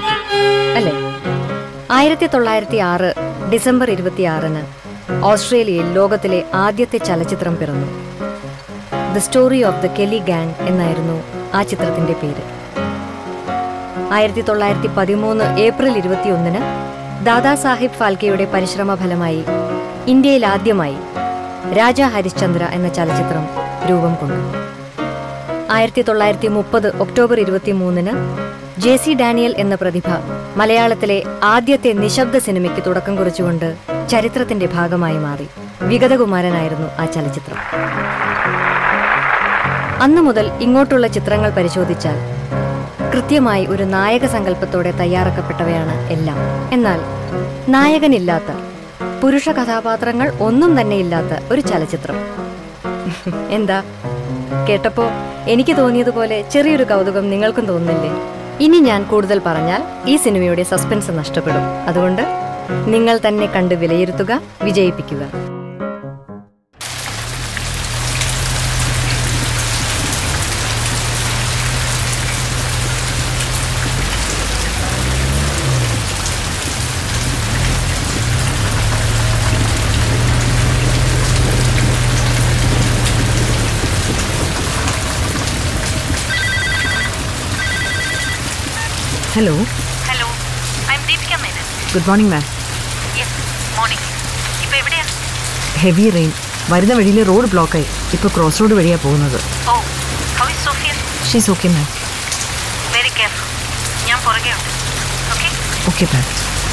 അല്ലേ ആയിരത്തി തൊള്ളായിരത്തി ആറ് ഡിസംബർ ഇരുപത്തിയാറിന് ഓസ്ട്രേലിയയിൽ ലോകത്തിലെ ആദ്യത്തെ ചലച്ചിത്രം പിറന്നു the story of the Kelly gang എന്നായിരുന്നു ആ ചിത്രത്തിന്റെ പേര് ആയിരത്തി തൊള്ളായിരത്തി പതിമൂന്ന് ഏപ്രിൽ ഇരുപത്തിയൊന്നിന് ദാദാ സാഹിബ് ഫാൽക്കെയുടെ പരിശ്രമ ഫലമായി ഇന്ത്യയിൽ ആദ്യമായി രാജ ഹരിശ്ചന്ദ്ര എന്ന ചലച്ചിത്രം രൂപം കൊണ്ടു ആയിരത്തി തൊള്ളായിരത്തി മുപ്പത് ഒക്ടോബർ ഇരുപത്തിമൂന്നിന് ജെ സി ഡാനിയൽ എന്ന പ്രതിഭ മലയാളത്തിലെ ആദ്യത്തെ നിശബ്ദ സിനിമയ്ക്ക് തുടക്കം കുറിച്ചുകൊണ്ട് ചരിത്രത്തിന്റെ ഭാഗമായി മാറി വിഗതകുമാരനായിരുന്നു ആ ചലച്ചിത്രം അന്നു മുതൽ ഇങ്ങോട്ടുള്ള ചിത്രങ്ങൾ പരിശോധിച്ചാൽ കൃത്യമായി ഒരു നായക സങ്കല്പത്തോടെ തയ്യാറാക്കപ്പെട്ടവയാണ് എല്ലാം എന്നാൽ നായകനില്ലാത്ത പുരുഷ കഥാപാത്രങ്ങൾ ഒന്നും തന്നെ ഇല്ലാത്ത ഒരു ചലച്ചിത്രം എന്താ കേട്ടപ്പോ എനിക്ക് തോന്നിയതുപോലെ ചെറിയൊരു കൗതുകം നിങ്ങൾക്കും തോന്നുന്നില്ലേ ഇനി ഞാൻ കൂടുതൽ പറഞ്ഞാൽ ഈ സിനിമയുടെ സസ്പെൻസ് നഷ്ടപ്പെടും അതുകൊണ്ട് നിങ്ങൾ തന്നെ കണ്ട് വിലയിരുത്തുക വിജയിപ്പിക്കുക hello hello I am Deepika Menon good morning ma'am yes morning ഇപ്പോൾ എവിടെയാ ഹെവി റെയിൻ വരുന്ന വഴിയിൽ റോഡ് ബ്ലോക്കായി ഇപ്പോൾ ക്രോസ് റോഡ് വഴിയാണ് പോകുന്നത് oh how is Sophia she's okay ma'am very careful ഞാൻ പുറകെ ഉണ്ട് okay okay ma'am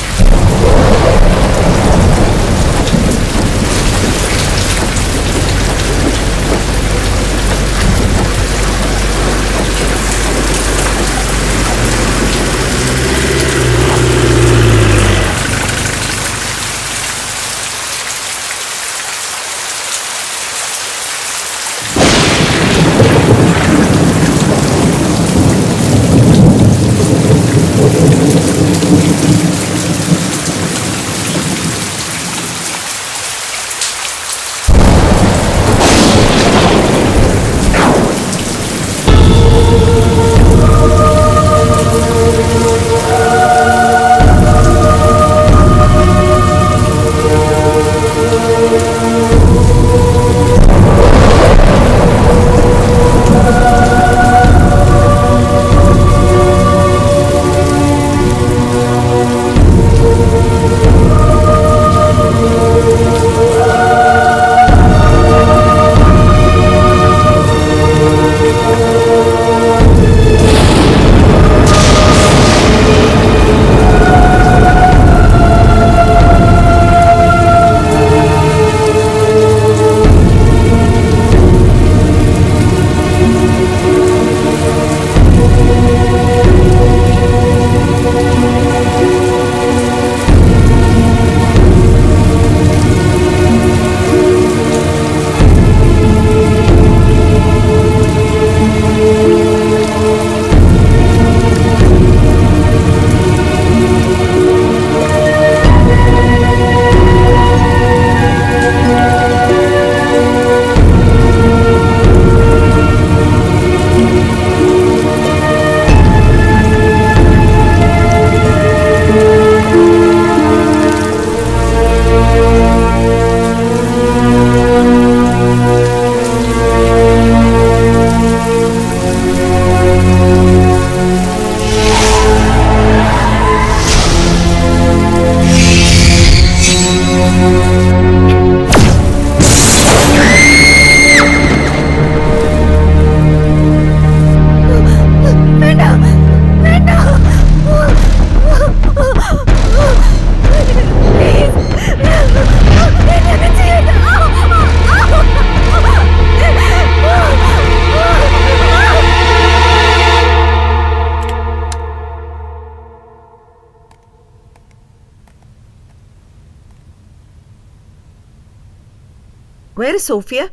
Where is Sophia?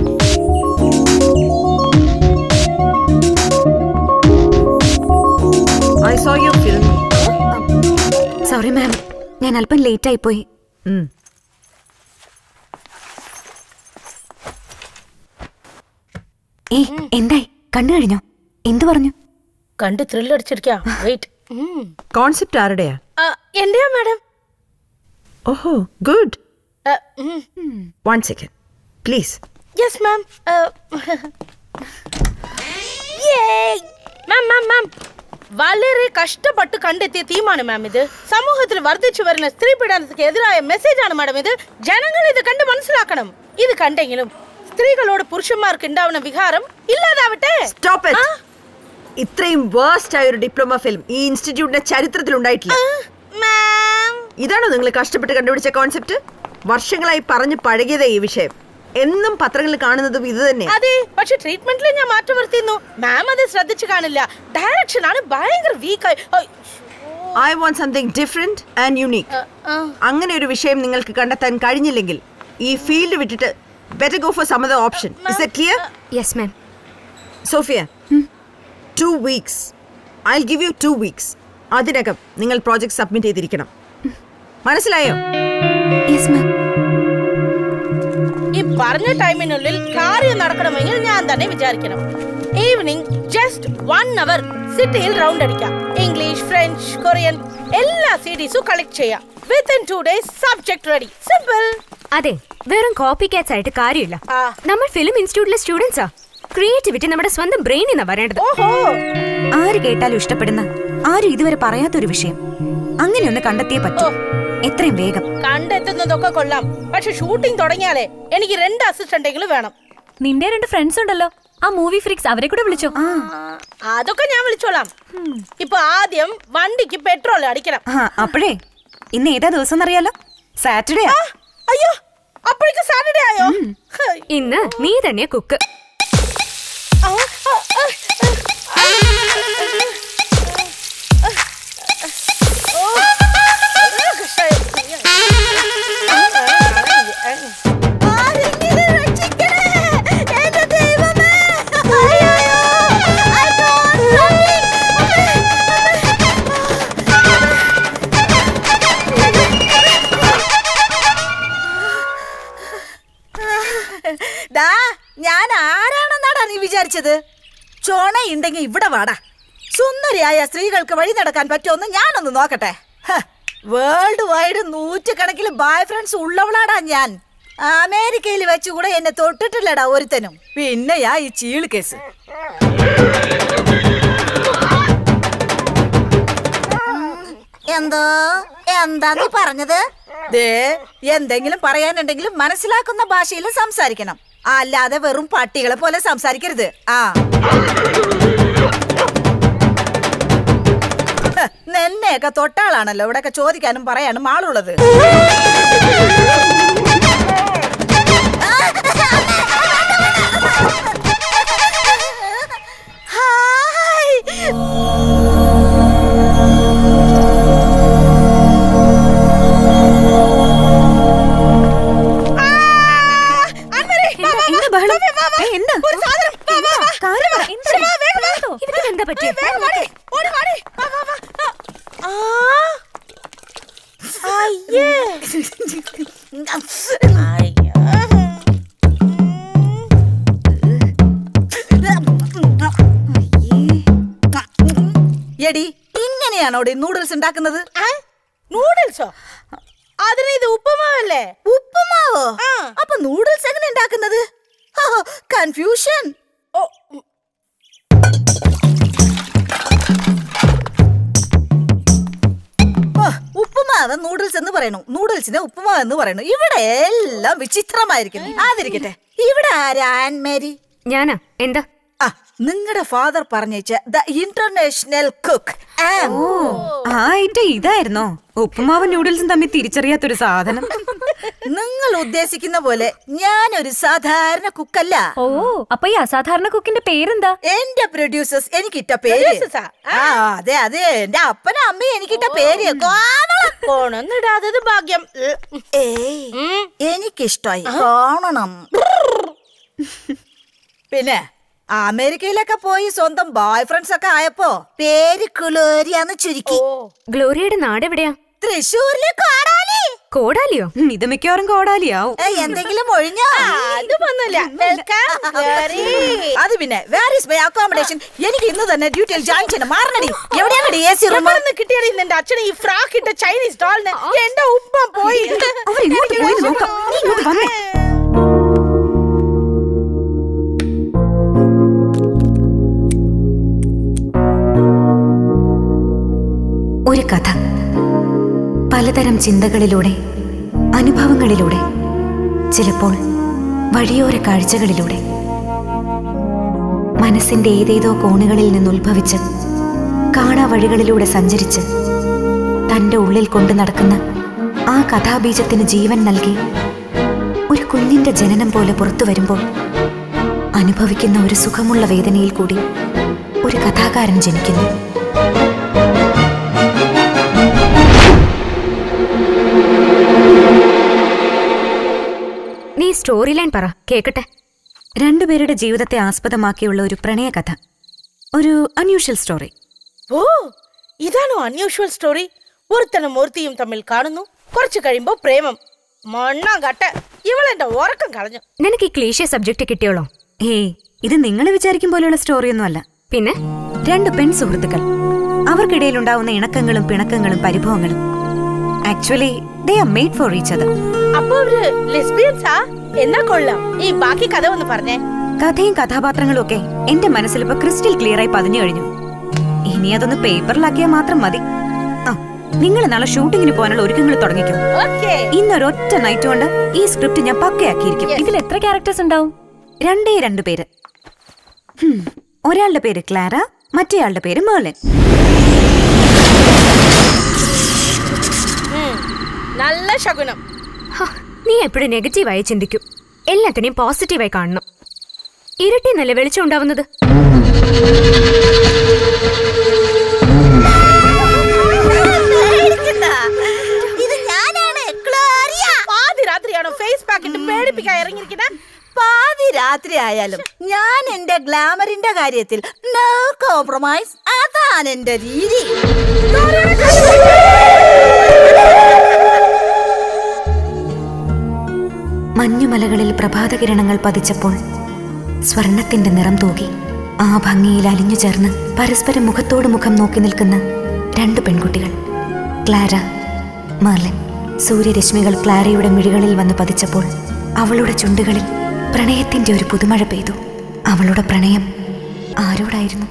I saw you filming. Sorry ma'am ഞാൻ അല്പം ലേറ്റ് ആയി പോയി ഉം. ഏ എന്തായി കണ്ടു കഴിഞ്ഞോ എന്തു പറഞ്ഞു കണ്ട് ത്രില്ലടിച്ചിരിക്കാ വെയിറ്റ് കോൺസെപ്റ്റ് ആരുടെയാ എന്റെയാ മാഡം ഓഹോ good one second please yes ma'am ma'am ma'am ma'am വളരെ കഷ്ടപ്പെട്ട് കണ്ടെത്തിയ തീമാണ് മാം ഇത് സമൂഹത്തിൽ വർദ്ധിച്ചു വരുന്ന സ്ത്രീ പീഡനത്തിന് എതിരായ മെസ്സേജ് ആണ് മാഡം ഇത് ജനങ്ങൾ ഇത് കണ്ട് മനസ്സിലാക്കണം ഇത് കണ്ടെങ്കിലും സ്ത്രീകളോട് പുരുഷന്മാർക്ക് ഉണ്ടാവുന്ന വികാരം ഇല്ലാതാവട്ടെ സ്റ്റോപ്പ് ആ? ഇറ്റ് ഇത്രയും വേസ്റ്റ് ആയ ഒരു ഡിപ്ലോമ ഫിലിം ഈ ഇൻസ്റ്റിറ്റ്യൂട്ടിന്റെ ചരിത്രത്തിൽ ഉണ്ടായിട്ടില്ല മാം ഇതാണോ നിങ്ങൾ കഷ്ടപ്പെട്ട് കണ്ടുപിടിച്ച കോൺസെപ്റ്റ് വർഷങ്ങളായി പറഞ്ഞു പഴകിയതേ ഈ വിഷയം എന്നും പത്രങ്ങളിൽ കാണുന്നതും ഇത് തന്നെ അതെ പക്ഷെ ട്രീറ്റ്മെന്റിൽ ഞാൻ മാറ്റം വരുത്തിയിരുന്നു മാം അത് ശ്രദ്ധിച്ചു കാണില്ല ഡയറക്ഷൻ ആണ് ഭയങ്കര വീക്കായി I want something different and unique അങ്ങനെ ഒരു വിഷയം നിങ്ങൾക്ക് കണ്ടെത്താൻ കഴിഞ്ഞില്ലെങ്കിൽ ഈ ഫീൽഡ് വിട്ടിട്ട് better go for some other option is it clear yes ma'am Sophia two weeks I give you two weeks അതിനകം നിങ്ങൾ പ്രോജക്ട് സബ്മിറ്റ് ചെയ്തിരിക്കണം മനസ്സിലായോ യെസ് മാം ഈ പറഞ്ഞ ടൈമിനുള്ളിൽ കാര്യം നടക്കണമെങ്കിൽ ഞാൻ തന്നെ വിചാരിക്കണം ഈവനിങ് ജസ്റ്റ് വൺ അവർ സിറ്റിയിൽ റൗണ്ട് അടിക്കാം ഇംഗ്ലീഷ് ഫ്രഞ്ച് കൊറിയൻ എല്ലാ സീരീസും കളക്ട് ചെയ്യാം within two days subject ready simple അതെ വെറും കോപ്പി കാറ്റ്സ് ആയിട്ട് കാര്യമില്ല ആ. നമ്മൾ ഫിലിം ഇൻസ്റ്റിറ്റ്യൂട്ടിലെ സ്റ്റുഡൻസാ ക്രിയേറ്റിവിറ്റി നമ്മുടെ സ്വന്തം ബ്രെയിനിൽ നിന്നാ വരേണ്ടത് ഓഹോ ആര് കേട്ടാലും ഇഷ്ടപ്പെടുന്ന ആരും ഇതുവരെ പറയാത്തൊരു വിഷയം അങ്ങനെയൊന്ന് കണ്ടെത്തിയേ പറ്റൂ എത്രയും വേഗം കണ്ടെത്തുന്നതൊക്കെ കൊള്ളാം പക്ഷെ ഷൂട്ടിംഗ് തുടങ്ങിയാലേ എനിക്ക് രണ്ട് അസിസ്റ്റന്റെങ്കിലും വേണം നിന്റെ രണ്ട് ഫ്രണ്ട്സ് ഉണ്ടല്ലോ ആ മൂവി ഫ്രിക്സ് അവരെ കൂടെ വിളിച്ചോ ആ, അതൊക്കെ ഞാൻ വിളിച്ചോളാം ഇപ്പൊ ആദ്യം വണ്ടിക്ക് പെട്രോൾ അടിക്കണം ആ അപ്പോഴേ ഇന്ന് ഏതാ ദിവസം എന്നറിയാലോ സാറ്റർഡേ ആ, അയ്യോ അപ്പോഴേക്ക് സാറ്റർഡേ ആയോ ഹൈ. ഇന്ന് നീ തന്നെ കുക്ക് ആ, ആ, ആ, ആ. ഓ, കഷ്ടായി. ആരെങ്കിലും രക്ഷിക്കണേ. എന്റെ ദൈവമേ. അയ്യോ. I want something. ഡാ ഞാൻ ആരാണെന്നാടാ നീ വിചാരിച്ചത് ചൊണയുണ്ടെങ്കിൽ ഇവിടെ വാടാ സുന്ദരിയായ സ്ത്രീകൾക്ക് വഴി നടക്കാൻ പറ്റുമെന്ന് ഞാനൊന്ന് നോക്കട്ടെ വേൾഡ് വൈഡ് നൂറ്റുകണക്കിന് ബോയ് ഫ്രണ്ട്സ് ഉള്ളവളാടാ ഞാൻ അമേരിക്കയിൽ വെച്ചുകൂടെ എന്നെ തൊട്ടിട്ടില്ലടാ ഒരുത്തനും പിന്നെയാ ഈ ചീള് കേസ് എന്തോ എന്താ നീ പറഞ്ഞത് ദേ എന്തെങ്കിലും പറയാനുണ്ടെങ്കിലും മനസ്സിലാക്കുന്ന ഭാഷയിൽ സംസാരിക്കണം അല്ലാതെ വെറും പട്ടികളെ പോലെ സംസാരിക്കരുത് ആ ഹ, നിന്നെയൊക്കെ തൊട്ടാളാണല്ലോ ഇവിടെയൊക്കെ ചോദിക്കാനും പറയാനും ആളുള്ളത് ഹായ് എന്താ ബഹളം ഏ, എന്താ കാര്യം പറ. ഇവർക്ക് എന്താ പറ്റിയ എടി ഇങ്ങനെയാണോടി നൂഡിൽസ് ഉണ്ടാക്കുന്നത് നൂഡിൽസോ അതിന് ഇത് ഉപ്പുമാവല്ലേ ഉപ്പുമാവോ ആ. അപ്പൊ നൂഡിൽസ് എങ്ങനെ ഉണ്ടാക്കുന്നത് കൺഫ്യൂഷൻ ഓ ഉം. ഉപ്പുമാവ് നൂഡിൽസ് എന്ന് പറയണു നൂഡിൽസിനെ ഉപ്പുമാവ് എന്ന് പറയണു ഇവിടെ എല്ലാം വിചിത്രമായിരിക്കുന്നു ആതിരിക്കട്ടെ ഇവിടെ ആരാ ആൻമേരി ഞാനാ എന്താ ആ നിങ്ങളുടെ ഫാദർ പറഞ്ഞേച്ച ദ ഇന്റർനാഷണൽ കുക്ക് ആ ഐറ്റം ഇതായിരുന്നോ ഉപ്പുമാവും നൂഡിൽസും തമ്മിൽ തിരിച്ചറിയാത്തൊരു സാധനം നിങ്ങൾ ഉദ്ദേശിക്കുന്ന പോലെ ഞാനൊരു സാധാരണ കുക്കല്ല ഓ അപ്പൊ ഈ അസാധാരണ കുക്കിന്റെ പേരെന്താ എന്റെ പ്രൊഡ്യൂസേഴ്സ് എനിക്കിട്ട പേര് Producers ആ? ആ അതെ അതെ എന്റെ അപ്പനും അമ്മയും എനിക്കിട്ട പേര് കോവളം. കോണൊന്നിടാത്തത് ഭാഗ്യം ഉം. ഏയ് ഉം. എനിക്കിഷ്ടായി കാണണം പിന്നെ അമേരിക്കയിലൊക്കെ പോയി സ്വന്തം ബോയ് ഫ്രണ്ട്സ് ഒക്കെ ആയപ്പോ പേര് കുളേരിയാന്ന് ചുരുക്കി ഓ ഗ്ലോറിയയുടെ നാട് എവിടെയാ തൃശ്ശൂരിലെ കാടാലി കോടാലിയോ ഉം, ഇത് മിക്കവാറും കോടാലിയാവും ഏയ്, എന്തെങ്കിലും ഒഴിഞ്ഞോ അത് വന്നില്ല വെൽക്കം കേറി. അത് പിന്നെ വേർ ഇസ് മൈ അക്കോമഡേഷൻ എനിക്ക് ഇന്ന് തന്നെ ഡ്യൂട്ടിയിൽ ജോയിൻ ചെയ്യണം മാറണടി എവിടെയാണ് എ സി റൂം എവിടുന്ന് കിട്ടിയടി നിന്റെ അച്ഛന് ഈ ഫ്രാക്ക് ഇട്ട ചൈനീസ് ഡോളിന് എന്റെ ഉപ്പ പോയി അവർ ഇങ്ങോട്ട് പോയി നോക്കാം നീ ഇങ്ങോട്ട് വന്നേ ഒരു കഥ പലതരം ചിന്തകളിലൂടെ അനുഭവങ്ങളിലൂടെ ചിലപ്പോൾ വഴിയോര കാഴ്ചകളിലൂടെ മനസ്സിന്റെ ഏതേതോ കോണുകളിൽ നിന്നുത്ഭവിച്ച് കാണാ വഴികളിലൂടെ സഞ്ചരിച്ച് തന്റെ ഉള്ളിൽ കൊണ്ടു നടക്കുന്ന ആ കഥാബീജത്തിന് ജീവൻ നൽകി ഒരു കുഞ്ഞിന്റെ ജനനം പോലെ പുറത്തു വരുമ്പോൾ അനുഭവിക്കുന്ന ഒരു സുഖമുള്ള വേദനയിൽ കൂടി ഒരു കഥാകാരൻ ജനിക്കുന്നു നീ സ്റ്റോറി ലൈൻ പറ കേക്കട്ടെ രണ്ടുപേരുടെ ജീവിതത്തെ ആസ്പദമാക്കിയുള്ള ഒരു പ്രണയകഥ ഒരു അൺയൂഷ്വൽ സ്റ്റോറി ഓ ഇതാണോ അൺയൂഷ്വൽ സ്റ്റോറി ഒരുത്തനും ഒരുത്തിയും തമ്മിൽ കാണുന്നു കുറച്ചു കഴിയുമ്പോ പ്രേമം മണ്ണാങ്കട്ട ഇവളെന്റെ ഉറക്കം കളഞ്ഞു നിനക്ക് ഈ ക്ലീഷ്യ സബ്ജക്റ്റ് കിട്ടിയോളോ ഏയ് ഇത് നിങ്ങൾ വിചാരിക്കും പോലെയുള്ള സ്റ്റോറിയൊന്നുമല്ല പിന്നെ രണ്ട് പെൺ സുഹൃത്തുക്കൾ അവർക്കിടയിൽ ഉണ്ടാവുന്ന ഇണക്കങ്ങളും പിണക്കങ്ങളും പരിഭവങ്ങളും actually they are made for each other അപ്പൊ അവര് ലെസ്ബിയൻസാ എന്നാ കൊള്ളാം ഈ ബാക്കി കഥ ഒന്ന് പറഞ്ഞേ കഥയും കഥാപാത്രങ്ങളും ഒക്കെ എന്റെ മനസ്സിൽ ഇപ്പൊ ക്രിസ്റ്റൽ ക്ലിയർ ആയി പതിഞ്ഞു കഴിഞ്ഞു ഇനി അതൊന്ന് പേപ്പറിലാക്കിയാൽ മാത്രം മതി ആ നിങ്ങൾ നാളെ ഷൂട്ടിങ്ങിന് പോകാനുള്ള ഒരുക്കങ്ങൾ തുടങ്ങിക്കോ ഓക്കേ ഇന്നൊരൊറ്റ നൈറ്റ് കൊണ്ട് ഈ സ്ക്രിപ്റ്റ് ഞാൻ പക്കയാക്കിയിരിക്കും ഇതിൽ എത്ര ക്യാരക്ടേഴ്സ് ഉണ്ടാവും രണ്ടേ രണ്ട് പേര് ഹും, ഒരാളുടെ പേര് ക്ലാര മറ്റേയാളുടെ പേര് മേർലിൻ ഉം, നല്ല ശകുനം ഹ, നീ എപ്പോഴും നെഗറ്റീവായി ചിന്തിക്കും എല്ലാത്തിനെയും പോസിറ്റീവായി കാണണം ഇരട്ടി നല്ല വെളിച്ചം ഉണ്ടാവുന്നത് ഇത് ഞാനാണ് ക്ലോറിയ പാതി രാത്രിയാണോ ഫേസ് പാക്കിട്ട് പേടിപ്പിക്കാൻ ഇറങ്ങിയിരിക്കണേ പാതി രാത്രി ആയാലും ഞാൻ എന്റെ ഗ്ലാമറിന്റെ കാര്യത്തിൽ നോ കോംപ്രമൈസ് അതാണ് എന്റെ രീതി മഞ്ഞുമലകളിൽ പ്രഭാതകിരണങ്ങൾ പതിച്ചപ്പോൾ സ്വർണത്തിന്റെ നിറം തൂകി ആ ഭംഗിയിൽ അലിഞ്ഞു ചേർന്ന് പരസ്പരം മുഖത്തോട് മുഖം നോക്കി നിൽക്കുന്ന രണ്ട് പെൺകുട്ടികൾ ക്ലാര മെർലിൻ സൂര്യരശ്മികൾ ക്ലാരയുടെ മിഴികളിൽ വന്ന് പതിച്ചപ്പോൾ അവളുടെ ചുണ്ടുകളിൽ പ്രണയത്തിന്റെ ഒരു പുതുമഴ പെയ്തു അവളുടെ പ്രണയം ആരോടായിരുന്നു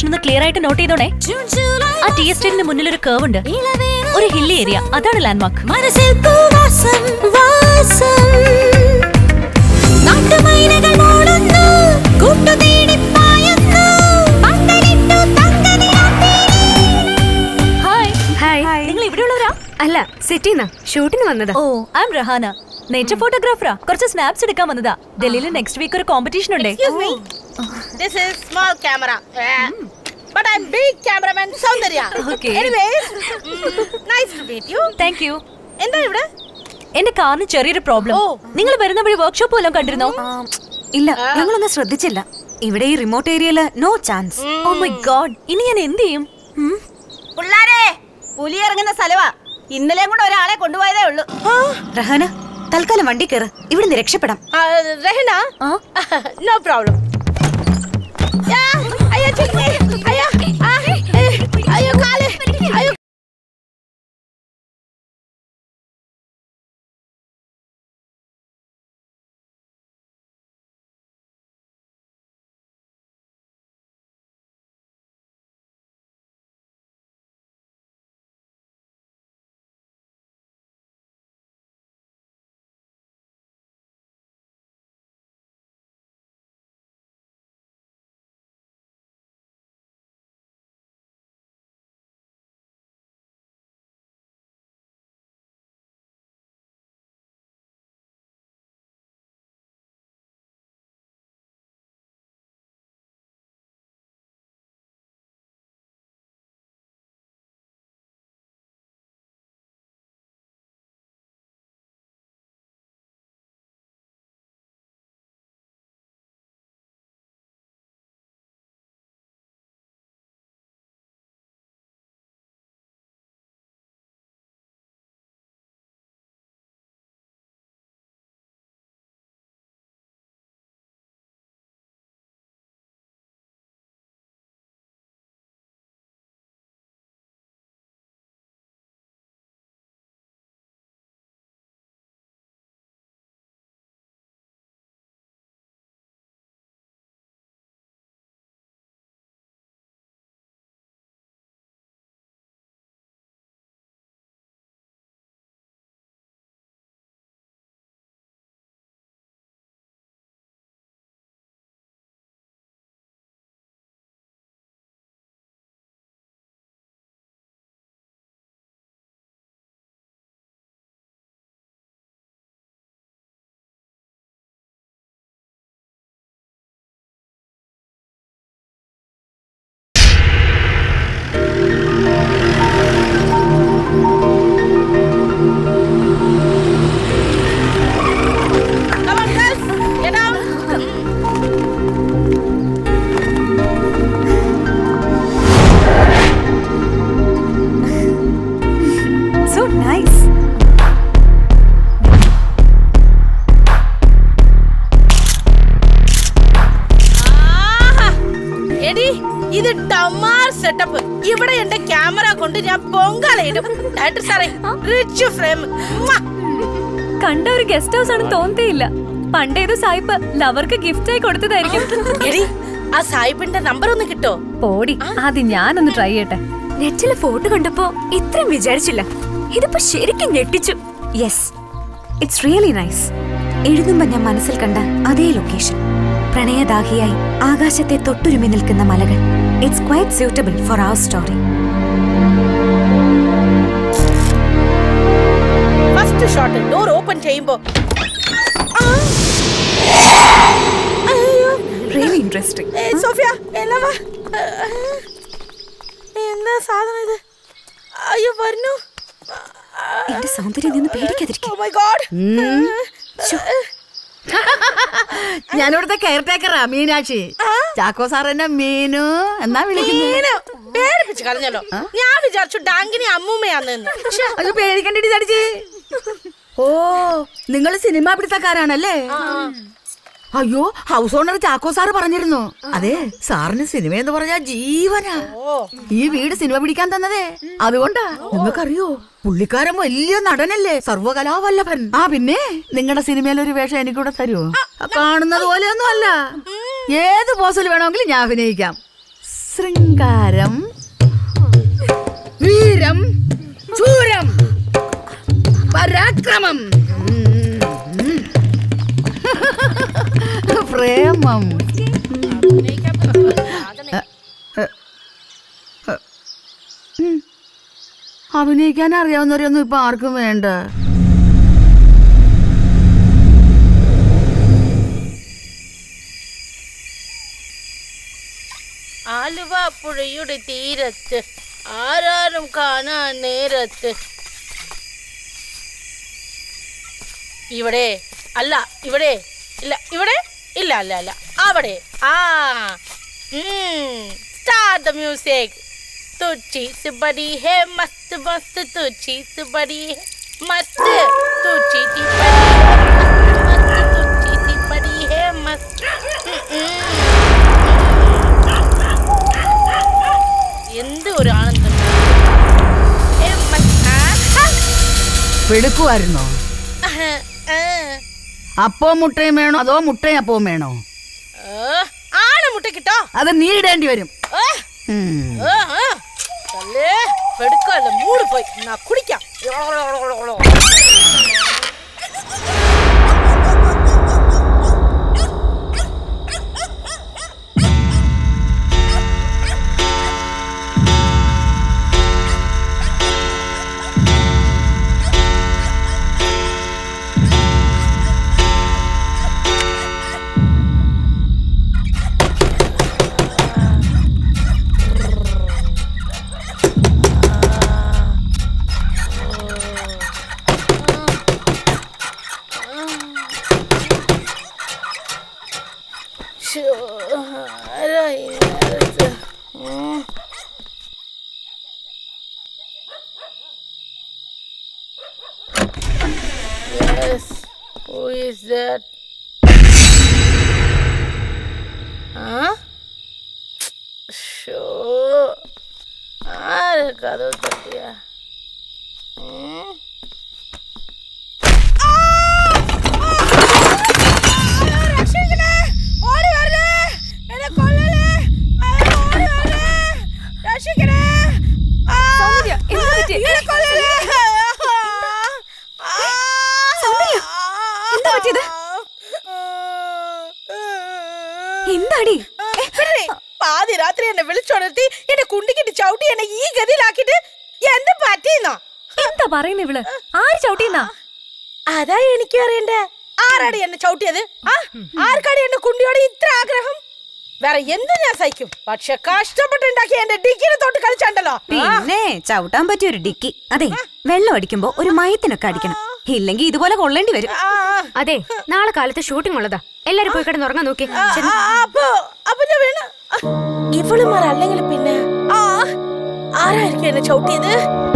ലൊക്കേഷൻ ഒന്ന് ക്ലിയർ ആയിട്ട് നോട്ട് ചെയ്തോണേ ആ ടി എസ്റ്റേറ്റിന് മുന്നിൽ ഒരു കേവ് ഉണ്ട് ഒരു ഹില്ലി ഏരിയ അതാണ് ലാൻഡ്മാർക്ക് മനസ്സിൽ പൂവാസം വാസം നാട്ടുമൈനകൾ ഓടുന്നു കൂട്ടുതേടി പായുന്നു പന്തലിട്ടു ഹായ് ഹായ് നിങ്ങൾ ഇവിടെയുള്ളവരാ അല്ല സെറ്റിന്നാ ഷൂട്ടിന് വന്നതാ oh I am Rahana nature ഫോട്ടോഗ്രാഫറാ കുറച്ച് സ്നാപ്സ് എടുക്കാൻ വന്നതാ ഡൽഹിയിൽ നെക്സ്റ്റ് വീക്ക് ഒരു കോമ്പറ്റീഷൻ ഉണ്ടേ Excuse me. This is small camera. Uh, but I'm big cameraman Soundarya. Okay. Anyways, mm, nice to meet you. Thank you എന്താ ഇവിടെ എന്റെ കാറിന് ചെറിയൊരു പ്രോബ്ലം നിങ്ങൾ വരുന്ന വഴി വർക്ക്ഷോപ്പ് വല്ലതും കണ്ടിരുന്നോ ഇല്ല ഞങ്ങളൊന്നും ശ്രദ്ധിച്ചില്ല ഇവിടെ ഈ റിമോട്ട് ഏരിയയില് no chance oh my God ഇനി ഞാൻ എന്ത് ചെയ്യും പിള്ളാരെ പുലി ഇറങ്ങുന്ന സ്ഥലവാ ഇന്നലെയും കൂടെ ഒരാളെ കൊണ്ടുപോയതേ ഉള്ളൂ റഹാന തൽക്കാലം വണ്ടി കയറ് ഇവിടുന്ന് രക്ഷപ്പെടാം റഹന നോ പ്രോബ്ലം അയ്യോ ചിക്കേ അയ്യോ ആ, ഏ, അയ്യോ കാല് അയ്യോ Come on, girls, get out. So nice ആഹാ. എടി ഇത് ടമാർ സെറ്റപ്പ് ഇവിടെ എന്റെ ക്യാമറ കൊണ്ട് ഞാൻ പൊങ്കാലയിടും ഡയറക്ടർ സാറേ റിച്ച് ഫ്രെയിം കണ്ട ഒരു ഗസ്റ്റ് ഹൗസ് ആണെന്ന് തോന്നത്തേയില്ല പണ്ടേതോ സായിപ്പ് ലവർക്ക് ഗിഫ്റ്റ് ആയി കൊടുത്തതായിരിക്കും എടി ആ സായിപ്പിന്റെ നമ്പർ ഒന്ന് കിട്ടോ പോടി ആദ്യം ഞാനൊന്ന് ട്രൈ ചെയ്യട്ടെ നെറ്റിലെ ഫോട്ടോ കണ്ടപ്പോ ഇത്രയും വിചാരിച്ചില്ല ഇതിപ്പോ ശരിക്കും ഞെട്ടിച്ചു യെസ് ഇറ്റ്സ് റിയലി നൈസ് എഴുതുമ്പോ ഞാൻ മനസ്സിൽ കണ്ട അതേ ലൊക്കേഷൻ പ്രണയദാഹിയായി ആകാശത്തെ തൊട്ടുരുമി നിൽക്കുന്ന മലകൾ it's quite suitable for our story first shot door open ചെയ്യുമ്പോ ആ. അയ്യോ റിയലി ഇൻട്രസ്റ്റിംഗ് ഏ, സോഫിയ എന്നവാ എന്താ സാധനം ഇത് അയ്യോ വരുന്നു എന്റെ സൗന്ദര്യം നിന്ന് പേടിക്കാതിരിക്കും ഓ മൈ ഗോഡ് ഞാനിവിടുത്തെ caretaker Meenakshi Chacko sir എന്നെ മീനു എന്നാ വിളിക്കുന്നത് പേടിപ്പിച്ച് കളഞ്ഞല്ലോ ഞാൻ വിചാരിച്ചു ഡാങ്കിനി അമ്മൂമ്മയാന്ന് പക്ഷെ അത് പേടിക്കണ്ടി തടിച്ച് ഓ നിങ്ങൾ സിനിമ പിടുത്തക്കാരാണല്ലേ അയ്യോ ഹൗസ് ഓണർ ചാക്കോ സാറ് പറഞ്ഞിരുന്നു അതെ സാറിന് സിനിമ എന്ന് പറഞ്ഞാ ജീവനാ ഈ വീട് സിനിമ പിടിക്കാൻ തന്നതേ അതുകൊണ്ടാ നിങ്ങൾക്കറിയോ പുള്ളിക്കാരൻ വലിയ നടനല്ലേ സർവകലാവല്ലഭൻ ആ പിന്നെ നിങ്ങളുടെ സിനിമയിൽ ഒരു വേഷം എനിക്കൂടെ തരുമോ കാണുന്നത് പോലെയൊന്നും അല്ല ഏത് പോസിൽ വേണമെങ്കിലും ഞാൻ അഭിനയിക്കാം ശൃംഗാരം വീരം ചൂരം പരാക്രമം ഉം. പ്രേമം ഉം. അഭിനയിക്കാൻ അറിയാവുന്നവരൊന്നും ഇപ്പൊ ആർക്കും വേണ്ട ആലുവ പുഴയുടെ തീരത്ത് ആരാരും കാണാൻ നേരത്ത് ഇവിടെ അല്ല ഇവിടെ ഇല്ല ഇവിടെ ഇല്ല അല്ല അല്ല അവിടെ ആ സ്റ്റാർട്ട് ദ മ്യൂസിക് तू चीज बड़ी है मस्त मस्त तू चीज बड़ी है मस्त तू चीज बड़ी है मस्त तू चीज बड़ी है मस्त എന്ത് ഒരു ആനന്ദം ഏ, മ- ആ, ആ, പെടുക്കുമായിരുന്നോ ആ, ആ. അപ്പവും മുട്ടയും വേണോ അതോ മുട്ടയും അപ്പവും വേണോ ഏ, ആന മുട്ട കിട്ടോ അത് നീ ഇടേണ്ടി വരും ഏ, ഉം. ഏ, ഏ. തല്ലേ പെടുക്കല്ല മൂട് പോയി നാ കുടിക്കാം ശ്ശോ, ആരാ ഈ നേരത്ത്? ഉം. Yes, who is that? ആ ഷോ ആര് കഥവ് തട്ടിയ ഓടി വരണേ എന്നെ കൊല്ലല്ലേ അയ്യോ, ഓടി വരണേ രക്ഷിക്കണേ ആ, എന്താ പറ്റി? എന്നെ കൊല്ലല്ലേ എന്താ പറ്റിയത്? എന്താടി പിന്നെ പാതി രാത്രി എന്നെ വിളിച്ചുണർത്തി എന്നെ കുണ്ടിക്കിട്ട് ചവിട്ടി എന്നെ ഈ ഗതിയിലാക്കിട്ട് എന്ത് പറ്റിയെന്നോ എന്താ പറയുന്ന ഇവള് ആര് ചവിട്ടിന്നാ അതാ എനിക്ക് അറിയണ്ടേ ആരാടി എന്നെ ചവിട്ടിയത് ആ ആർക്കാടി എന്നെ കുണ്ടിയോട് ഇത്ര ആഗ്രഹം വേറെ എന്തും ഞാൻ സഹിക്കും പക്ഷെ കഷ്ടപ്പെട്ടുണ്ടാക്കി എന്റെ ഡിക്കിനെ തൊട്ട് കളിച്ചണ്ടല്ലോ പിന്നെ ചവിട്ടാൻ പറ്റിയ ഒരു ഡിക്കി അതെ വെള്ളം അടിക്കുമ്പോ ഒരു മയത്തിനൊക്കെ അടിക്കണം ഇല്ലെങ്കിൽ ഇതുപോലെ കൊള്ളേണ്ടി വരും അതെ നാളെ കാലത്ത് ഷൂട്ടിംഗ് ഉള്ളതാ എല്ലാരും പോയി കിടന്ന് ഉറങ്ങാൻ നോക്കി ചെന്ന്. അപ്പൊ അപ്പൊ ഞാൻ വീണ ഇവളുമാരല്ലെങ്കിൽ പിന്നെ ആ ആരായിരിക്കും എന്നെ ചവിട്ടിയത്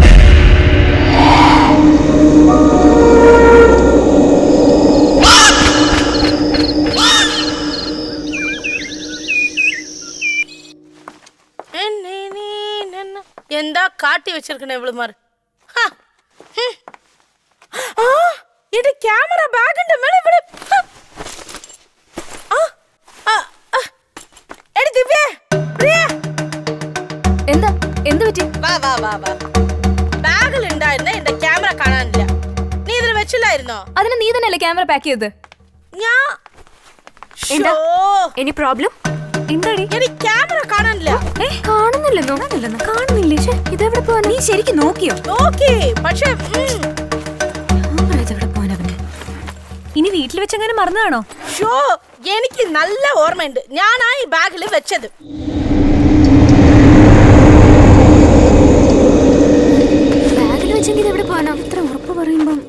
എന്നെ നീ നന്ന- എന്താ കാട്ടി വെച്ചിരിക്കണ ഇവളുമാർ ഹാ. ഹും. ആ എന്റെ ക്യാമറ ബാഗിന്റെ മേലെ ഇവിടെ ഹ. ആ, ആ, ആ. എടി ദിവ്യേ, പ്രിയേ, എന്താ എന്ത് പറ്റി വാ വാ വാ വാ ബാഗിൽ ഉണ്ടായിരുന്ന എന്റെ ക്യാമറ കാണാനില്ല നീ ഇതിൽ വെച്ചില്ലായിരുന്നോ അതിന് നീ തന്നെയല്ലേ ക്യാമറ പാക്ക് ചെയ്തത് ഞാൻ എന്താ? ശോ, എനി പ്രോബ്ലം എന്താടി എനിക്ക് ക്യാമറ കാണാനില്ല ഏ കാണുന്നില്ലെന്നോ കാണുന്നില്ലേ ശ്ശെ, ഇതെവിടെ പോവാ നീ ശരിക്കും നോക്കിയോ നോക്കി പക്ഷെ ഉം, ക്യാമറ ഇതെവിടെ പോവാനവന് ഇനി വീട്ടിൽ വെച്ചെങ്ങനെ മറന്നതാണോ ഷോ എനിക്ക് നല്ല ഓർമ്മയുണ്ട് ഞാനാ ഈ ബാഗിൽ വെച്ചത് ബാഗിൽ വെച്ചെങ്കിൽ ഇതെവിടെ പോവാനോ ഇത്ര ഉറപ്പ് പറയുമ്പം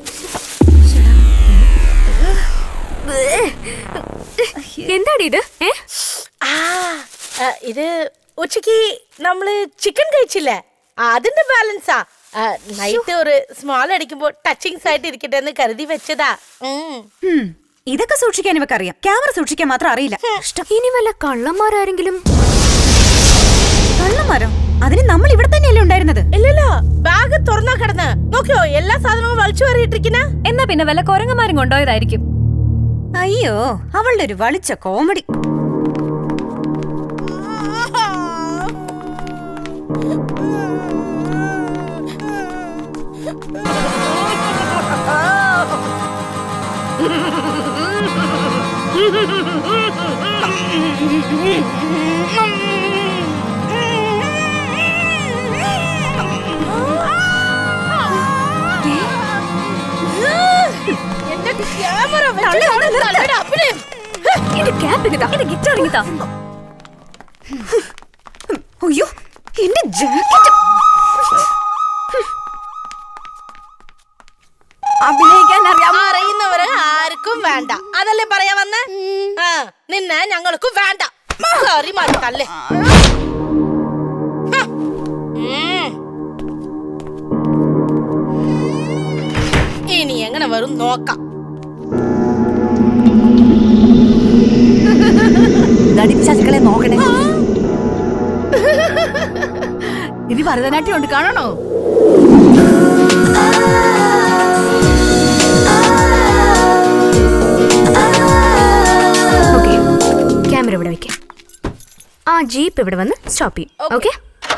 എന്താടി ഇത് ഏ ആ ആ, ഇത് ഉച്ചക്ക് നമ്മള് ചിക്കൻ കഴിച്ചില്ലേ ആ, അതിന്റെ ബാലൻസാ നൈറ്റ് ഒരു സ്മോൾ അടിക്കുമ്പോ ടച്ചിങ്സ് ആയിട്ട് ഇരിക്കട്ടെ എന്ന് കരുതി വെച്ചതാ ഉം. ഹും, ഇതൊക്കെ സൂക്ഷിക്കാൻ ഇവക്കറിയാം ക്യാമറ സൂക്ഷിക്കാൻ മാത്രം അറിയില്ല ഇനി വല്ല കള്ളന്മാരാരെങ്കിലും കള്ളന്മാരോ അതിന് നമ്മൾ ഇവിടെ തന്നെയല്ലേ ഉണ്ടായിരുന്നത് ഇല്ലല്ലോ ബാഗ് തുറന്നാ കിടന്ന് നോക്കിയോ എല്ലാ സാധനവും വലിച്ചു കയറിയിട്ടിരിക്കുന്ന എന്നാ പിന്നെ വല്ല കൊരങ്ങന്മാരും കൊണ്ടുപോയതായിരിക്കും അയ്യോ അവളുടെ ഒരു വളിച്ച കോമഡി എന്റെ ക്യാമറ വെച്ച് തലയുടെ അഭിനയം എന്റെ ക്യാപ്പ് ഇങ്ങതാ എന്റെ ഗിറ്റാർ ഇങ്ങതാ അയ്യോ എന്റെ ജാക്കറ്റ് അഭിനയിക്കാൻ അറിയാം അറിയുന്നവര് ആർക്കും വേണ്ട അതല്ലേ പറയാ വന്നേ ആ നിന്നെ ഞങ്ങൾക്ക് വേണ്ട കറി മാറി തല്ലേ ഹ. ഉം. ഇനി എങ്ങനെ വരും നോക്കാം ശശികളെ നോക്കണേ ഇനി ഭരതനാട്യം ഉണ്ട് കാണണോ ഓക്കെ ക്യാമറ ഇവിടെ വെക്കാം ആ ജീപ്പ് ഇവിടെ വന്ന് സ്റ്റോപ്പ് ചെയ്യും ഓക്കെ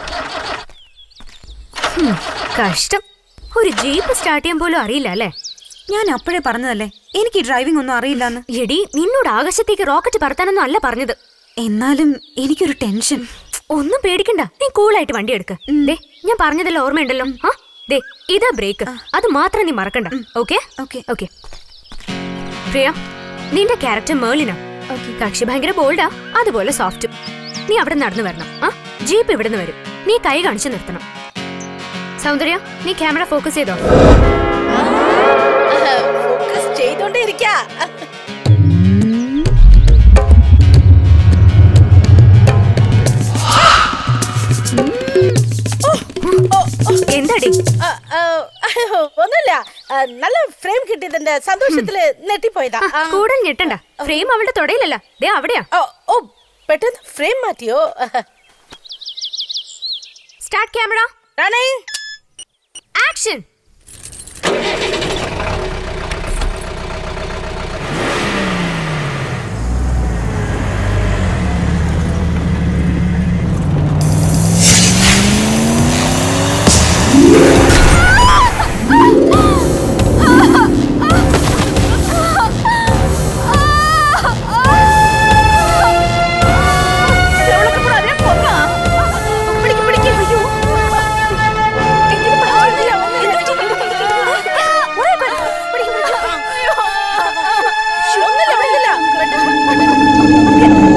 കഷ്ടം ഒരു ജീപ്പ് സ്റ്റാർട്ട് ചെയ്യാൻ പോലും അറിയില്ല അല്ലേ ഞാൻ അപ്പോഴേ പറഞ്ഞതല്ലേ എനിക്ക് ഡ്രൈവിംഗ് ഒന്നും അറിയില്ലെന്ന് എടി നിന്നോട് ആകാശത്തേക്ക് റോക്കറ്റ് പറത്താനൊന്നും അല്ല പറഞ്ഞത് എന്നാലും എനിക്കൊരു ടെൻഷൻ ഒന്നും പേടിക്കണ്ട നീ കൂളായിട്ട് വണ്ടി എടുക്ക ദേ ഞാൻ പറഞ്ഞതല്ല ഓർമ്മയുണ്ടല്ലോ ആ ദേ ഇതാ ബ്രേക്ക് അത് മാത്രം നീ മറക്കണ്ട ഓക്കെ ഓക്കെ ഓക്കെ പ്രിയ നിന്റെ ക്യാരക്ടർ മേളിനാ കക്ഷി ഭയങ്കര ബോൾഡാ അതുപോലെ സോഫ്റ്റും നീ അവിടെ നടന്നു വരണം ആ ജീപ്പ് ഇവിടുന്ന് വരും നീ കൈ കാണിച്ചു നിർത്തണം സൗന്ദര്യ നീ ക്യാമറ ഫോക്കസ് ചെയ്തോ ഫോക്കസ് ചെയ്തോണ്ടേ ഇരിക്കാ എന്താടി ആ, ആ, അയ്യോ, ഒന്നുമില്ല ആ, നല്ല ഫ്രെയിം കിട്ടിയതിന്റെ സന്തോഷത്തില് നെട്ടിപ്പോയതാ ആ. കൂടുതൽ ഞെട്ടണ്ട ഫ്രെയിം അവളുടെ തൊടയിലല്ല ദേ അവിടെയാ ഓ, ഓ പെട്ടെന്ന് ഫ്രെയിം മാറ്റിയോ സ്റ്റാർട്ട് ക്യാമറ റണ്ണിങ് ആക്ഷൻ ഒന്നുമില്ല ഒന്നുമില്ല പെട്ടെന്ന്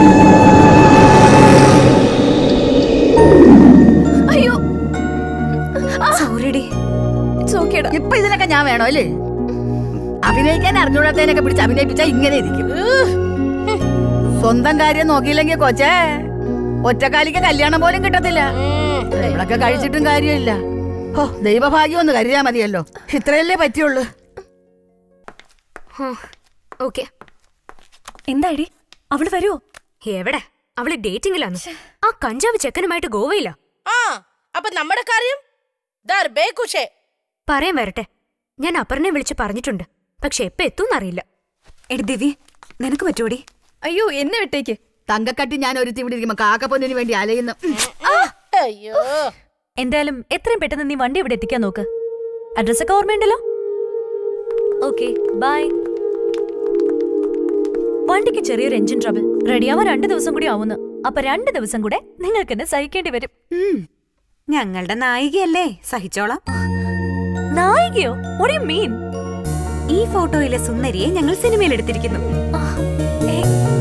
സോറിയടി ഇപ്പൊ ഇതിനൊക്കെ ഞാൻ വേണോ അല്ലേ അഭിനയിക്കാൻ അറിഞ്ഞൂടാത്തതിനൊക്കെ പിടിച്ച് അഭിനയിപ്പിച്ചാ ഇങ്ങനെ ഇരിക്കും സ്വന്തം കാര്യം നോക്കിയില്ലെങ്കിൽ കൊച്ചേ ഒറ്റക്കാലിക്ക് കല്യാണം പോലും കിട്ടത്തില്ല നമ്മളൊക്കെ കഴിച്ചിട്ടും കാര്യമില്ല ഓ ദൈവഭാഗ്യം ഒന്ന് കരുതിയാ മതിയല്ലോ ഇത്രയല്ലേ പറ്റിയുള്ളൂ ഓക്കെ എന്താടി അവള് വരുമോ എവിടെ അവള് ഡേറ്റിംഗിലാണ് ആ കഞ്ചാവ് ചെക്കനുമായിട്ട് ഗോവയില ആ അപ്പൊ നമ്മുടെ കാര്യം ദാർ ബേക്കുഷേ പറയാൻ വരട്ടെ ഞാൻ അപർണയെ വിളിച്ച് പറഞ്ഞിട്ടുണ്ട് പക്ഷെ എപ്പ എത്തൂന്നറിയില്ല എടി ദിവ്യ നിനക്ക് പറ്റൂടി അയ്യോ എന്നെ വിട്ടേക്ക് തങ്കക്കട്ടി ഞാൻ ഒരുത്തി ഇവിടെ ഇരിക്കുമ്പോ കാക്കപ്പൊന്നിന് വേണ്ടി അലയുന്നു ഉം. അയ്യോ എന്തായാലും എത്രയും പെട്ടെന്ന് നീ വണ്ടി ഇവിടെ എത്തിക്കാൻ നോക്ക് അഡ്രസ് ഒക്കെ ഓർമ്മയുണ്ടല്ലോ ഓക്കെ ബൈ വണ്ടിക്ക് ചെറിയൊരു എഞ്ചിൻ ട്രബിൾ റെഡിയാവാൻ രണ്ട് ദിവസം കൂടി ആവുന്നു അപ്പൊ രണ്ട് ദിവസം കൂടെ നിങ്ങൾക്ക് എന്നെ സഹിക്കേണ്ടി വരും ഉം. ഞങ്ങളുടെ നായികയല്ലേ സഹിച്ചോളാം നായികയോ what do you mean ഈ ഫോട്ടോയിലെ സുന്ദരിയെ ഞങ്ങൾ സിനിമയിൽ എടുത്തിരിക്കുന്നു ഏ,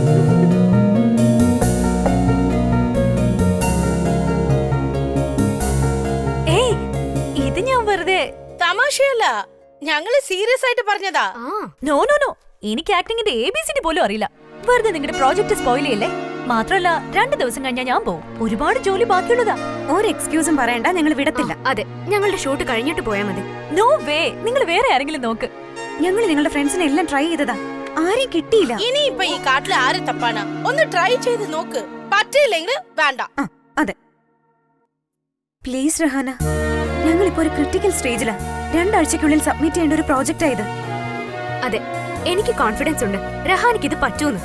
ഏയ് ഇത് ഞാൻ വെറുതെ തമാശയല്ല ഞങ്ങള് സീരിയസ് ആയിട്ട് പറഞ്ഞതാ ആ നോ നോ നോ എനിക്ക് ആക്ടിങ്ങിന്റെ എ ബി സി ഡി പോലും അറിയില്ല വെറുതെ നിങ്ങളുടെ പ്രോജക്റ്റ് സ്പോയിൽ ചെയ്യല്ലേ മാത്രമല്ല രണ്ട് ദിവസം കഴിഞ്ഞാൽ ഞാൻ പോവും ഒരുപാട് ജോലി ബാക്കിയുള്ളതാ ഒരു എക്സ്ക്യൂസും പറയണ്ട ഞങ്ങൾ വിടത്തില്ല അതെ ഞങ്ങളുടെ ഷൂട്ട് കഴിഞ്ഞിട്ട് പോയാൽ മതി നോ വേ നിങ്ങൾ വേറെ ആരെങ്കിലും നോക്ക് ഞങ്ങൾ നിങ്ങളുടെ ഫ്രണ്ട്സിനെ എല്ലാം ട്രൈ ചെയ്തതാ ആരെയും കിട്ടിയില്ല ഇനി ഇപ്പൊ ഈ കാട്ടില് ആര് തപ്പാണ് ഒന്ന് ട്രൈ ചെയ്ത് നോക്ക് പറ്റിയില്ലെങ്കിൽ വേണ്ട ആ, അതെ പ്ലീസ് റഹാന ഞങ്ങൾ ഇപ്പോ ഒരു ക്രിട്ടിക്കൽ സ്റ്റേജിലാ രണ്ടാഴ്ചക്കുള്ളിൽ സബ്മിറ്റ് ചെയ്യേണ്ട ഒരു പ്രോജക്റ്റ് ആയത് അതെ എനിക്ക് കോൺഫിഡൻസ് ഉണ്ട് രഹാനിക്ക് ഇത് പറ്റൂന്ന്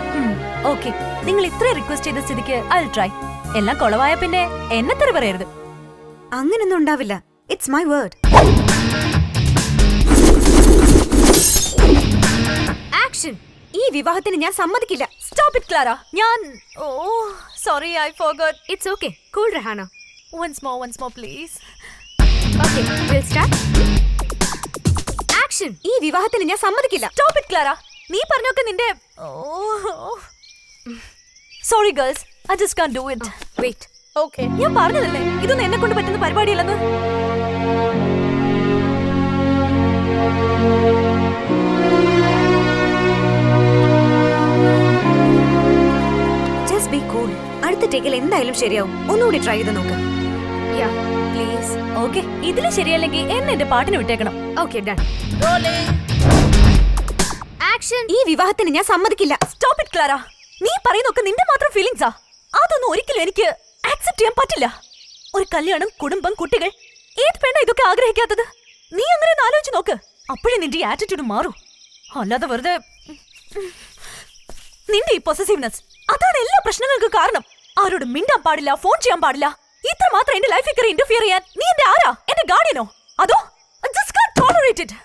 ഓക്കെ നിങ്ങൾ ഇത്ര റിക്വസ്റ്റ് ചെയ്ത സ്ഥിതിക്ക് ഐ ട്രൈ എല്ലാം കൊളവായ പിന്നെ എന്നെ തെറി പറയരുത് അങ്ങനൊന്നും ഉണ്ടാവില്ല ഇറ്റ്സ് മൈ വേർഡ് ആക്ഷൻ ഈ വിവാഹത്തിന് ഞാൻ സമ്മതിക്കില്ല സ്റ്റോപ്പ് ഇറ്റ് ക്ലാര ഞാൻ oh sorry I forgot it's okay cool Rahana once more once more please okay will start action ഈ വിവാഹത്തിന് ഞാൻ സമ്മതിക്കില്ല സ്റ്റോപ്പ് ഇറ്റ് ക്ലാര നീ പറഞ്ഞൊക്കെ നിന്റെ oh sorry girls I just can do it wait okay ഞാൻ പറഞ്ഞതല്ലേ ഇതൊന്നും എന്നെ കൊണ്ട് പറ്റുന്ന പരിപാടിയല്ലെന്ന് ജസ്റ്റ് ബി കൂൾ അടുത്ത ടേക്കിൽ എന്തായാലും ശരിയാവും ഒന്നുകൂടി ട്രൈ ചെയ്ത് നോക്ക് യാ പ്ലീസ് ഓക്കെ ഇതില് ശരിയല്ലെങ്കിൽ എന്നെ എന്റെ പാട്ടിന് വിട്ടേക്കണം ഓക്കെ ഡൺ റോളിംഗ് ആക്ഷൻ ഈ വിവാഹത്തിന് ഞാൻ സമ്മതിക്കില്ല സ്റ്റോപ്പ് ഇറ്റ് ക്ലാര നീ പറയുന്നൊക്കെ നിന്റെ മാത്രം ഫീലിങ്സാ അതൊന്നും ഒരിക്കലും എനിക്ക് ആക്സെപ്റ്റ് ചെയ്യാൻ പറ്റില്ല ഒരു കല്യാണം കുടുംബം കുട്ടികൾ ഏത് പെണ്ണ ഇതൊക്കെ ആഗ്രഹിക്കാത്തത് നീ അങ്ങനെ ഒന്ന് ആലോചിച്ച് നോക്ക് അപ്പോഴേ നിന്റെ ഈ ആറ്റിറ്റ്യൂഡ് മാറൂ അല്ലാതെ വെറുതെ നിന്റെ ഈ പൊസസീവ്നെസ് അതാണ് എല്ലാ പ്രശ്നങ്ങൾക്കും കാരണം ആരോട് മിണ്ടാൻ പാടില്ല ഫോൺ ചെയ്യാൻ പാടില്ല ഇത്ര മാത്രം എന്റെ ലൈഫിൽ കയറി ഇന്റർഫിയർ ചെയ്യാൻ നീ എന്റെ ആരാ എന്റെ ഗാർഡിയനോ അതോ ജസ്റ്റ് കാൻ ടോളറേറ്റ് ഇറ്റ്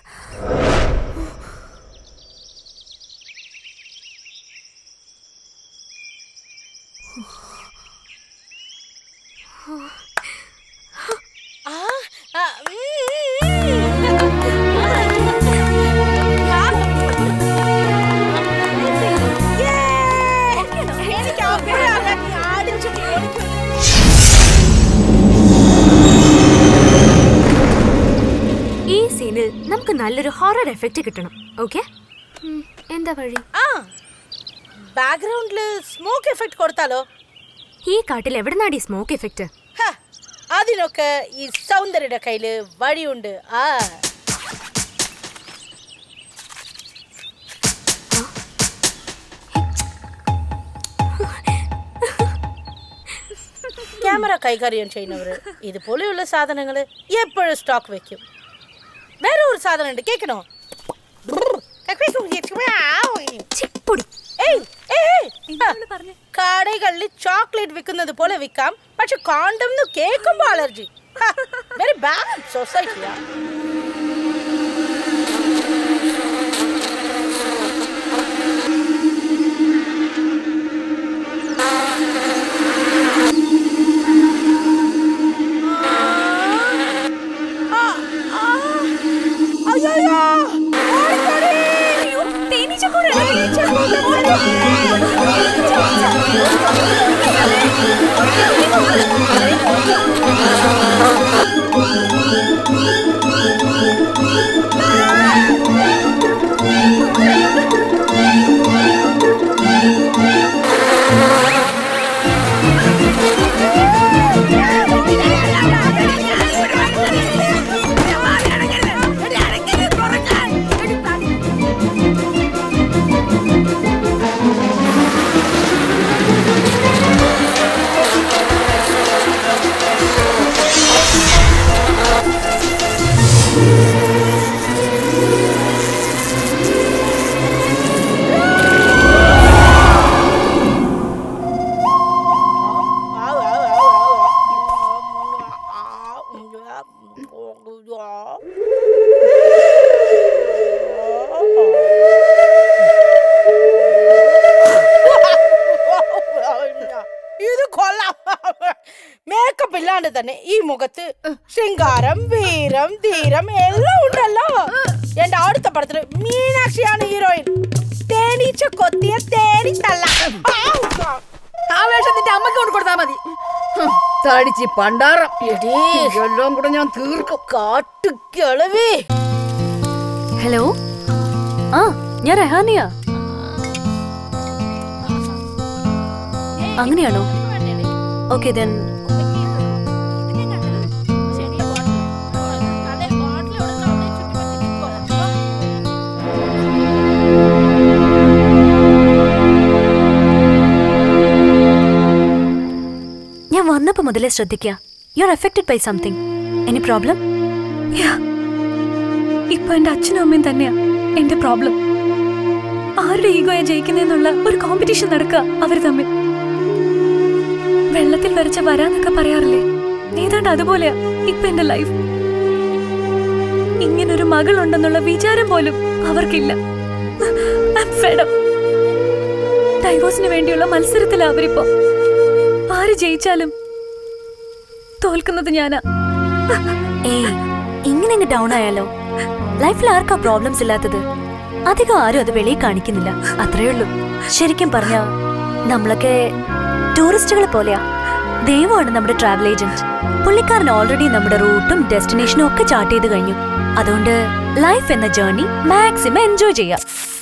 എനിക്ക് അപ്പോഴാണ് നീ ആടിച്ചു ഓടിക്കുന്നത് ഈ സീനിൽ നമുക്ക് നല്ലൊരു ഹൊറർ എഫക്റ്റ് കിട്ടണം ഓക്കെ എന്താ വഴി ആ ബാക്ക്ഗ്രൗണ്ടിൽ സ്മോക്ക് എഫക്റ്റ് കൊടുത്താലോ ഈ കാട്ടിൽ എവിടെന്നാടി സ്മോക്ക് എഫക്റ്റ് ഹ, അതിനൊക്കെ ഈ സൗന്ദര്യയുടെ കയ്യില് വഴിയുണ്ട് ആ ക്യാമറ കൈകാര്യം ചെയ്യുന്നവർ ഇതുപോലെയുള്ള സാധനങ്ങൾ എപ്പോഴും സ്റ്റോക്ക് വെക്കും വേറെ ഒരു സാധനം ഉണ്ട് കേൾക്കണോ ഏയ്, ഏയ്, ആ, കടകളിൽ ചോക്ലേറ്റ് വിൽക്കുന്നത് പോലെ വിൽക്കാം പക്ഷെ കോണ്ടം കേൾക്കുമ്പോ അലർജി വെരി ബാഡ് സൊസൈറ്റിയാ ഇത് കൊള്ളാം മേക്കപ്പ് ഇല്ലാണ്ട് തന്നെ ഈ മുഖത്ത് ശൃംഗാരം വീരം ധീരം എല്ലാം ഉണ്ടല്ലോ എന്റെ അടുത്ത പടത്തില് മീനാക്ഷിയാണ് ഹീറോയിൻ തേനീച്ച കൊത്തിയ തേനി തള്ള ആ വേഷം നിന്റെ അമ്മക്ക് കൊണ്ട് കൊടുത്താ മതി ഹും, തടിച്ച് പണ്ടാറം എടീ, എല്ലാം കൂടെ ഞാൻ തീർക്കും കാട്ടുകിളവേ ഹലോ ആ ഞാൻ രഹാനിയ അങ്ങനെയാണോ ഓക്കെ ദെൻ ഞാൻ വന്നപ്പോ മുതലേ ശ്രദ്ധിക്കുക you are affected by something any problem ഇപ്പൊ എന്റെ അച്ഛനും അമ്മയും തന്നെയാ എന്റെ പ്രോബ്ലം ആരുടെ ഈഗോയെ ജയിക്കുന്നതെന്നുള്ള ഒരു കോമ്പറ്റീഷൻ നടക്കുക അവർ തമ്മിൽ വെള്ളത്തിൽ വരച്ച വരാന്നൊക്കെ പറയാറില്ലേ ഏതാണ്ട് അതുകൊണ്ട് അതുപോലെയാ ഇപ്പൊ എന്റെ ലൈഫ് ഇങ്ങനൊരു മകളുണ്ടെന്നുള്ള വിചാരം പോലും അവർക്കില്ല I'm fed up. ഡൈവോഴ്സിന് വേണ്ടിയുള്ള മത്സരത്തിലാ അവരിപ്പോ ആര് ജയിച്ചാലും തോൽക്കുന്നത് ഞാനാ ഏയ് ഇങ്ങനെ അങ്ങ് ഡൗൺ ആയാലോ ലൈഫിൽ ആർക്കാ പ്രോബ്ലംസ് ഇല്ലാത്തത് അധികം ആരും അത് വെളിയിൽ കാണിക്കുന്നില്ല അത്രേ ഉള്ളൂ ശരിക്കും പറഞ്ഞ നമ്മളൊക്കെ ടൂറിസ്റ്റുകളെ പോലെയാ ദൈവമാണ് നമ്മുടെ ട്രാവൽ ഏജന്റ് പുള്ളിക്കാരൻ ഓൾറെഡി നമ്മുടെ റൂട്ടും ഡെസ്റ്റിനേഷനും ഒക്കെ ചാർട്ട് ചെയ്ത് കഴിഞ്ഞു അതുകൊണ്ട് ലൈഫ് എന്ന ജേർണി മാക്സിമം എൻജോയ് ചെയ്യാം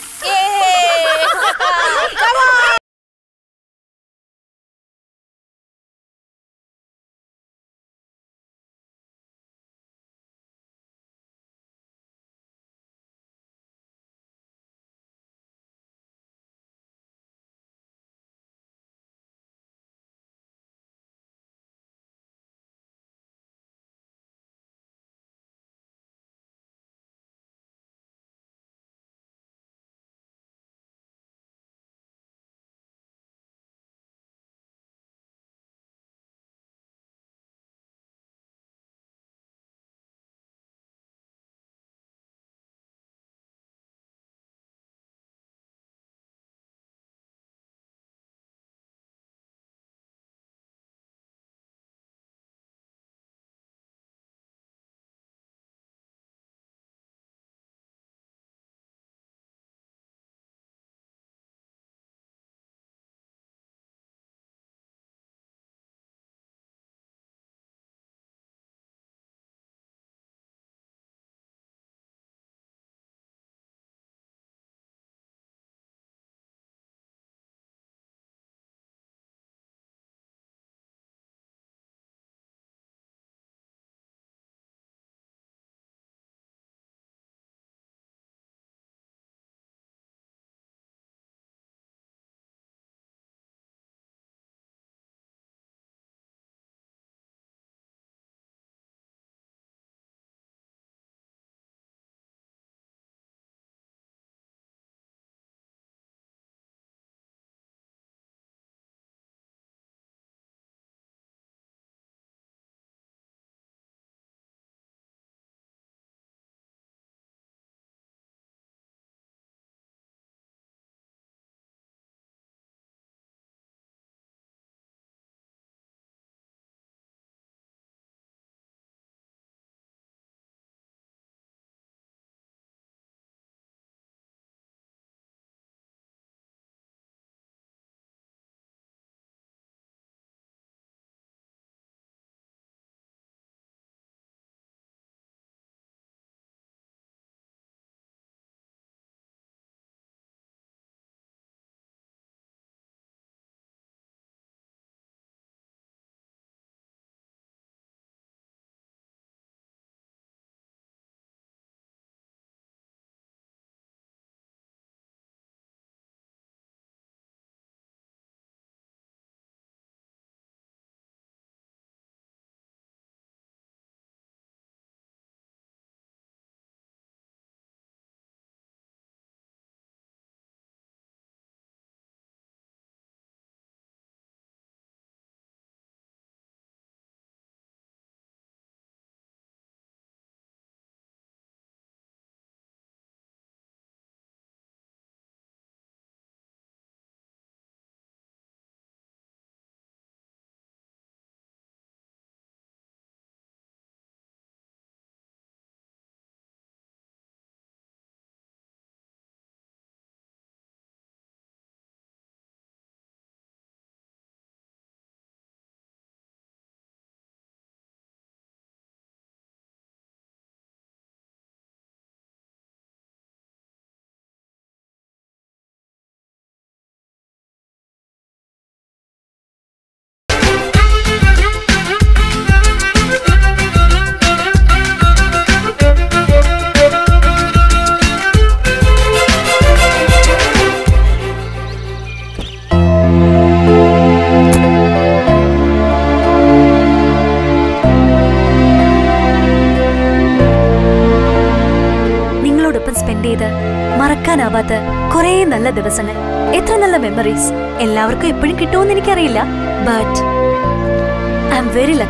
സ്പെൻഡ് ചെയ്ത് മറക്കാനാവാത്ത കുറേ നല്ല ദിവസങ്ങൾ എത്ര നല്ല മെമ്മറീസ് എല്ലാവർക്കും എപ്പോഴും കിട്ടുമെന്ന് എനിക്കറിയില്ല but I am very lucky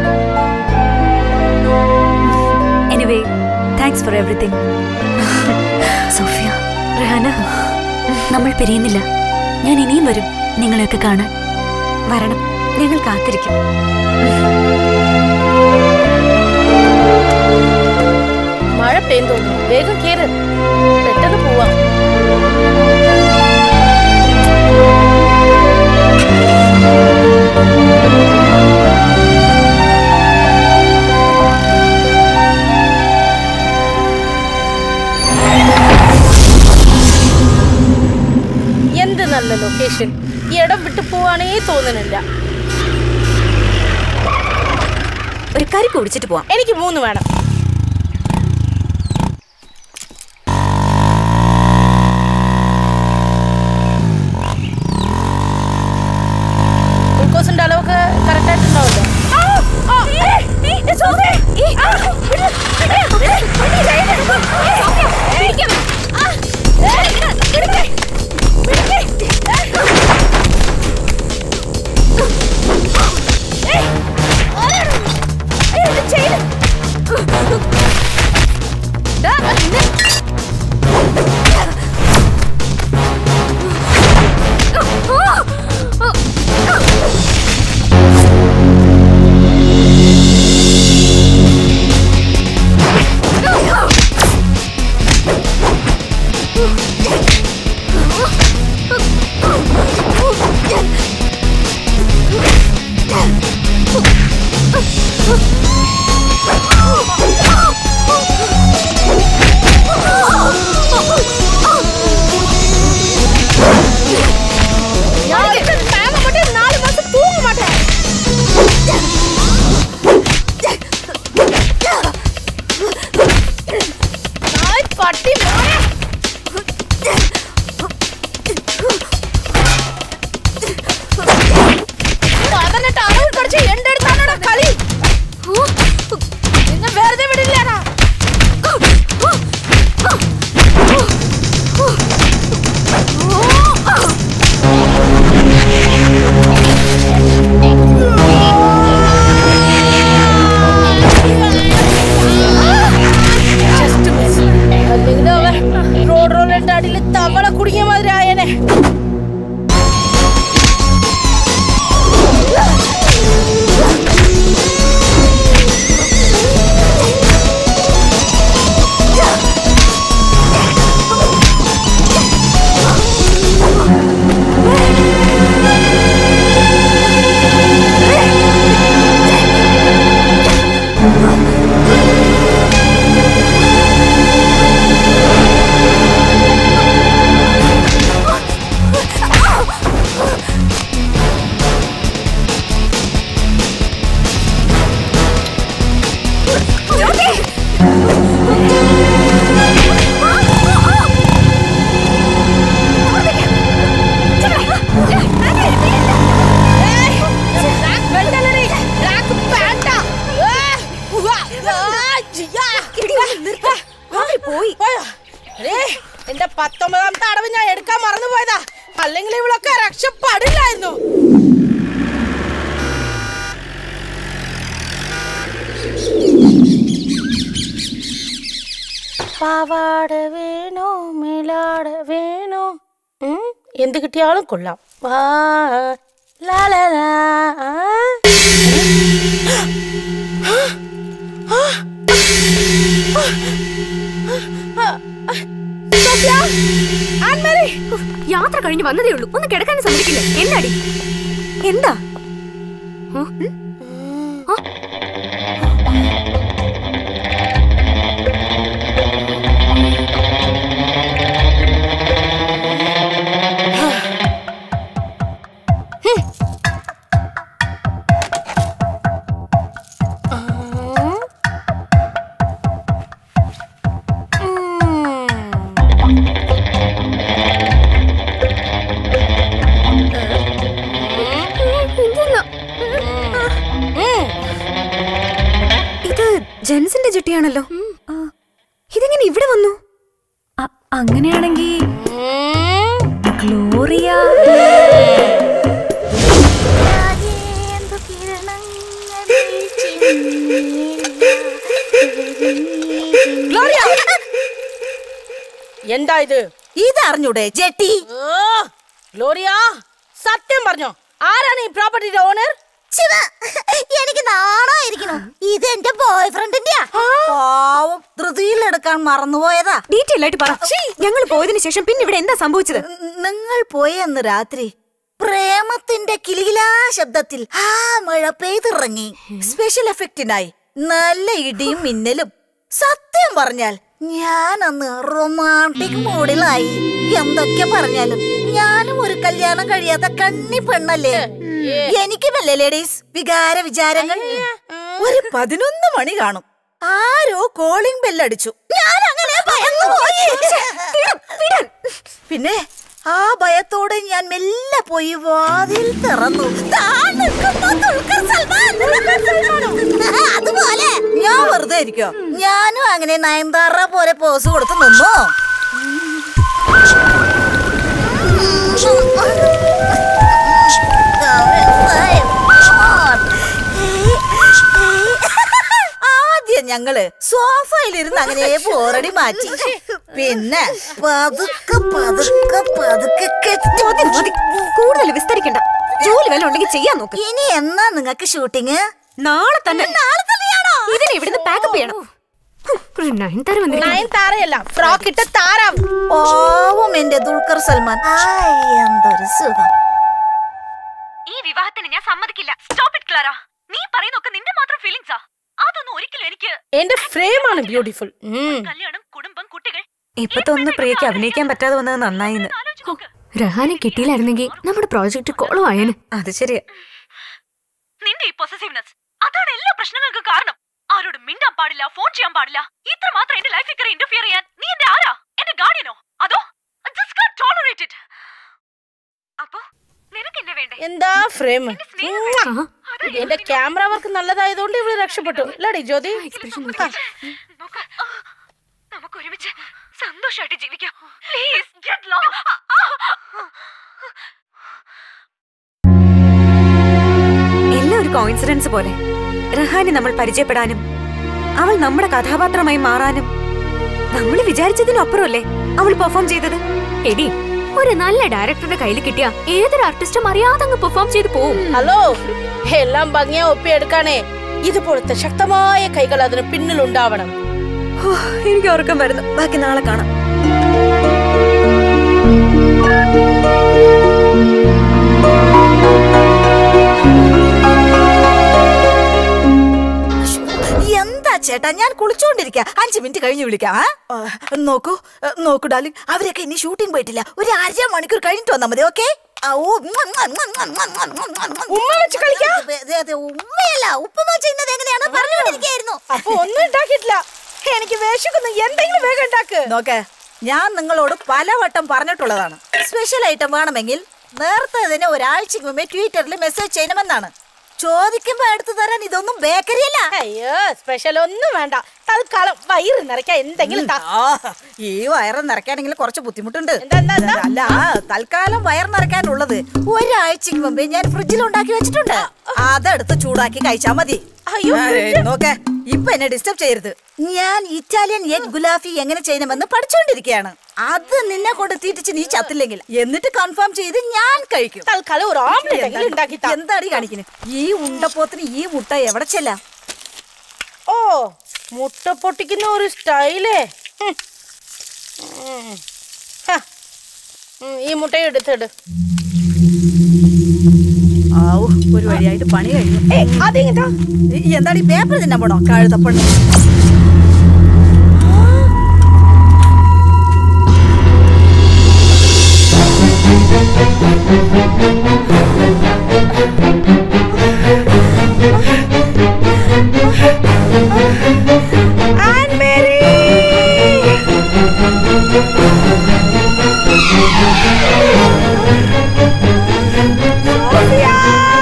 anyway thanks for everything Sophia Rahana നമ്മൾ പിരിയുന്നില്ല ഞാൻ ഇനിയും വരും നിങ്ങളെയൊക്കെ കാണാൻ വരണം ഞങ്ങൾ കാത്തിരിക്കും മഴ പെയ്തോന്നു വേഗം കേറ് പെട്ടെന്ന് പോവാം എന്ത് നല്ല ലൊക്കേഷൻ ഈ ഇടം വിട്ടു പോവാനേ തോന്നുന്നില്ല ഒരു കറി കുടിച്ചിട്ട് പോവാം എനിക്ക് മൂന്ന് വേണം ഗ്ലൂക്കോസിന്റെ അളവൊക്കെ കറക്റ്റ് ആയിട്ടുണ്ടാവല്ലോ நாலு மாசம் தூங்க மாட்டேன் நாய் பட்டி മോനെ. പതിനെട്ട് അളവിൽ കുറച്ച് എന്റെ അടുത്താണോടാ കളി നിന്നെ വെറുതെ വിടില്ലാടാ Just miss. അല്ലെങ്കിൽ അവൻ റോഡ് റോളിന്റെ അടിയിൽ തവള കുടുങ്ങിയ മാതിരി ആയേനെ എന്റെ പത്തൊമ്പതാമത്തെ അടവ് ഞാൻ എടുക്കാൻ മറന്നു പോയതാ അല്ലെങ്കിൽ ഇവളൊക്കെ രക്ഷപ്പെടില്ലായിരുന്നു പാവാട വേണോ മേലാട വേണോ ഉം, എന്ത് കിട്ടിയാലും കൊള്ളാം വാ ലാ ലാ ലാ ആ. സോഫിയ, ആൻമേരി, യാത്ര കഴിഞ്ഞ് വന്നതേ ഉള്ളൂ ഒന്ന് കിടക്കാൻ സമ്മതിക്കില്ല എന്നാടി എന്താ ഇത് ജെൻസിന്റെ ചിട്ടിയാണല്ലോ ആ, ഇതെങ്ങനെ ഇവിടെ വന്നു അങ്ങനെയാണെങ്കിൽ ഗ്ലോറിയ എന്തു കിരണങ്ങൾ വീഴ്ചി ഗ്ലോറിയ എന്താ ഇത് ഇതറിഞ്ഞൂടെ ജെട്ടി ഓ, ഗ്ലോറിയ സത്യം പറഞ്ഞോ ആരാണ് ഈ പ്രോപ്പർട്ടിയുടെ ഓണർ എനിക്ക് നാണായിരിക്കണം ഇത് എന്റെ ബോയ് ഫ്രണ്ടിന്റെയാ പാവം ധൃതിയിലെടുക്കാൻ മറന്നുപോയതാ ഡീറ്റെയിൽ ആയിട്ട് പറ ഞങ്ങൾ പോയതിനു ശേഷം പിന്നെ ഇവിടെ എന്താ സംഭവിച്ചത് നിങ്ങൾ പോയെന്ന് രാത്രി പ്രേമത്തിന്റെ കിലികിലാ ശബ്ദത്തിൽ ആ മഴ പെയ്തിറങ്ങി സ്പെഷ്യൽ എഫക്റ്റിനായി നല്ല ഇടിയും മിന്നലും സത്യം പറഞ്ഞാൽ ഞാൻ അന്ന് റൊമാൻറ്റിക് മൂഡിലായി എന്തൊക്കെ പറഞ്ഞാലും ഞാനും ഒരു കല്യാണം കഴിയാത്ത കണ്ണി പെണ്ണല്ലേ എനിക്കുമല്ലേ ലേഡീസ് വികാര വിചാരങ്ങൾ ഒരു പതിനൊന്ന് മണി കാണും ആരോ കോളിംഗ് ബെല്ലടിച്ചു ഞാൻ അങ്ങനെ ഭയന്നു പോയി പിന്നെ ആ ഭയത്തോടെ ഞാൻ മെല്ലെ പോയി വാതിൽ തുറന്നു ദാ നിൽക്കുന്നു ദുൽഖർ സൽമാൻ. അതുപോലെ ഞാൻ വെറുതെ ഇരിക്കോ ഞാനും അങ്ങനെ നയൻതാറ പോലെ പോസ് കൊടുത്ത് നിന്നോ ആദ്യം ഞങ്ങള് സോഫയിലിരുന്ന് അങ്ങനെ ബോറടി മാറ്റി പിന്നെ പതുക്കെ പതുക്കെ പതുക്കെ കെട്ടി കൂടുതൽ വിസ്തരിക്കണ്ട ജോലി വല്ല ഉണ്ടെങ്കിൽ ചെയ്യാൻ നോക്ക് ഇനി എന്നാ നിങ്ങക്ക് ഷൂട്ടിങ് നാളെ തന്നെ നാളെ തന്നെയാണോ ഇതിനെ ഇവിടുന്ന് പാക്കപ്പ് ചെയ്യണം ഒരു നയൻതാര വന്നിരിക്കുന്നു. നയൻ താരയല്ല ഫ്രോക്ക് ഇട്ട താറാവ് പാവം എന്റെ ദുൽഖർ സൽമാൻ ആയ്, എന്തൊരു സുഖം ഈ വിവാഹത്തിന് ഞാൻ സമ്മതിക്കില്ല സ്റ്റോപ്പ് ഇറ്റ് ക്ലാര നീ പറയുന്നൊക്കെ നിന്റെ മാത്രം ഫീലിംഗ്സാ അതൊന്നും ഒരിക്കലും എനിക്ക് എന്റെ ഫ്രെയിമാണ് ബ്യൂട്ടിഫുൾ കല്യാണം കുടുംബം കുട്ടികൾ ഇപ്പത്തെ ഒന്ന് പ്രിയക്ക് അഭിനയിക്കാൻ പറ്റാതെ വന്നത് നന്നായിന്ന് രഹാനെ കിട്ടിയില്ലായിരുന്നെങ്കിൽ നമ്മുടെ പ്രോജക്റ്റ് കോളം ആയേന് അത് ശരിയാ നിന്റെ ഈ പൊസസീവ്നെസ് അതാണ് എല്ലാ പ്രശ്നങ്ങൾക്കും കാരണം ആരോട് മിണ്ടാൻ പാടില്ല ഫോൺ ചെയ്യാൻ പാടില്ല ഇത്ര മാത്രം എന്റെ ലൈഫിൽ കയറി ഇന്റർഫിയർ ചെയ്യാൻ നീ എന്റെ ആരാ എന്റെ ഗാർഡിയനോ അതോ ജസ്റ്റ് കാൻ ടോളറേറ്റ് ഇറ്റ് അപ്പോ നിനക്ക് എന്നെ വേണ്ടേ എന്താ ഫ്രെയിം എന്റെ ക്യാമറ വർക്ക് നല്ലതായതുകൊണ്ട് ഇവിടെ രക്ഷപ്പെട്ടു അല്ലേടി ജ്യോതി ആ. നോക്ക്. ആ, നമുക്ക് ഒരുമിച്ച് സന്തോഷമായിട്ട് ജീവിക്കാം പ്ലീസ് ഗെറ്റ് ലോ എല്ലാം ഒരു കോയിൻസിഡൻസ് പോലെ റഹാനെ നമ്മൾ പരിചയപ്പെടാനും അവൾ നമ്മുടെ കഥാപാത്രമായി മാറാനും നമ്മൾ വിചാരിച്ചതിനപ്പുറമല്ലേ അവൾ പെർഫോം ചെയ്തത് എടി ഒരു നല്ല ഡയറക്ടറുടെ കയ്യിൽ കിട്ടിയ ഏതൊരു ആർട്ടിസ്റ്റും അറിയാതെ അങ്ങ് പെർഫോം ചെയ്ത് പോവും ഹലോ എല്ലാം ഭംഗിയാ ഒപ്പിയെടുക്കാനേ ഇതുപോലത്തെ ശക്തമായ കൈകൾ അതിന് പിന്നിലുണ്ടാവണം ഹോ, എനിക്ക് ഉറക്കം വരുന്നു ബാക്കി നാളെ കാണാം എന്താ ചേട്ടാ ഞാൻ കുളിച്ചോണ്ടിരിക്ക അഞ്ചു മിനിറ്റ് കഴിഞ്ഞ് വിളിക്കാം ആ? ആ, നോക്കൂ ആ, നോക്കൂ ഡാർലിംഗ് അവരൊക്കെ ഇനി ഷൂട്ടിംഗ് പോയിട്ടില്ല ഒരു അര മണിക്കൂർ കഴിഞ്ഞിട്ട് വന്നാ മതി ഓക്കെ ഉമ്മ വെച്ച് കളിക്കാം ഉമ്മയല്ല ഉപ്പുമ ചെയ്യുന്നത് എങ്ങനെയാണ് പറഞ്ഞുകൊണ്ടിരിക്കുകയായിരുന്നു അപ്പൊ ഒന്നും ഉണ്ടാക്കിയിട്ടില്ല എനിക്ക് വേഷിക്കുന്നു എന്തെങ്കിലും വേഗം ഉണ്ടാക്ക് നോക്ക് ഞാൻ നിങ്ങളോട് പലവട്ടം പറഞ്ഞിട്ടുള്ളതാണ് സ്പെഷ്യൽ ഐറ്റം വേണമെങ്കിൽ നേരത്തെ തന്നെ ഒരാഴ്ചക്ക് മുമ്പേ ട്വിറ്ററിൽ മെസ്സേജ് ചെയ്യണമെന്നാണ് ചോദിക്കുമ്പോ എടുത്തു തരാൻ ഇതൊന്നും ബേക്കറി അല്ല അയ്യോ സ്പെഷ്യൽ ഒന്നും വേണ്ട തൽക്കാലം വയറ് നിറയ്ക്കാൻ എന്തെങ്കിലും താ. ആ, ഈ വയറ് നിറയ്ക്കാനെങ്കിൽ കുറച്ച് ബുദ്ധിമുട്ടുണ്ട് എന്താ, എന്താ, എന്താ? അല്ല തൽക്കാലം വയർ നിറയ്ക്കാനുള്ളത് ഒരാഴ്ചക്ക് മുമ്പേ ഞാൻ ഫ്രിഡ്ജിൽ ഉണ്ടാക്കി വെച്ചിട്ടുണ്ട് അതെടുത്ത് ചൂടാക്കി കഴിച്ചാ മതി അയ്യോ, ആ, നോക്കെ ഇപ്പൊ എന്നെ ഡിസ്റ്റർബ് ചെയ്യരുത് ഞാൻ ഇറ്റാലിയൻ എഗ് ഗുലാഫി എങ്ങനെ ചെയ്യണമെന്ന് പഠിച്ചുകൊണ്ടിരിക്കുകയാണ് അത് നിന്നെ കൊണ്ട് തീറ്റിച്ച് നീ ചത്തില്ലെങ്കിൽ എന്നിട്ട് കൺഫേം ചെയ്ത് ഞാൻ കഴിക്കും തൽക്കാലം ഒരു ഓംലെറ്റ് എങ്കിലും ഉണ്ടാക്കി താ. എന്താടി കാണിക്കുന്നത് ഈ ഉണ്ടപ്പോത്തിന് ഈ മുട്ട എവിടെ ചെല്ലാം ഓ മുട്ട പൊട്ടിക്കുന്ന ഒരു സ്റ്റൈലേ ഹും. ഉം. ഹ. ഉം, ഈ മുട്ടയും എടുത്തിട് ആവൂ ഒരു വഴിയായിട്ട് പണി കഴിഞ്ഞു ഏയ് അതിങ്ങട്ടാ ഈ എന്താണ് ഈ പേപ്പർ തിന്നാൻ പോണോ കഴുതപ്പണ്ണി ആൻ മേരി സോഫിയ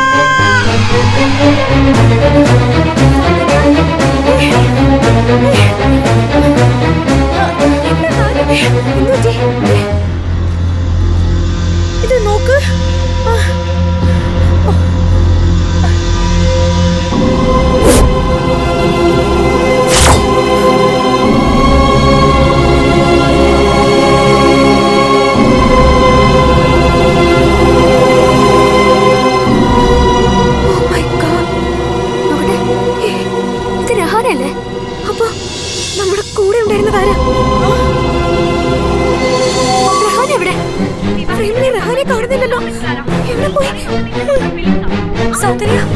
ഇത് നോക്ക് ആ. ഓ.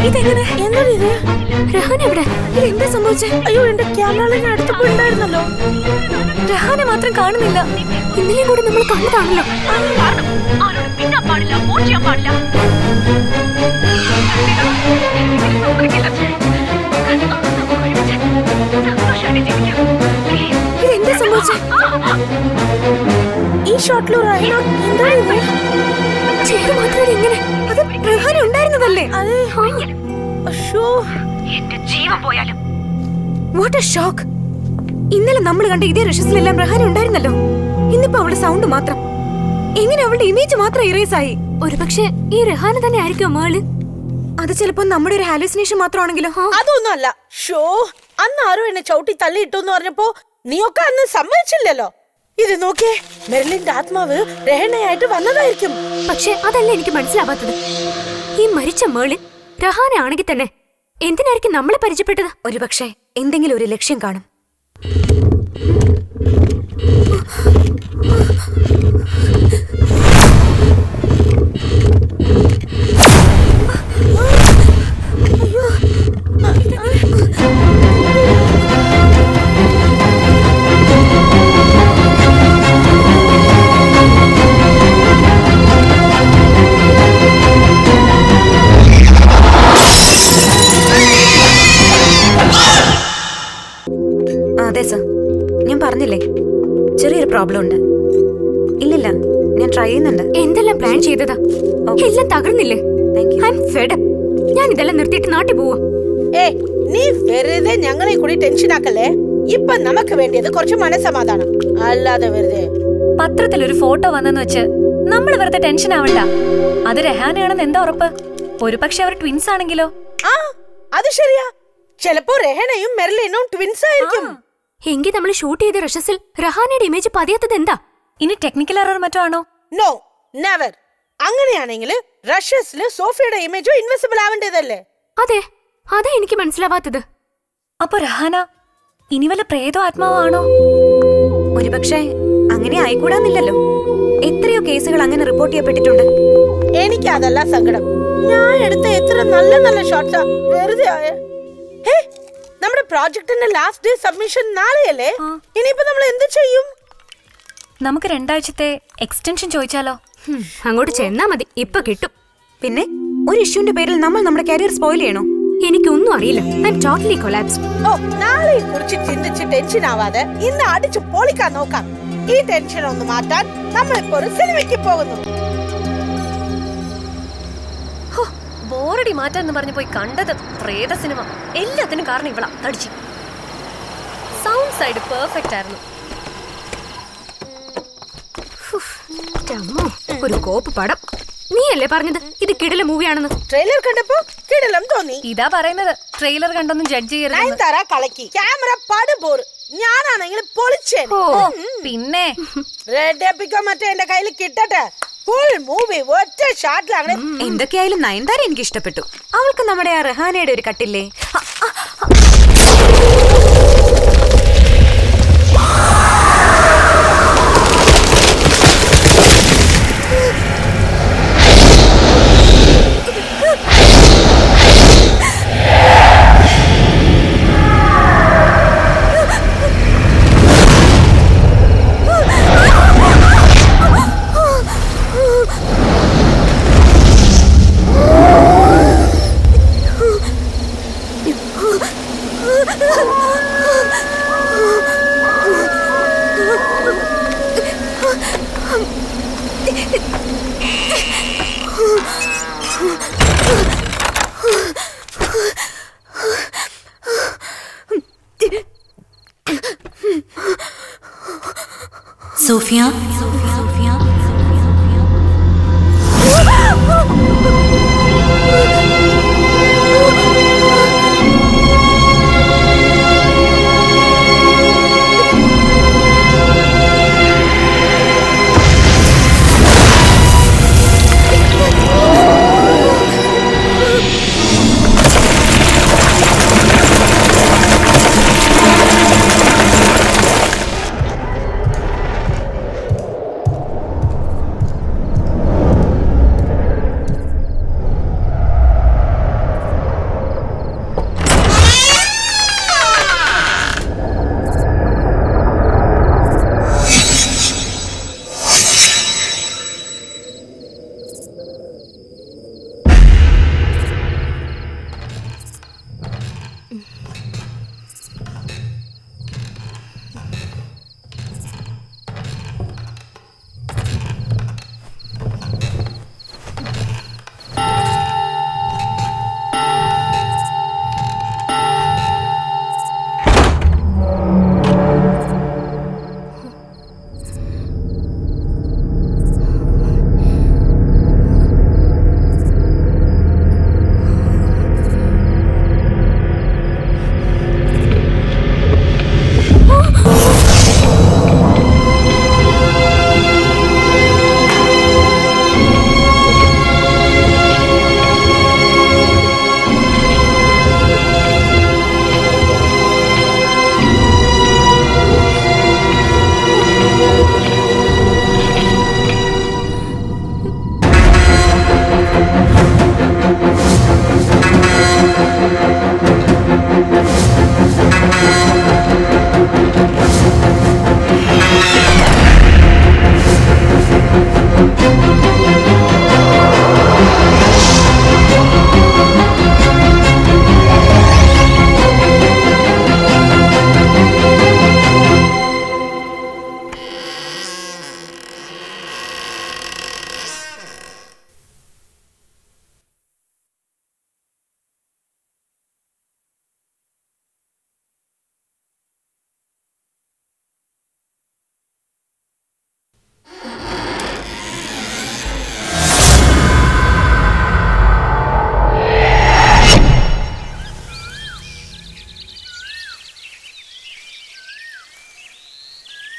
ഇതെങ്ങനെ എന്താണ് ഇത് രഹാൻ എവിടെ എന്താ സംഭവിച്ചേ അയ്യോ എന്റെ ക്യാമറ ഞാൻ അടുത്തപ്പോ ഉണ്ടായിരുന്നല്ലോ രഹാനെ മാത്രം കാണുന്നില്ല ഇന്നലെയും കൂടി നമ്മൾ കണ്ടതാണല്ലോ ഇതെന്താ സംഭവിച്ചേ ഈ ഷോട്ടിൽ റഹന എന്താണ് ഇത് ചെയ്ത് മാത്രമല്ല ഇങ്ങനെ അത് രഹാന ഉണ്ടായിരുന്നതല്ലേ അതെ അശോ വാട്ട് എ ഷോക്ക് ഇന്നലെ നമ്മൾ കണ്ട ഇതേ റഷസിലെല്ലാം റഹാന ഉണ്ടായിരുന്നല്ലോ ഇന്നിപ്പോ അവളുടെ സൗണ്ട് മാത്രം എങ്ങനെ അവളുടെ ഇമേജ് മാത്രം ഇറേസ് ആയി ഒരുപക്ഷെ ഈ രഹാന തന്നെ ആയിരിക്കും മേള് അത് ചിലപ്പോ നമ്മുടെ ഒരു ഹാലുസിനേഷൻ മാത്രമാണെങ്കിലോ അതൊന്നും അല്ല ഷോ അന്ന് ആരും എന്നെ ചവിട്ടി തള്ളിയിട്ടു എന്ന് പറഞ്ഞപ്പോ നീയൊക്കെ അന്ന് സമ്മതിച്ചില്ലല്ലോ ഇത് നോക്കിയേ മെർലിന്റെ ആത്മാവ് രഹണയായിട്ട് വന്നതായിരിക്കും പക്ഷെ അതല്ല എനിക്ക് മനസ്സിലാവാത്തത് ഈ മരിച്ച മേളിൽ രഹാന ആണെങ്കിൽ തന്നെ എന്തിനായിരിക്കും നമ്മളെ പരിചയപ്പെട്ടത് ഒരുപക്ഷെ എന്തെങ്കിലും ഒരു ലക്ഷ്യം കാണും ആ, അതെ സർ ഞാൻ പറഞ്ഞില്ലേ ചെറിയൊരു പ്രോബ്ലം ഉണ്ട് ഇല്ലില്ല ഞാൻ ട്രൈ ചെയ്യുന്നുണ്ട് എന്തെല്ലാം പ്ലാൻ ചെയ്തതാ എല്ലാം തകർന്നില്ലേ I'm fed up. ഞാൻ ഇതെല്ലാം നിർത്തിയിട്ട് നാട്ടിൽ പോവാ ഏ നീ വെറുതെ ഞങ്ങളെ കൂടി ടെൻഷൻ ആക്കല്ലേ ഇപ്പൊ നമുക്ക് വേണ്ടിയത് കുറച്ച് മനസമാധാനം അല്ലാതെ വെറുതെ പത്രത്തിൽ ഒരു ഫോട്ടോ വന്നെന്ന് വെച്ച് നമ്മൾ വെറുതെ ടെൻഷൻ ആവണ്ട അത് രഹാനയാണെന്ന് എന്താ ഉറപ്പ് ഒരു പക്ഷെ അവർ ട്വിൻസ് ആണെങ്കിലോ ആ അത് ശരിയാ ചിലപ്പോ രഹണയും മെർലിനും ട്വിൻസ് ആയിരിക്കും എങ്കിൽ നമ്മൾ ഷൂട്ട് ചെയ്ത റഷസിൽ രഹാനയുടെ ഇമേജ് പതിയാത്തത് എന്താ ഇനി ടെക്നിക്കൽ എറർ മറ്റോ ആണോ നോ നെവർ അങ്ങനെയാണെങ്കിൽ റഷ്യസില് സോഫിയുടെ ഇമേജോ ഇൻവെസിബിൾ ആവേണ്ടതല്ലേ അതെ അതാ എനിക്ക് മനസ്സിലാവാത്തത് അപ്പൊ രഹാന ഇനി വല്ല പ്രേതോ ആത്മാവോ ആണോ ഒരുപക്ഷെ അങ്ങനെ ആയിക്കൂടാന്നില്ലല്ലോ എത്രയോ കേസുകൾ അങ്ങനെ റിപ്പോർട്ട് ചെയ്യപ്പെട്ടിട്ടുണ്ട് എനിക്ക് അതല്ല സങ്കടം ഞാൻ എടുത്ത എത്ര നല്ല നല്ല ഷോട്ട്സാ വെറുതെ ആയ ഹേ നമ്മുടെ പ്രോജക്റ്റിന്റെ ലാസ്റ്റ് ഡേ സബ്മിഷൻ നാളെയല്ലേ ഇനിയിപ്പോ നമ്മൾ എന്ത് ചെയ്യും നമുക്ക് രണ്ടാഴ്ചത്തെ എക്സ്റ്റൻഷൻ ചോദിച്ചാലോ ഹും, അങ്ങോട്ട് ചെന്നാ മതി ഇപ്പൊ കിട്ടും പിന്നെ ഒരു ഇഷ്യൂന്റെ പേരിൽ നമ്മൾ നമ്മുടെ കരിയർ സ്പോയിൽ ചെയ്യണോ എനിക്കൊന്നും അറിയില്ല ഐ എം ടോട്ടലി കൊളാപ്സ് ഓ നാളെ കുറിച്ച് ചിന്തിച്ച് ടെൻഷൻ ആവാതെ ഇന്ന് അടിച്ചു പൊളിക്കാൻ നോക്കാം ഈ ടെൻഷൻ ഒന്ന് മാറ്റാൻ നമ്മൾ ഇപ്പൊ ഒരു സിനിമയ്ക്ക് പോകുന്നു ബോറടി മാറ്റാന്ന് പറഞ്ഞു പോയി കണ്ടത് പ്രേത സിനിമ എല്ലാത്തിനും കാരണം ഇവളാ തടിച്ചു സൗണ്ട് സൈഡ് പെർഫെക്റ്റ് ആയിരുന്നു അമ്മോ, ഒരു കോപ്പ് പടം നീയല്ലേ പറഞ്ഞത് ഇത് കിടല മൂവിയാണെന്ന് ട്രെയിലർ കണ്ടപ്പോ കിടലം തോന്നി ഇതാ പറയുന്നത് ട്രെയിലർ കണ്ടൊന്നും ജഡ്ജ് ചെയ്യരുത് നയൻതാര കളക്കി ക്യാമറ പടുപോറ് ഞാനാണെങ്കിൽ പൊളിച്ചേനെ ഓ പിന്നെ റെഡ് എപ്പിക്കോ മറ്റേ എന്റെ കയ്യിൽ കിട്ടട്ടെ ഫുൾ മൂവി ഒറ്റ ഷാട്ടിലാണ് എന്തൊക്കെയായാലും നയൻതാര എനിക്ക് ഇഷ്ടപ്പെട്ടു അവൾക്ക് നമ്മുടെ ആ റഹാനയുടെ ഒരു കട്ടില്ലേ അ, അ, അ. സോഫിയ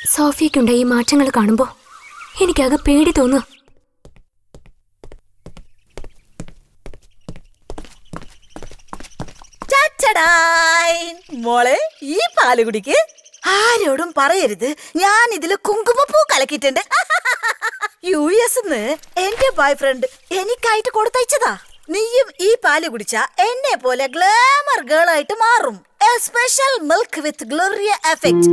സോഫിയക്കുണ്ടായി ഈ മാറ്റങ്ങൾ കാണുമ്പോൾ എനിക്കാകെ പേടി തോന്നുക ചച്ചടായ്. മോളെ ഈ പാല് കുടിക്ക് ആരോടും പറയരുത് ഞാൻ ഇതില് കുങ്കുമപ്പൂ കലക്കിയിട്ടുണ്ട് യു എസ് എന്റെ ബോയ് ഫ്രണ്ട് എനിക്കായിട്ട് കൊടുത്തയച്ചതാ നീയും ഈ പാല് കുടിച്ച എന്നെ പോലെ ഗ്ലാമർ ഗേൾ ആയിട്ട് മാറും a special milk with Gloria effect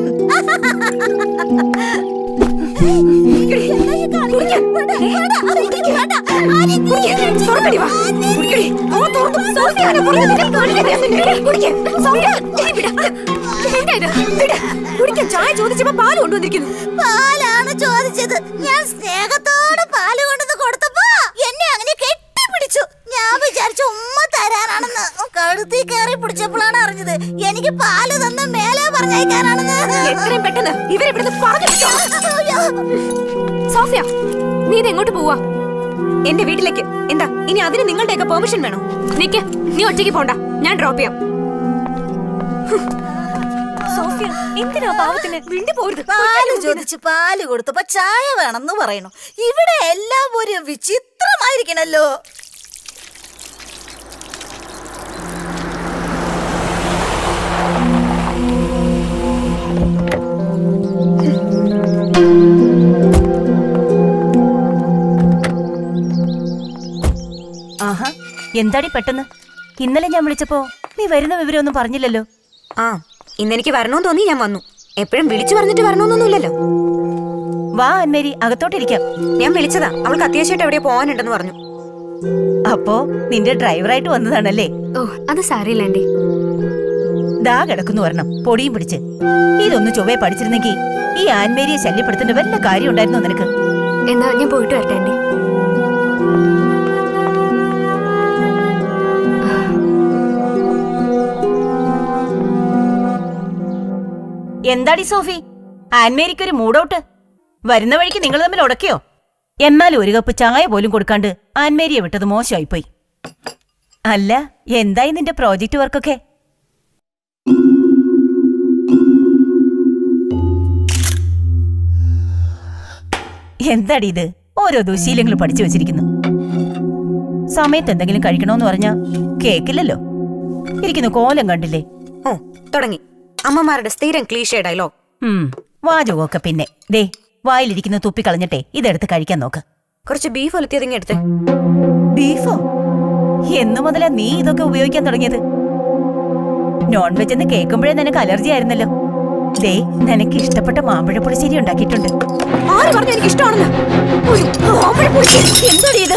ചായ ചോദിച്ചപ്പോ പാല് കൊണ്ടുവന്നിരിക്കുന്നു പാലാണ് ചോദിച്ചത് ഞാൻ സ്നേഹത്തോടെ പാല് കൊണ്ടുവന്ന് കൊടുത്തപ്പോ എന്നെ അങ്ങനെ കെട്ടിപ്പിടിച്ചു ഞാൻ വിചാരിച്ചു ഉമ്മ തരാനാണെന്ന് കഴുത്തി കയറി പിടിച്ചപ്പോഴാണ് അറിഞ്ഞത് എനിക്ക് പാല് തന്ന് മേലെ പറഞ്ഞയക്കാനാണെന്ന് എത്രയും പെട്ടെന്ന് ഇവരെ ഇവിടുന്ന് പറഞ്ഞു അയ്യോ. സോഫിയ നീ ഇത് എങ്ങോട്ട് പോവാ എന്റെ വീട്ടിലേക്ക് എന്താ ഇനി അതിന് നിങ്ങളുടെയൊക്കെ പെർമിഷൻ വേണോ നിക്ക് നീ ഒറ്റയ്ക്ക് പോണ്ട ഞാൻ ഡ്രോപ്പ് ചെയ്യാം സോഫിയ എന്തിനാ പാവത്തിന് വിണ്ടു പോരുത് പാല് ചോദിച്ച് പാല് കൊടുത്തപ്പോ ചായ വേണമെന്ന് പറയണു ഇവിടെ എല്ലാം ഒരു വിചിത്രമായിരിക്കണല്ലോ ആഹാ എന്താടി പെട്ടെന്ന് ഇന്നലെ ഞാൻ വിളിച്ചപ്പോ നീ വരുന്ന വിവരമൊന്നും പറഞ്ഞില്ലല്ലോ ആ ഇന്നെനിക്ക് വരണമെന്ന് തോന്നി ഞാൻ വന്നു എപ്പോഴും വിളിച്ചു പറഞ്ഞിട്ട് വരണമെന്നൊന്നുമില്ലല്ലോ വാ അന്മേരി അകത്തോട്ടിരിക്കാം ഞാൻ വിളിച്ചതാ അവൾക്ക് അത്യാവശ്യമായിട്ട് എവിടെയോ പോകാനുണ്ടെന്ന് പറഞ്ഞു അപ്പോ നിന്റെ ഡ്രൈവറായിട്ട് വന്നതാണല്ലേ ഓ അത് സാരിയില്ലണ്ടി ദാ കിടക്കുന്നു വരണം പൊടിയും പിടിച്ച് ഇതൊന്ന് ചൊവ്വേ പഠിച്ചിരുന്നെങ്കിൽ ഈ ആൻമേരിയെ ശല്യപ്പെടുത്തേണ്ട വല്ല കാര്യം ഉണ്ടായിരുന്നോ നിനക്ക് എന്നാ ഞാൻ പോയിട്ട് വരട്ടെ ആൻറ്റി എന്താടി സോഫി ആൻമേരിക്കൊരു മൂഡൌട്ട് വരുന്ന വഴിക്ക് നിങ്ങൾ തമ്മിൽ ഉടക്കിയോ എന്നാലും ഒരു കപ്പ് ചായ പോലും കൊടുക്കാണ്ട് ആൻമേരിയെ വിട്ടത് മോശമായിപ്പോയി അല്ല എന്തായി നിന്റെ പ്രോജക്റ്റ് വർക്കൊക്കെ എന്താടി ഇത് ഓരോ ദുശീലങ്ങൾ പഠിച്ചു വെച്ചിരിക്കുന്നു സമയത്ത് എന്തെങ്കിലും കഴിക്കണോന്ന് പറഞ്ഞാ കേക്കില്ലല്ലോ ഇരിക്കുന്നു കോലം കണ്ടില്ലേ ഓ തുടങ്ങി അമ്മമാരുടെ സ്ഥിരം ക്ലീഷേ ഡയലോഗ് ഉം വാചകമൊക്കെ പിന്നെ ദേ വായിലിരിക്കുന്ന തുപ്പി കളഞ്ഞിട്ടേ ഇതെടുത്ത് കഴിക്കാൻ നോക്ക് കുറച്ച് ബീഫ് ഒലത്തിയതിങ്ങി എടുത്തേ ബീഫോ എന്നു മുതലാ നീ ഇതൊക്കെ ഉപയോഗിക്കാൻ തുടങ്ങിയത് നോൺ വെജ് എന്ന് കേൾക്കുമ്പോഴേ നിനക്ക് അലർജി ആയിരുന്നല്ലോ ദേ നിനക്ക് ഇഷ്ടപ്പെട്ട മാമ്പഴ പുളിശ്ശേരി ഉണ്ടാക്കിയിട്ടുണ്ട് ആര് പറഞ്ഞു എനിക്ക് ഇഷ്ടമാണെന്ന് എന്താടി ഇത്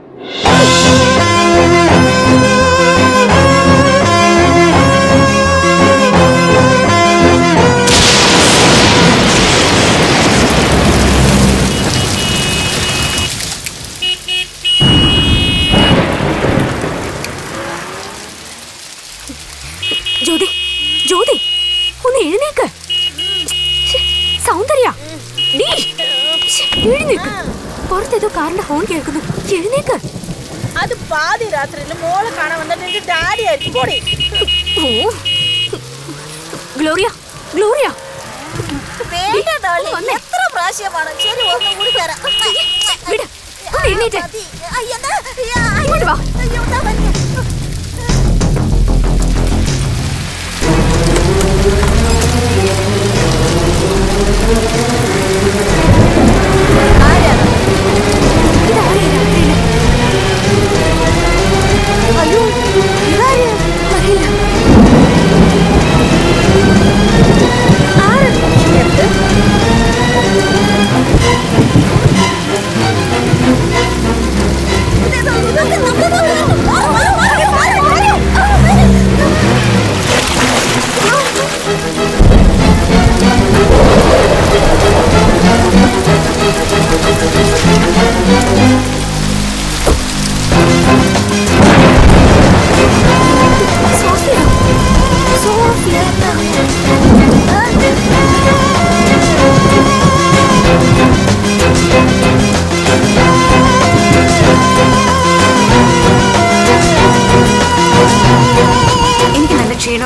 ജ്യോതി ജ്യോതി ഒന്ന് എഴുന്നേക്ക് ശ്ശെ, സൗന്ദര്യ നീ ശ്ശെ, എഴുന്നേക്ക് പുറത്തേതോ കാറിന്റെ ഹോൺ കേൾക്കുന്നു എഴുന്നേക്ക് അത് പാതി രാത്രിയിൽ മോളെ കാണാൻ വന്നിട്ട് എന്റെ ഡാഡി ആയിരിക്കും പോടി ഓ ഗ്ലോറിയ ഗ്ലോറിയ വേണ്ട darling. എത്ര പ്രാവശ്യമാണ് ശരി ഒന്നും കൂടി തരാം വിട് ഒന്ന് എഴുന്നേറ്റ് മതി. അയ്യ, എന്താ? അയ്യ, ഇങ്ങോട്ട് വാ അയ്യോ, എന്താ പറ്റി? ഇതാരാ ഈ രാത്രിയില്? അയ്യോ, ഇതാര്? അറിയില്ല ആര്? എന്ത്? ഇതെന്താ? ഇതൊക്കെ നമ്മുടെ നാട്ടിലാണ്. മാറ്, മാറ്, മാറ്, മാറ്, മാറ്. ആ.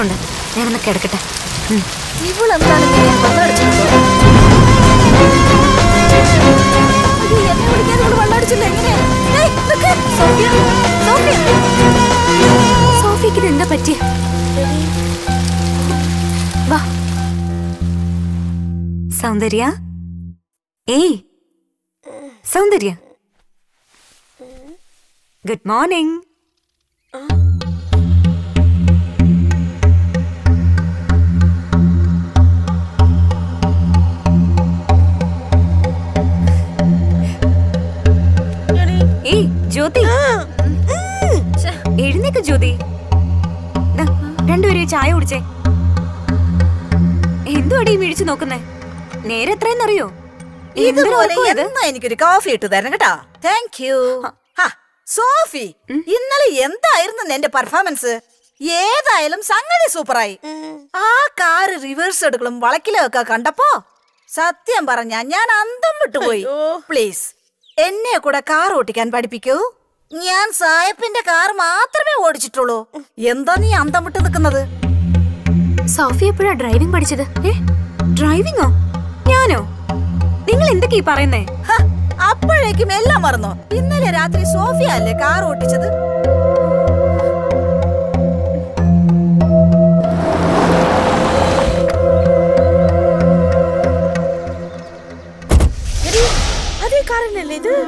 വിശക്കുന്നുണ്ട് ഞാനൊന്ന് കിടക്കട്ടെ ഉം. ഇവളെന്താണ് ഇങ്ങനെ വെള്ളമടിച്ചത്? അയ്യോ, എന്നെ വിളിക്കാതെ ഇവള് വെള്ളമടിച്ചില്ല, എങ്ങനെ? ഏയ്, നിക്ക്. Sophia, Sophia. സോഫിക്ക് ഇത് എന്താ പറ്റിയ വാ സൗന്ദര്യ ഏയ് സൗന്ദര്യ ഗുഡ് മോർണിംഗ് ഏയ് ജ്യോതി ഛെ, എഴുന്നേക്ക് ജ്യോതി ദാ, രണ്ടുപേരും ഈ ചായ കുടിച്ചേ എന്തുവാടി ഈ മിഴിച്ചു നോക്കുന്നേ നേരെ എത്രയെന്നറിയോ എന്തൊരു ഇതുപോലെ ഉറക്കമാ ഇത്? എന്നാ എനിക്കൊരു കോഫി ഇട്ട് തരണം കേട്ടോ താങ്ക് യു സോഫി ഇന്നലെ എന്തായിരുന്നു എന്റെ പെർഫോമൻസ് ഏതായാലും സംഗതി സൂപ്പറായി ആ കാറ് റിവേഴ്സ് എടുക്കലും വളക്കിലും ഒക്കെ കണ്ടപ്പോ സത്യം പറഞ്ഞ ഞാൻ അന്തം വിട്ടുപോയി പ്ലീസ് എന്നെ കൂടെ കാർ ഓട്ടിക്കാൻ പഠിപ്പിക്കൂ ഞാൻ സായപ്പിന്റെ കാർ മാത്രമേ ഓടിച്ചിട്ടുള്ളൂ എന്താ നീ അന്തം വിട്ട് നിൽക്കുന്നത് സോഫി എപ്പോഴാ ഡ്രൈവിംഗ് പഠിച്ചത് ഏ ഡ്രൈവിംഗോ ഞാനോ നിങ്ങൾ എന്തൊക്കെയാ ഈ പറയുന്നേ ഹ, അപ്പോഴേക്കും എല്ലാം മറന്നോ ഇന്നലെ രാത്രി സോഫിയ അല്ലേ കാർ ഓട്ടിച്ചത് എടി, അതേ കാറിനല്ലേ ഇത്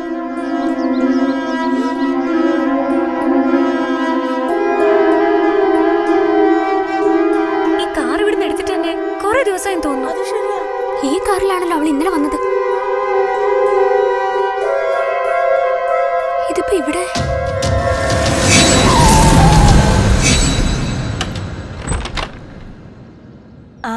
ഈ കാർ ഇവിടുന്ന് എടുത്തിട്ട് തന്നെ കുറെ ദിവസമായി തോന്നുന്നു അത് ശരിയാ ഈ കാറിലാണല്ലോ അവൾ ഇന്നലെ വന്നത് ഇതിപ്പോ ഇവിടെ ആ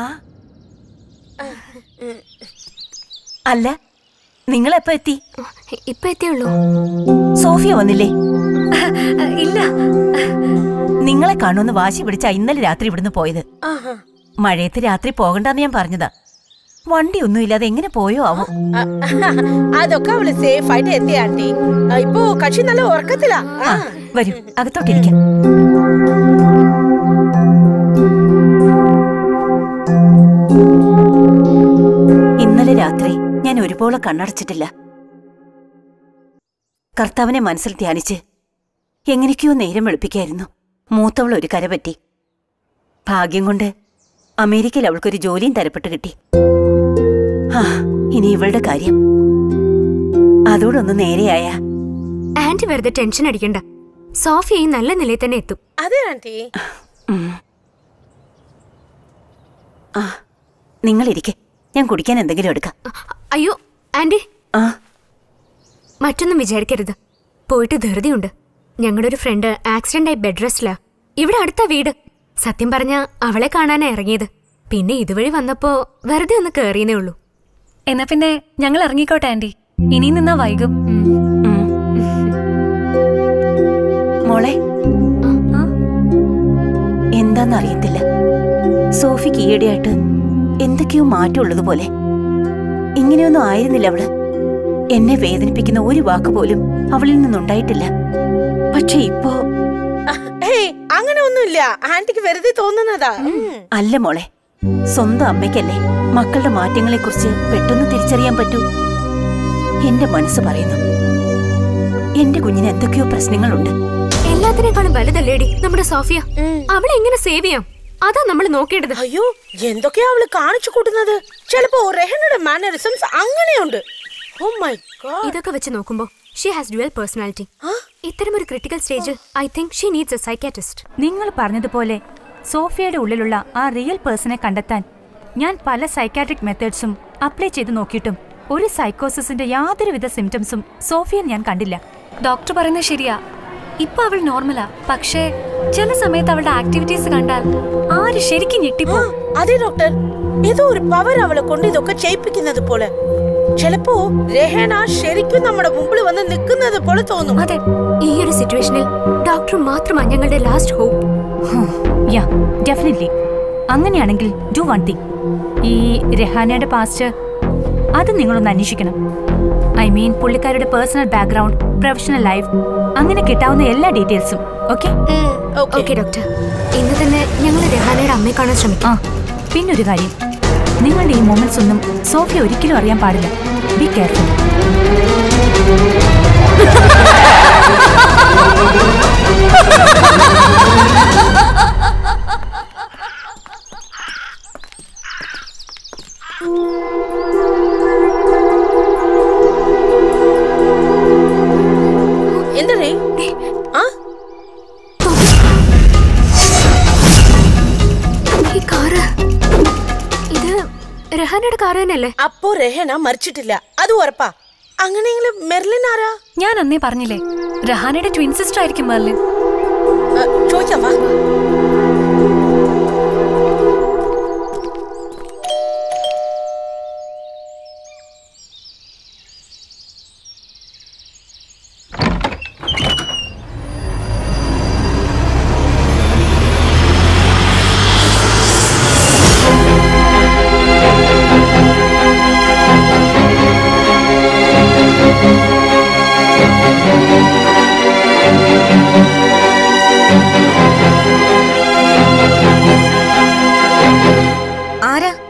അല്ല നിങ്ങൾ എപ്പോ എത്തി ഇപ്പൊ എത്തിയുള്ളൂ സോഫിയ വന്നില്ലേ ഇല്ല നിങ്ങളെ കാണുമെന്ന് വാശി പിടിച്ച ഇന്നലെ രാത്രി ഇവിടുന്ന് പോയത് ആഹാ. മഴയത്ത് രാത്രി പോകണ്ടെന്ന് ഞാൻ പറഞ്ഞതാ വണ്ടി ഒന്നുമില്ലാതെ എങ്ങനെ പോയോ ആവോ ആ, അതൊക്കെ അവള് സേഫ് ആയിട്ട് എത്തി ആന്റി ആ, ഇപ്പൊ കക്ഷി നല്ല ഉറക്കത്തിലാ ആ. വരൂ അകത്തോട്ടിരിക്കാം ഇന്നലെ രാത്രി ഞാൻ ഒരുപോലെ കണ്ണടച്ചിട്ടില്ല കർത്താവിനെ മനസ്സിൽ ധ്യാനിച്ച് എങ്ങനെയൊക്കെയോ നേരം വെളുപ്പിക്കായിരുന്നു മൂത്തവൾ ഒരു കര പറ്റി ഭാഗ്യം കൊണ്ട് അമേരിക്കയിൽ അവൾക്കൊരു ജോലിയും തരപ്പെട്ട് കിട്ടി ആ ഇനി ഇവളുടെ കാര്യം അതോടൊന്ന് നേരെയായ ആന്റി വെറുതെ ടെൻഷൻ അടിക്കണ്ട സോഫിയ ഈ നല്ല നിലയിൽ തന്നെ എത്തും അതെ ആന്റി ആ നിങ്ങളിരിക്കെ ഞാൻ കുടിക്കാൻ എന്തെങ്കിലും എടുക്കാം അയ്യോ ആന്റി ആ മറ്റൊന്നും വിചാരിക്കരുത് പോയിട്ട് ധൃതിയുണ്ട് ഞങ്ങളുടെ ഒരു ഫ്രണ്ട് ആക്സിഡന്റ് ആയി ബെഡ് റെസ്റ്റിലാ ഇവിടെ അടുത്ത വീട് സത്യം പറഞ്ഞ അവളെ കാണാനാ ഇറങ്ങിയത് പിന്നെ ഇതുവഴി വന്നപ്പോ വെറുതെ ഒന്ന് കേറിയേ ഉള്ളൂ എന്നാ പിന്നെ ഞങ്ങൾ ഇറങ്ങിക്കോട്ടെ ആന്റി ഇനിയും നിന്നാ വൈകും മോളെ എന്താന്നറിയത്തില്ല സോഫിക്ക് ഈയിടെയായിട്ട് എന്തൊക്കെയോ മാറ്റമുള്ളതുപോലെ ഇങ്ങനെയൊന്നും ആയിരുന്നില്ല അവള് എന്നെ വേദനിപ്പിക്കുന്ന ഒരു വാക്ക് പോലും അവളിൽ നിന്നുണ്ടായിട്ടില്ല പക്ഷെ ഇപ്പോ ഏയ് അങ്ങനെ ഒന്നുമില്ല ആന്റിക്ക് വെറുതെ തോന്നുന്നതാ ഉം. അല്ല മോളെ സ്വന്തം അമ്മയ്ക്കല്ലേ മക്കളുടെ മാറ്റങ്ങളെക്കുറിച്ച് പെട്ടെന്ന് തിരിച്ചറിയാൻ പറ്റൂ എന്റെ മനസ്സ് പറയുന്നു എന്റെ കുഞ്ഞിന് എന്തൊക്കെയോ പ്രശ്നങ്ങളുണ്ട് എല്ലാത്തിനേക്കാളും വലുതല്ലേടി നമ്മുടെ സോഫിയ അവളെ എങ്ങനെ സേവ് ചെയ്യാം അതാ നമ്മൾ നോക്കേണ്ടത് അയ്യോ എന്തൊക്കെയാ അവള് കാണിച്ചു കൂട്ടുന്നത് ചിലപ്പോ റെഹനയുടെ മാനറിസംസ് അങ്ങനെയുണ്ട് ഓ മൈ ഗോഡ് ഇതൊക്കെ വെച്ച് നോക്കുമ്പോ ഷീ ഹാസ് ഡ്യുവൽ പേഴ്സണാലിറ്റി ഇത്തരം ഒരു ക്രിട്ടിക്കൽ സ്റ്റേജിൽ I think she needs a psychiatrist നിങ്ങൾ പറഞ്ഞതുപോലെ സോഫിയയുടെ ഉള്ളിലുള്ള ആ റിയൽ പേഴ്സണെ കണ്ടെത്താൻ ഞാൻ പല സൈക്കാട്രിക് മെത്തേഡ്സും അപ്ലൈ ചെയ്ത് നോക്കിയിട്ടും ഒരു സൈക്കോസിന്റെ യാതൊരുവിധ സിംറ്റംസും സോഫിയൻ ഞാൻ കണ്ടില്ല ഡോക്ടർ പറയുന്നത് ശരിയാ ഇപ്പൊ അവൾ നോർമലാ പക്ഷേ ചില സമയത്ത് അവളുടെ ആക്ടിവിറ്റീസ് കണ്ടാൽ ആര് ശരിക്കും ഞെട്ടിപ്പോ അതെ ഡോക്ടർ ഏതോ ഒരു പവർ അവളെ കൊണ്ട് ഇതൊക്കെ ചെയ്യിപ്പിക്കുന്നത് പോലെ ചിലപ്പോ രഹന ശരിക്കും നമ്മുടെ മുമ്പിൽ വന്ന് നിൽക്കുന്നത് പോലെ തോന്നും അതെ ഈ ഒരു സിറ്റുവേഷനിൽ ഡോക്ടർ മാത്രമാ ഞങ്ങളുടെ ലാസ്റ്റ് ഹോപ്പ് യാ ഡെഫിനറ്റ്ലി അങ്ങനെയാണെങ്കിൽ ഡു വൺ തിങ് ഈ രഹാനയുടെ പാസ്റ്റ് അത് നിങ്ങളൊന്ന് അന്വേഷിക്കണം ഐ മീൻ പുള്ളിക്കാരുടെ പേഴ്സണൽ ബാക്ക്ഗ്രൗണ്ട് പ്രൊഫഷണൽ ലൈഫ് അങ്ങനെ കിട്ടാവുന്ന എല്ലാ ഡീറ്റെയിൽസും ഓക്കെ ഓക്കെ ഡോക്ടർ ഇന്ന് തന്നെ ഞങ്ങൾ രഹാനയുടെ അമ്മയെ കാണാൻ ശ്രമിക്കാം ആ പിന്നൊരു കാര്യം നിങ്ങളുടെ ഈ മൊമെന്റ്സ് ഒന്നും സോഫിയ ഒരിക്കലും അറിയാൻ പാടില്ല ബി കെയർഫുൾ എന്തടേ ആ ഈ കാറ് ഇത് രഹാനയുടെ കാറ് തന്നെയല്ലേ അപ്പോ രഹന മരിച്ചിട്ടില്ല അത് ഉറപ്പാ അങ്ങനെയെങ്കിൽ മെർലിൻ ആരാ ഞാൻ അന്നേ പറഞ്ഞില്ലേ രഹാനയുടെ ട്വിൻ സിസ്റ്റർ ആയിരിക്കും മെർലിൻ ചോദിക്കാം വാ ആരാ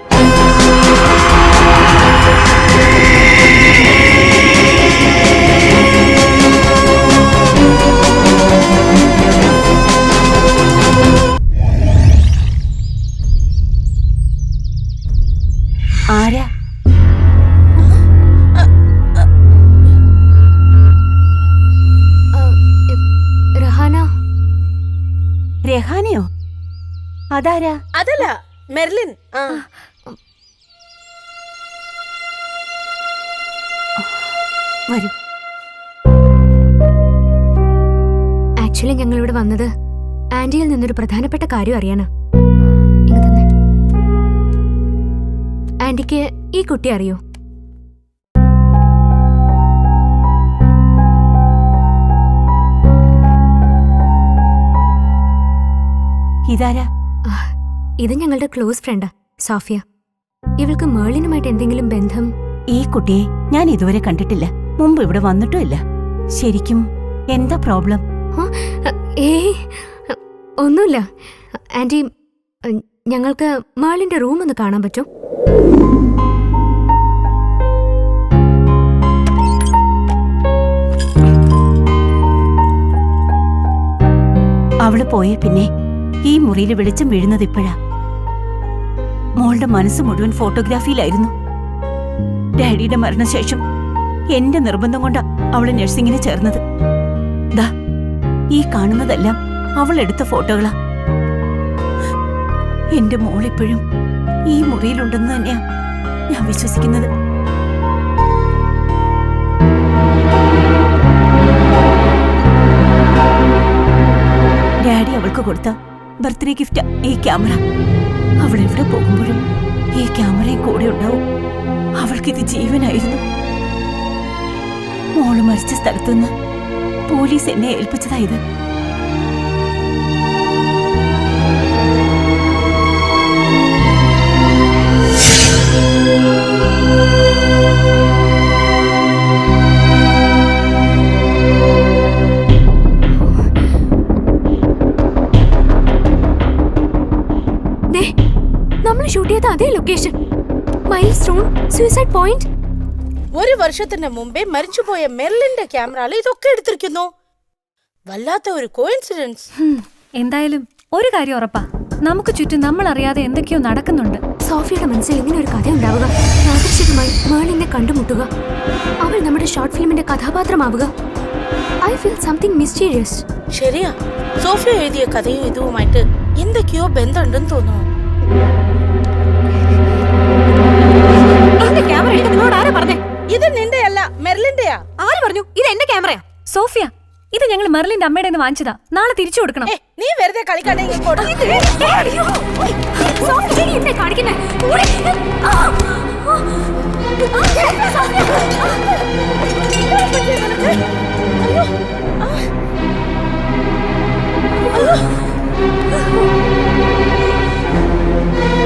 ആരാ രഹാന രഹാനയോ അതാരാ അതല്ല മെർലിൻ ആ വരൂ ആക്ച്വലി ഞങ്ങൾ ഇവിടെ വന്നത് ആന്റിയിൽ നിന്നൊരു പ്രധാനപ്പെട്ട കാര്യം അറിയാനാ ഇങ്ങ് തന്നെ. ആന്റിക്ക് ഈ കുട്ടി അറിയോ ഇതാരാ ഇത് ഞങ്ങളുടെ ക്ലോസ് ഫ്രണ്ടാ സോഫിയ ഇവൾക്ക് മേളിനുമായിട്ട് എന്തെങ്കിലും ബന്ധം ഈ കുട്ടിയെ ഞാൻ ഇതുവരെ കണ്ടിട്ടില്ല മുമ്പ് ഇവിടെ വന്നിട്ടുമില്ല ശരിക്കും എന്താ പ്രോബ്ലം ഏയ് ഒന്നുമില്ല ആന്റി ഞങ്ങൾക്ക് മേളിന്റെ റൂം ഒന്ന് കാണാൻ പറ്റും അവള് പോയ പിന്നെ ഈ മുറിയിൽ വെളിച്ചം വീഴുന്നത് ഇപ്പോഴാ മോളുടെ മനസ്സ് മുഴുവൻ ഫോട്ടോഗ്രാഫിയിലായിരുന്നു ഡാഡിയുടെ മരണശേഷം എന്റെ നിർബന്ധം കൊണ്ടാ അവള് നഴ്സിംഗിന് ചേർന്നത് ദാ ഈ കാണുന്നതെല്ലാം അവൾ എടുത്ത ഫോട്ടോകളാ എന്റെ മോളിപ്പോഴും ഈ മുറിയിലുണ്ടെന്ന് തന്നെയാ ഞാൻ വിശ്വസിക്കുന്നത് ഡാഡി അവൾക്ക് കൊടുത്ത ബർത്ത്ഡേ ഗിഫ്റ്റ് ഈ ക്യാമറ അവൾ എവിടെ പോകുമ്പോഴും ഈ ക്യാമറയും കൂടെ ഉണ്ടാവും അവൾക്കിത് ജീവനായിരുന്നു മോള് മരിച്ച സ്ഥലത്തുനിന്ന് പോലീസ് എന്നെ ഏൽപ്പിച്ചതാ ഇത് ദേ നമ്മൾ ഷൂട്ട് ചെയ്ത അതേ location milestone suicide point ഒരു വർഷത്തിന് മുമ്പേ മരിച്ചുപോയ മെർലിന്റെ ക്യാമറയിൽ ഇതൊക്കെ എടുത്തിരിക്കുന്നു വല്ലാത്ത ഒരു കോയിൻസിഡൻസ് ഹും, എന്തായാലും ഒരു കാര്യം ഉറപ്പാ നമുക്ക് ചുറ്റും നമ്മൾ അറിയാതെ എന്തൊക്കെയോ നടക്കുന്നുണ്ട് സോഫിയുടെ മനസ്സിൽ ഇങ്ങനെ ഒരു കഥ ഉണ്ടാവുക യാദൃശികമായി മേളിനെ കണ്ടുമുട്ടുക അവൾ നമ്മുടെ ഷോർട്ട് ഫിലിമിന്റെ കഥാപാത്രമാവുക ഐ ഫീൽ സംതിങ് മിസ്റ്റീരിയസ് ശരിയാ സോഫിയ എഴുതിയ കഥയും ഇതുമായിട്ട് എന്തൊക്കെയോ ബന്ധമുണ്ടെന്ന് തോന്നുന്നു എന്റെ ക്യാമറ എടുത്ത് നിങ്ങളോട് ആരാ പറഞ്ഞേ ഇത് നിന്റെയല്ല മെർലിന്റെയാ ആര് പറഞ്ഞു ഇത് എന്റെ ക്യാമറയാ സോഫിയ ഇത് ഞങ്ങൾ മെർലിന്റെ അമ്മയുടെ നിന്ന് വാങ്ങിച്ചതാ നാളെ തിരിച്ചു കൊടുക്കണം നീ വെറുതെ കളിക്കാതെ ഇങ്ങോട്ട് എന്നെ കാണിക്കുന്നേ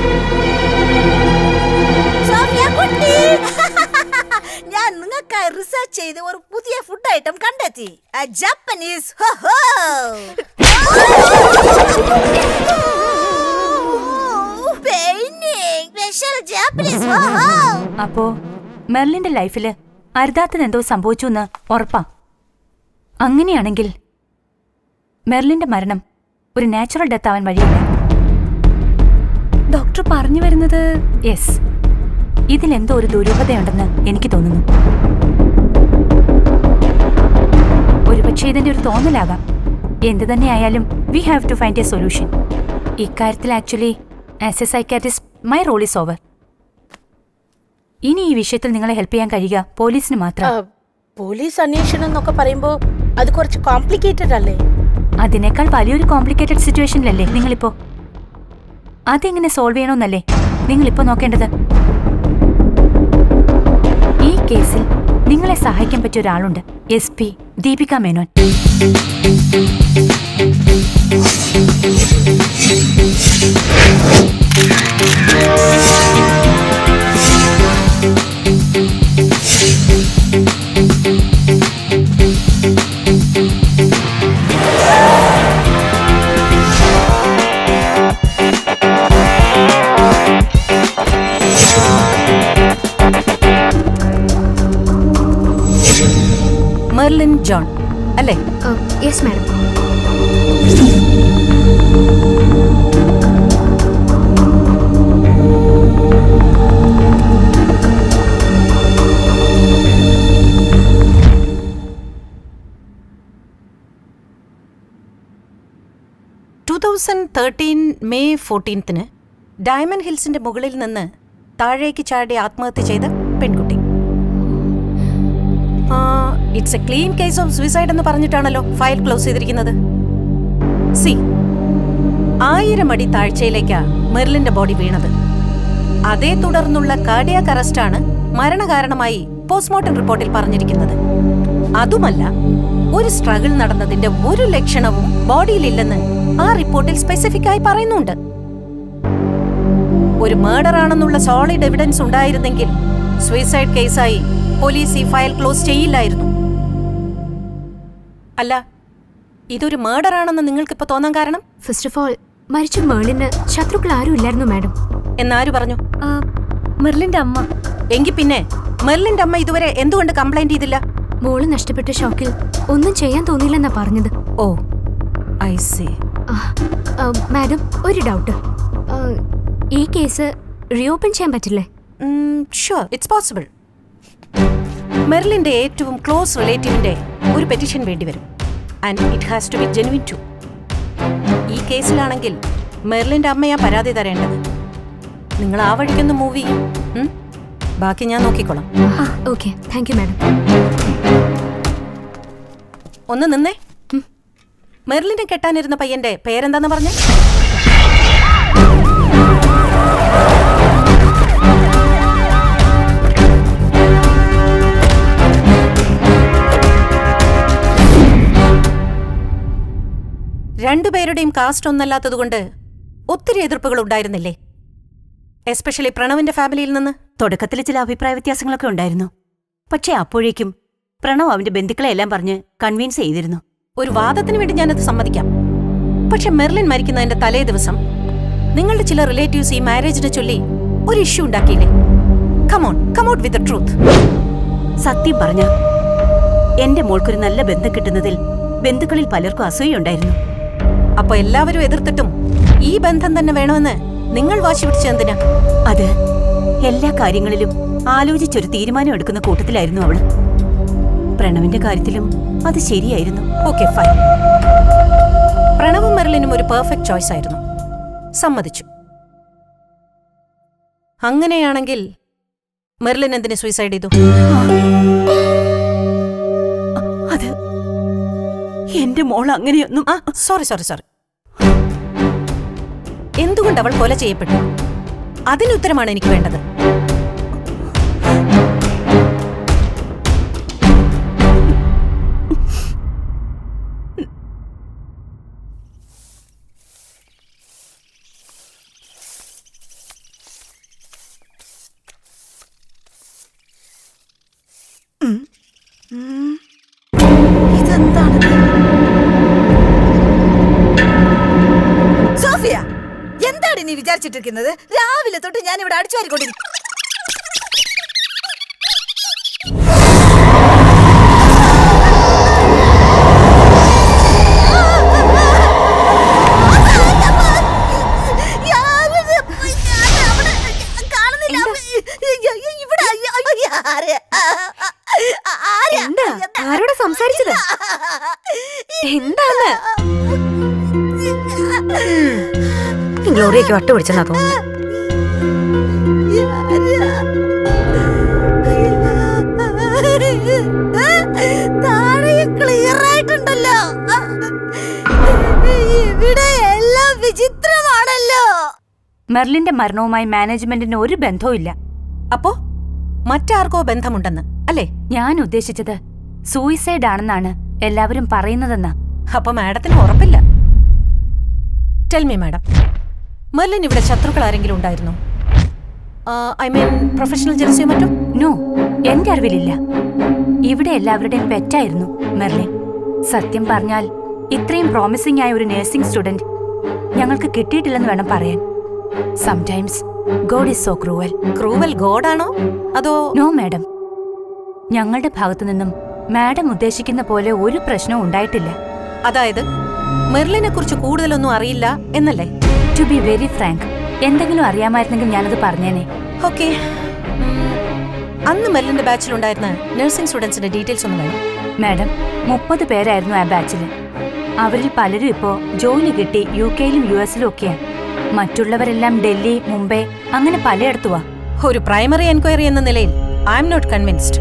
സോഫിയ കുട്ടി ഞാൻ നിങ്ങൾക്കായി റിസർച്ച് ചെയ്ത് ഒരു പുതിയ ഫുഡ് ഐറ്റം കണ്ടെത്തി ആ ജാപ്പനീസ് ഹോ ഹോ. Painting, special Japanese ഹോ ഹോ. അപ്പോ മെർലിന്റെ ലൈഫില് അരുതാത്തതെന്തോ സംഭവിച്ചു എന്ന് ഉറപ്പാ അങ്ങനെയാണെങ്കിൽ മെർലിന്റെ മരണം ഒരു നാച്ചുറൽ ഡെത്ത് ആവാൻ വഴിയില്ല ഡോക്ടർ പറഞ്ഞു വരുന്നത് യെസ് ഇതിലെന്തോ ഒരു ദുരൂഹതയുണ്ടെന്ന് എനിക്ക് തോന്നുന്നു ഒരുപക്ഷെ ഇതിന്റെ ഒരു തോന്നലാകാം എന്ത് തന്നെയായാലും we have to find a solution ഇക്കാര്യത്തിൽ actually as a psychiatrist my role is over ഇനി ഈ വിഷയത്തിൽ നിങ്ങളെ ഹെൽപ്പ് ചെയ്യാൻ കഴിയുക പോലീസിന് മാത്രം പോലീസ് അന്വേഷണം എന്നൊക്കെ പറയുമ്പോ അത് കുറച്ച് കോംപ്ലിക്കേറ്റഡ് അല്ലേ അതിനേക്കാൾ വലിയൊരു കോംപ്ലിക്കേറ്റഡ് സിറ്റുവേഷനിലല്ലേ നിങ്ങളിപ്പോ അതെങ്ങനെ സോൾവ് ചെയ്യണമെന്നല്ലേ നിങ്ങളിപ്പോ നോക്കേണ്ടത് ഈ കേസിൽ നിങ്ങളെ സഹായിക്കാൻ പറ്റിയ ഒരാളുണ്ട് S P Deepika Menon Merlin John അല്ലേ yes madam two thousand thirteen May ഫോർട്ടീൻത്തിന് ഡയമണ്ട് ഹിൽസിന്റെ മുകളിൽ നിന്ന് താഴേക്ക് ചാടി ആത്മഹത്യ ചെയ്ത പെൺകുട്ടി it's a clean case of suicide എന്ന് പറഞ്ഞിട്ടാണല്ലോ ഫയൽ ക്ലോസ് ചെയ്തിരിക്കുന്നത് സി ആയിരം അടി താഴ്ചയിലേക്കാ മെർലിന്റെ ബോഡി വീണത് അതേ തുടർന്നുള്ള കാർഡിയാക് അറസ്റ്റാണ് മരണകാരണമായി പോസ്റ്റ്മോർട്ടം റിപ്പോർട്ടിൽ പറഞ്ഞിരിക്കുന്നത് അതുമല്ല ഒരു സ്ട്രഗിൾ നടന്നതിന്റെ ഒരു ലക്ഷണവും ബോഡിയിലില്ലെന്ന് ആ റിപ്പോർട്ടിൽ സ്പെസിഫിക് ആയി പറയുന്നുണ്ട് ഒരു മേർഡർ ആണെന്നുള്ള സോളിഡ് എവിഡൻസ് ഉണ്ടായിരുന്നെങ്കിൽ സൂയിസൈഡ് കേസായി പോലീസ് ഈ ഫയൽ ക്ലോസ് ചെയ്യില്ലായിരുന്നു അല്ല ഇതൊരു മേർഡർ ആണെന്ന് നിങ്ങൾക്കിപ്പോ തോന്നാൻ കാരണം ഫസ്റ്റ് ഓഫ് ഓൾ മരിച്ച മേളിന് ശത്രുക്കൾ ആരും ഇല്ലായിരുന്നു മാഡം എന്നാരു പറഞ്ഞു മെർലിന്റെ അമ്മ എങ്കിൽ പിന്നെ മെർലിന്റെ അമ്മ ഇതുവരെ എന്തുകൊണ്ട് കംപ്ലൈന്റ് ചെയ്തില്ല മോള് നഷ്ടപ്പെട്ട ഷോക്കിൽ ഒന്നും ചെയ്യാൻ തോന്നിയില്ലെന്നാ പറഞ്ഞത് ഓ ഐ സി മാഡം ഒരു ഡൗട്ട് ഈ കേസ് റീഓപ്പൺ ചെയ്യാൻ പറ്റില്ലേ ഷുവർ ഇറ്റ്സ് പോസിബിൾ മെർലിന്റെ ഏറ്റവും ക്ലോസ് റിലേറ്റീവിന്റെ ഒരു പെറ്റീഷൻ വേണ്ടിവരും and it has to be genuine too ഈ കേസിലാണെങ്കിൽ മെർലിന്റെ അമ്മയാ പരാതി തരേണ്ടത് നിങ്ങൾ ആ വഴിക്കൊന്ന് മൂവ് ചെയ്യും ഉം? ബാക്കി ഞാൻ നോക്കിക്കോളാം ഓക്കെ താങ്ക് യു മാഡം ഒന്ന് നിന്നേ മെർലിനെ കെട്ടാനിരുന്ന പയ്യന്റെ പേരെന്താന്ന് പറഞ്ഞേ രണ്ടുപേരുടെയും കാസ്റ്റ് ഒന്നല്ലാത്തതുകൊണ്ട് ഒത്തിരി എതിർപ്പുകൾ ഉണ്ടായിരുന്നില്ലേ എസ്പെഷ്യലി പ്രണവിന്റെ ഫാമിലിയിൽ നിന്ന് തുടക്കത്തിൽ ചില അഭിപ്രായ വ്യത്യാസങ്ങളൊക്കെ ഉണ്ടായിരുന്നു പക്ഷേ അപ്പോഴേക്കും പ്രണവ് അവന്റെ ബന്ധുക്കളെ എല്ലാം പറഞ്ഞ് കൺവിൻസ് ചെയ്തിരുന്നു ഒരു വാദത്തിന് വേണ്ടി ഞാനത് സമ്മതിക്കാം പക്ഷെ മെർലിൻ മരിക്കുന്നതിന്റെ തലേ ദിവസം നിങ്ങളുടെ ചില റിലേറ്റീവ്സ് ഈ മാരേജിനെ ചൊല്ലി ഒരു ഇഷ്യൂ ഉണ്ടാക്കിയില്ലേ കമോൺ കമൗട്ട് വിത്ത് ട്രൂത്ത് സത്യം പറഞ്ഞ എന്റെ മോൾക്കൊരു നല്ല ബന്ധം കിട്ടുന്നതിൽ ബന്ധുക്കളിൽ പലർക്കും അസൂയുണ്ടായിരുന്നു അപ്പൊ എല്ലാവരും എതിർത്തിട്ടും ഈ ബന്ധം തന്നെ വേണമെന്ന് നിങ്ങൾ വാശി പിടിച്ചെന്തിനാ അത് എല്ലാ കാര്യങ്ങളിലും ആലോചിച്ചൊരു തീരുമാനം എടുക്കുന്ന കൂട്ടത്തിലായിരുന്നു അവള് പ്രണവിന്റെ കാര്യത്തിലും അത് ശരിയായിരുന്നു ഓക്കെ ഫൈൻ പ്രണവും മെർലിനും ഒരു പെർഫെക്റ്റ് ചോയ്സ് ആയിരുന്നു സമ്മതിച്ചു അങ്ങനെയാണെങ്കിൽ മെർലിൻ എന്തിനെ സൂയിസൈഡ് ചെയ്തു അത് എന്റെ മോൾ അങ്ങനെയൊന്നും ആ സോറി സോറി സോറി എന്തുകൊണ്ട് അവൾ കൊല ചെയ്യപ്പെട്ടു അതിന് ഉത്തരമാണ് എനിക്ക് വേണ്ടത് വെച്ചിട്ടിരിക്കുന്നത് രാവിലെ തൊട്ട് ഞാൻ ഇവിടെ അടിച്ചു വാരിക്കൊണ്ടിരിക്കും എന്താ ആരോടാ സംസാരിച്ചത് എന്താണ് ഗ്ലോറിയക്ക് വട്ട പിടിച്ചെന്നാ തോന്നുന്നു ക്ലിയർ ആയിട്ടുണ്ടല്ലോ ഇവിടെ എല്ലാം വിചിത്രമാണല്ലോ മെർലിന്റെ മരണവുമായി മാനേജ്മെന്റിന് ഒരു ബന്ധവും ഇല്ല അപ്പോ മറ്റാർക്കോ ബന്ധമുണ്ടെന്ന് അല്ലേ ഞാൻ ഉദ്ദേശിച്ചത് സൂയിസൈഡ് ആണെന്നാണ് എല്ലാവരും പറയുന്നതെന്നാ അപ്പൊ മാഡത്തിന് ഉറപ്പില്ല ടെൽമി മാഡം മെർലിൻ ഇവിടെ ശത്രുക്കൾ ആരെങ്കിലും ഉണ്ടായിരുന്നോ ഐ മീൻ പ്രൊഫഷണൽ ജെൽസിയോ മറ്റും നോ എന്റെ അറിവിലില്ല ഇവിടെ എല്ലാവരുടെയും പെറ്റായിരുന്നു മെർലിൻ സത്യം പറഞ്ഞാൽ ഇത്രയും പ്രോമിസിംഗ് ആയ ഒരു നഴ്സിംഗ് സ്റ്റുഡന്റ് ഞങ്ങൾക്ക് കിട്ടിയിട്ടില്ലെന്ന് വേണം പറയാൻ sometimes God is so cruel cruel ഗോഡാണോ അതോ നോ മാഡം ഞങ്ങളുടെ ഭാഗത്തു നിന്നും മാഡം ഉദ്ദേശിക്കുന്ന പോലെ ഒരു പ്രശ്നവും ഉണ്ടായിട്ടില്ല അതായത് മെർലിനെ കുറിച്ച് കൂടുതലൊന്നും അറിയില്ല എന്നല്ലേ ടു ബി വെരി ഫ്രാങ്ക് എന്തെങ്കിലും അറിയാമായിരുന്നെങ്കിൽ ഞാനത് പറഞ്ഞേനെ ഓക്കെ അന്ന് മെർലിന്റെ ബാച്ചിലുണ്ടായിരുന്ന നഴ്സിംഗ് സ്റ്റുഡൻസിന്റെ ഡീറ്റെയിൽസ് ഒന്ന് വേണം മാഡം മുപ്പത് പേരായിരുന്നു ആ ബാച്ചിൽ അവരിൽ പലരും ഇപ്പോ ജോലി കിട്ടി യു കെയിലും യു എസിലും ഒക്കെയാണ് മറ്റുള്ളവരെല്ലാം ഡൽഹി മുംബൈ അങ്ങനെ പലയിടത്തുവാ ഒരു പ്രൈമറി എൻക്വയറി എന്ന നിലയിൽ I'm not convinced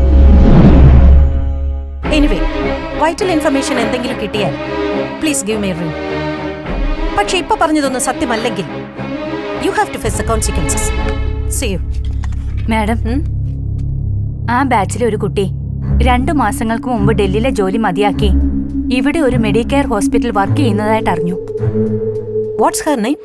anyway vital information എന്തെങ്കിലും കിട്ടിയാൽ പ്ലീസ് ഗിവ് മീ റിംഗ് പക്ഷെ ഇപ്പൊ പറഞ്ഞതൊന്നും സത്യമല്ലെങ്കിൽ you have to face the consequences see you madam ആ ബാച്ചിലെ ഒരു കുട്ടി രണ്ടു മാസങ്ങൾക്ക് മുമ്പ് ഡൽഹിയിലെ ജോലി മതിയാക്കി ഇവിടെ ഒരു മെഡിക്കെയർ ഹോസ്പിറ്റൽ വർക്ക് ചെയ്യുന്നതായിട്ട് അറിഞ്ഞു വാട്ട്സ് ഹർ നെയിം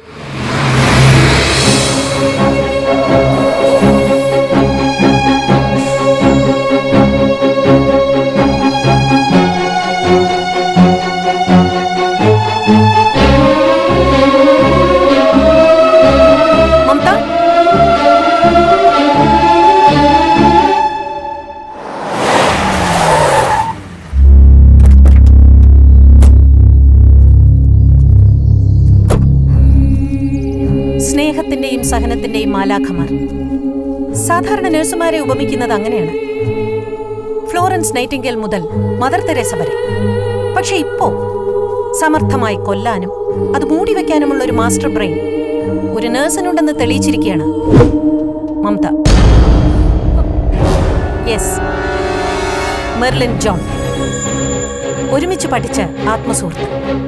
മമത സ്നേഹത്തിന്റെയും സഹനത്തിന്റെയും മാലാഖമാർ സാധാരണ നഴ്സുമാരെ ഉപമിക്കുന്നത് അങ്ങനെയാണ് ഫ്ലോറൻസ് നൈറ്റിംഗേൽ മുതൽ മദർ തെരേസ വരെ പക്ഷെ ഇപ്പോ സമർത്ഥമായി കൊല്ലാനും അത് മൂടി വെക്കാനുമുള്ള ഒരു മാസ്റ്റർ ബ്രെയിൻ ഒരു നഴ്സിനുണ്ടെന്ന് തെളിയിച്ചിരിക്കുകയാണ് മമത യെസ് മെർലിൻ ജോൺ ഒരുമിച്ച് പഠിച്ച ആത്മസുഹൃത്ത്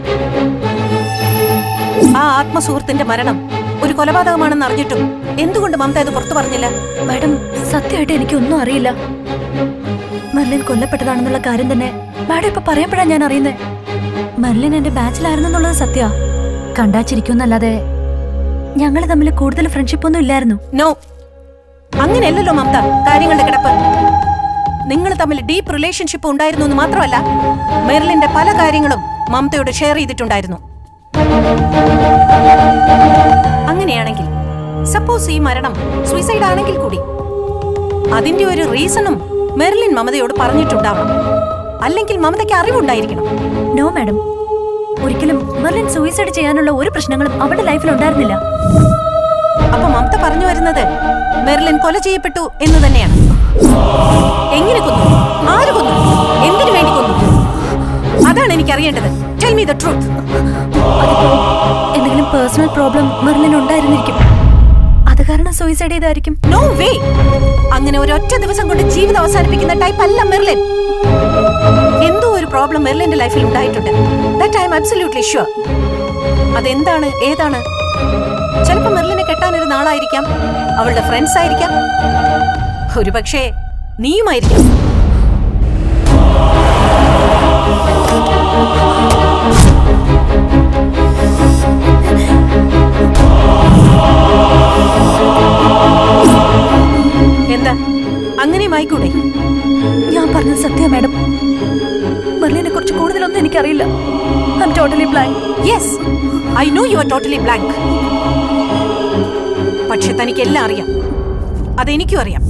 ആ ആത്മസുഹൃത്തിന്റെ മരണം ഒരു കൊലപാതകമാണെന്ന് അറിഞ്ഞിട്ടും എന്തുകൊണ്ട് മമത ഇത് പുറത്തു പറഞ്ഞില്ല മാഡം സത്യമായിട്ട് എനിക്കൊന്നും അറിയില്ല മെർലിൻ കൊല്ലപ്പെട്ടതാണെന്നുള്ള കാര്യം തന്നെ മാഡം ഇപ്പൊ പറയപ്പെടാൻ ഞാൻ അറിയുന്നേ മെർലിൻ എന്റെ ബാച്ചിലായിരുന്നെന്നുള്ളത് സത്യ കണ്ടാച്ചിരിക്കുന്നല്ലാതെ ഞങ്ങൾ തമ്മിൽ കൂടുതൽ ഫ്രണ്ട്ഷിപ്പ് ഒന്നും ഇല്ലായിരുന്നു നോ അങ്ങനെയല്ലല്ലോ മമത കാര്യങ്ങളുടെ കിടപ്പ് നിങ്ങൾ തമ്മിൽ ഡീപ്പ് റിലേഷൻഷിപ്പ് ഉണ്ടായിരുന്നു എന്ന് മാത്രമല്ല മെർലിന്റെ പല കാര്യങ്ങളും മമതയോട് ഷെയർ ചെയ്തിട്ടുണ്ടായിരുന്നു അങ്ങനെയാണെങ്കിൽ സപ്പോസ് ഈ മരണം സൂയിസൈഡ് ആണെങ്കിൽ കൂടി അതിന്റെ ഒരു റീസണും മെർലിൻ മമതയോട് പറഞ്ഞിട്ടുണ്ടാവണം അല്ലെങ്കിൽ മമതയ്ക്ക് അറിവുണ്ടായിരിക്കണം നോ മാഡം ഒരിക്കലും മെർലിൻ സൂയിസൈഡ് ചെയ്യാനുള്ള ഒരു പ്രശ്നങ്ങളും അവളുടെ ലൈഫിൽ ഉണ്ടായിരുന്നില്ല അപ്പൊ മമത പറഞ്ഞു വരുന്നത് മെർലിൻ കൊല ചെയ്യപ്പെട്ടു എന്ന് തന്നെയാണ് എങ്ങനെ കൊന്നു ആര് കൊന്നു എന്തിനു വേണ്ടി കൊന്നു അതാണ് എനിക്ക് അറിയേണ്ടത് ടെൽ മീ ദ ട്രൂത്ത് എന്തെങ്കിലും പേഴ്സണൽ പ്രോബ്ലം മെർലിൻ ഉണ്ടായിരുന്നിരിക്കും അത് കാരണം സൂയിസൈഡ് ചെയ്തായിരിക്കും നോ വേ അങ്ങനെ ഒരൊറ്റ ദിവസം കൊണ്ട് ജീവിതം അവസാനിപ്പിക്കുന്ന ടൈപ്പ് അല്ല മെർലിൻ എന്തോ ഒരു പ്രോബ്ലം മെർലിന്റെ ലൈഫിൽ ഉണ്ടായിട്ടുണ്ട് that I'm absolutely sure അതെന്താണ് ഏതാണ് ചിലപ്പോൾ മെർലിനെ കെട്ടാനൊരു നാളായിരിക്കാം അവളുടെ ഫ്രണ്ട്സ് ആയിരിക്കാം ഒരു പക്ഷേ നീയുമായിരിക്കാം എന്താ അങ്ങനെയും ആയിക്കൂടെ ഞാൻ പറഞ്ഞത് സത്യ മാഡം മെർലിനെ കുറിച്ച് കൂടുതലൊന്നും എനിക്കറിയില്ല I M totally blank yes I know you are totally blank പക്ഷെ തനിക്ക് എല്ലാം അറിയാം അതെനിക്കും അറിയാം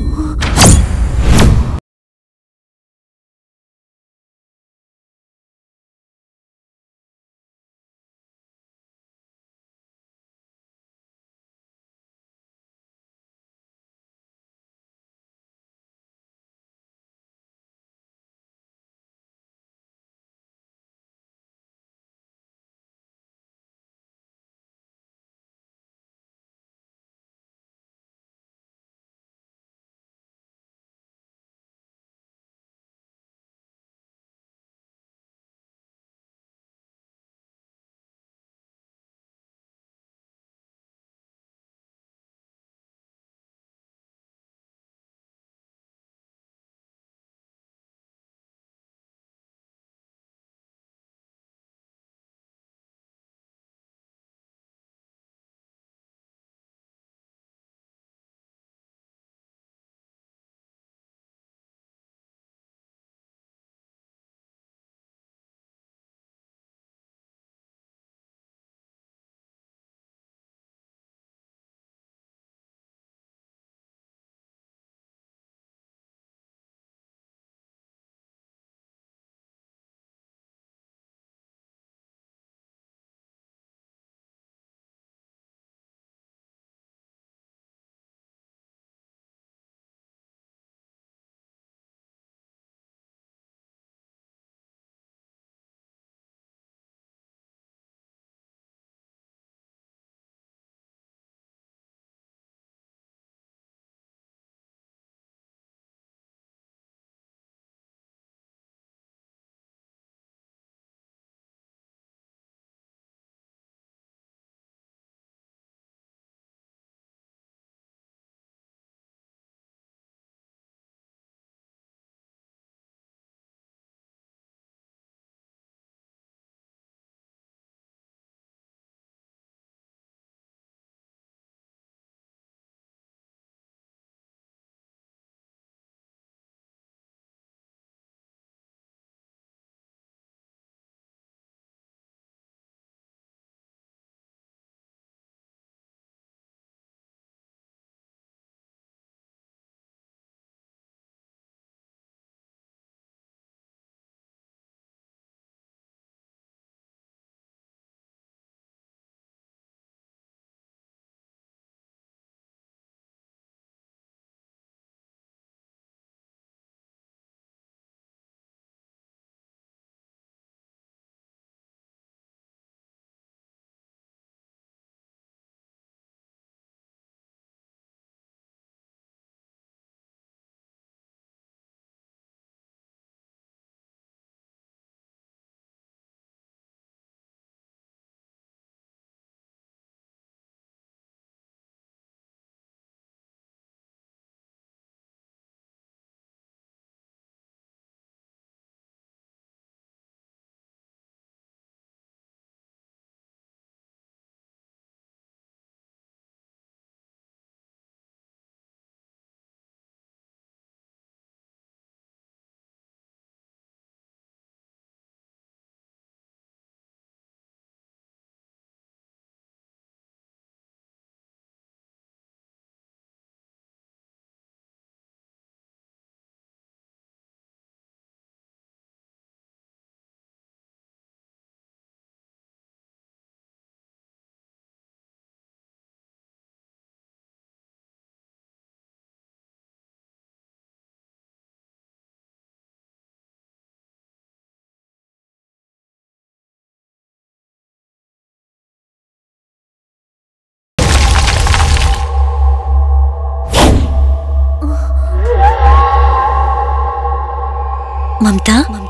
മമത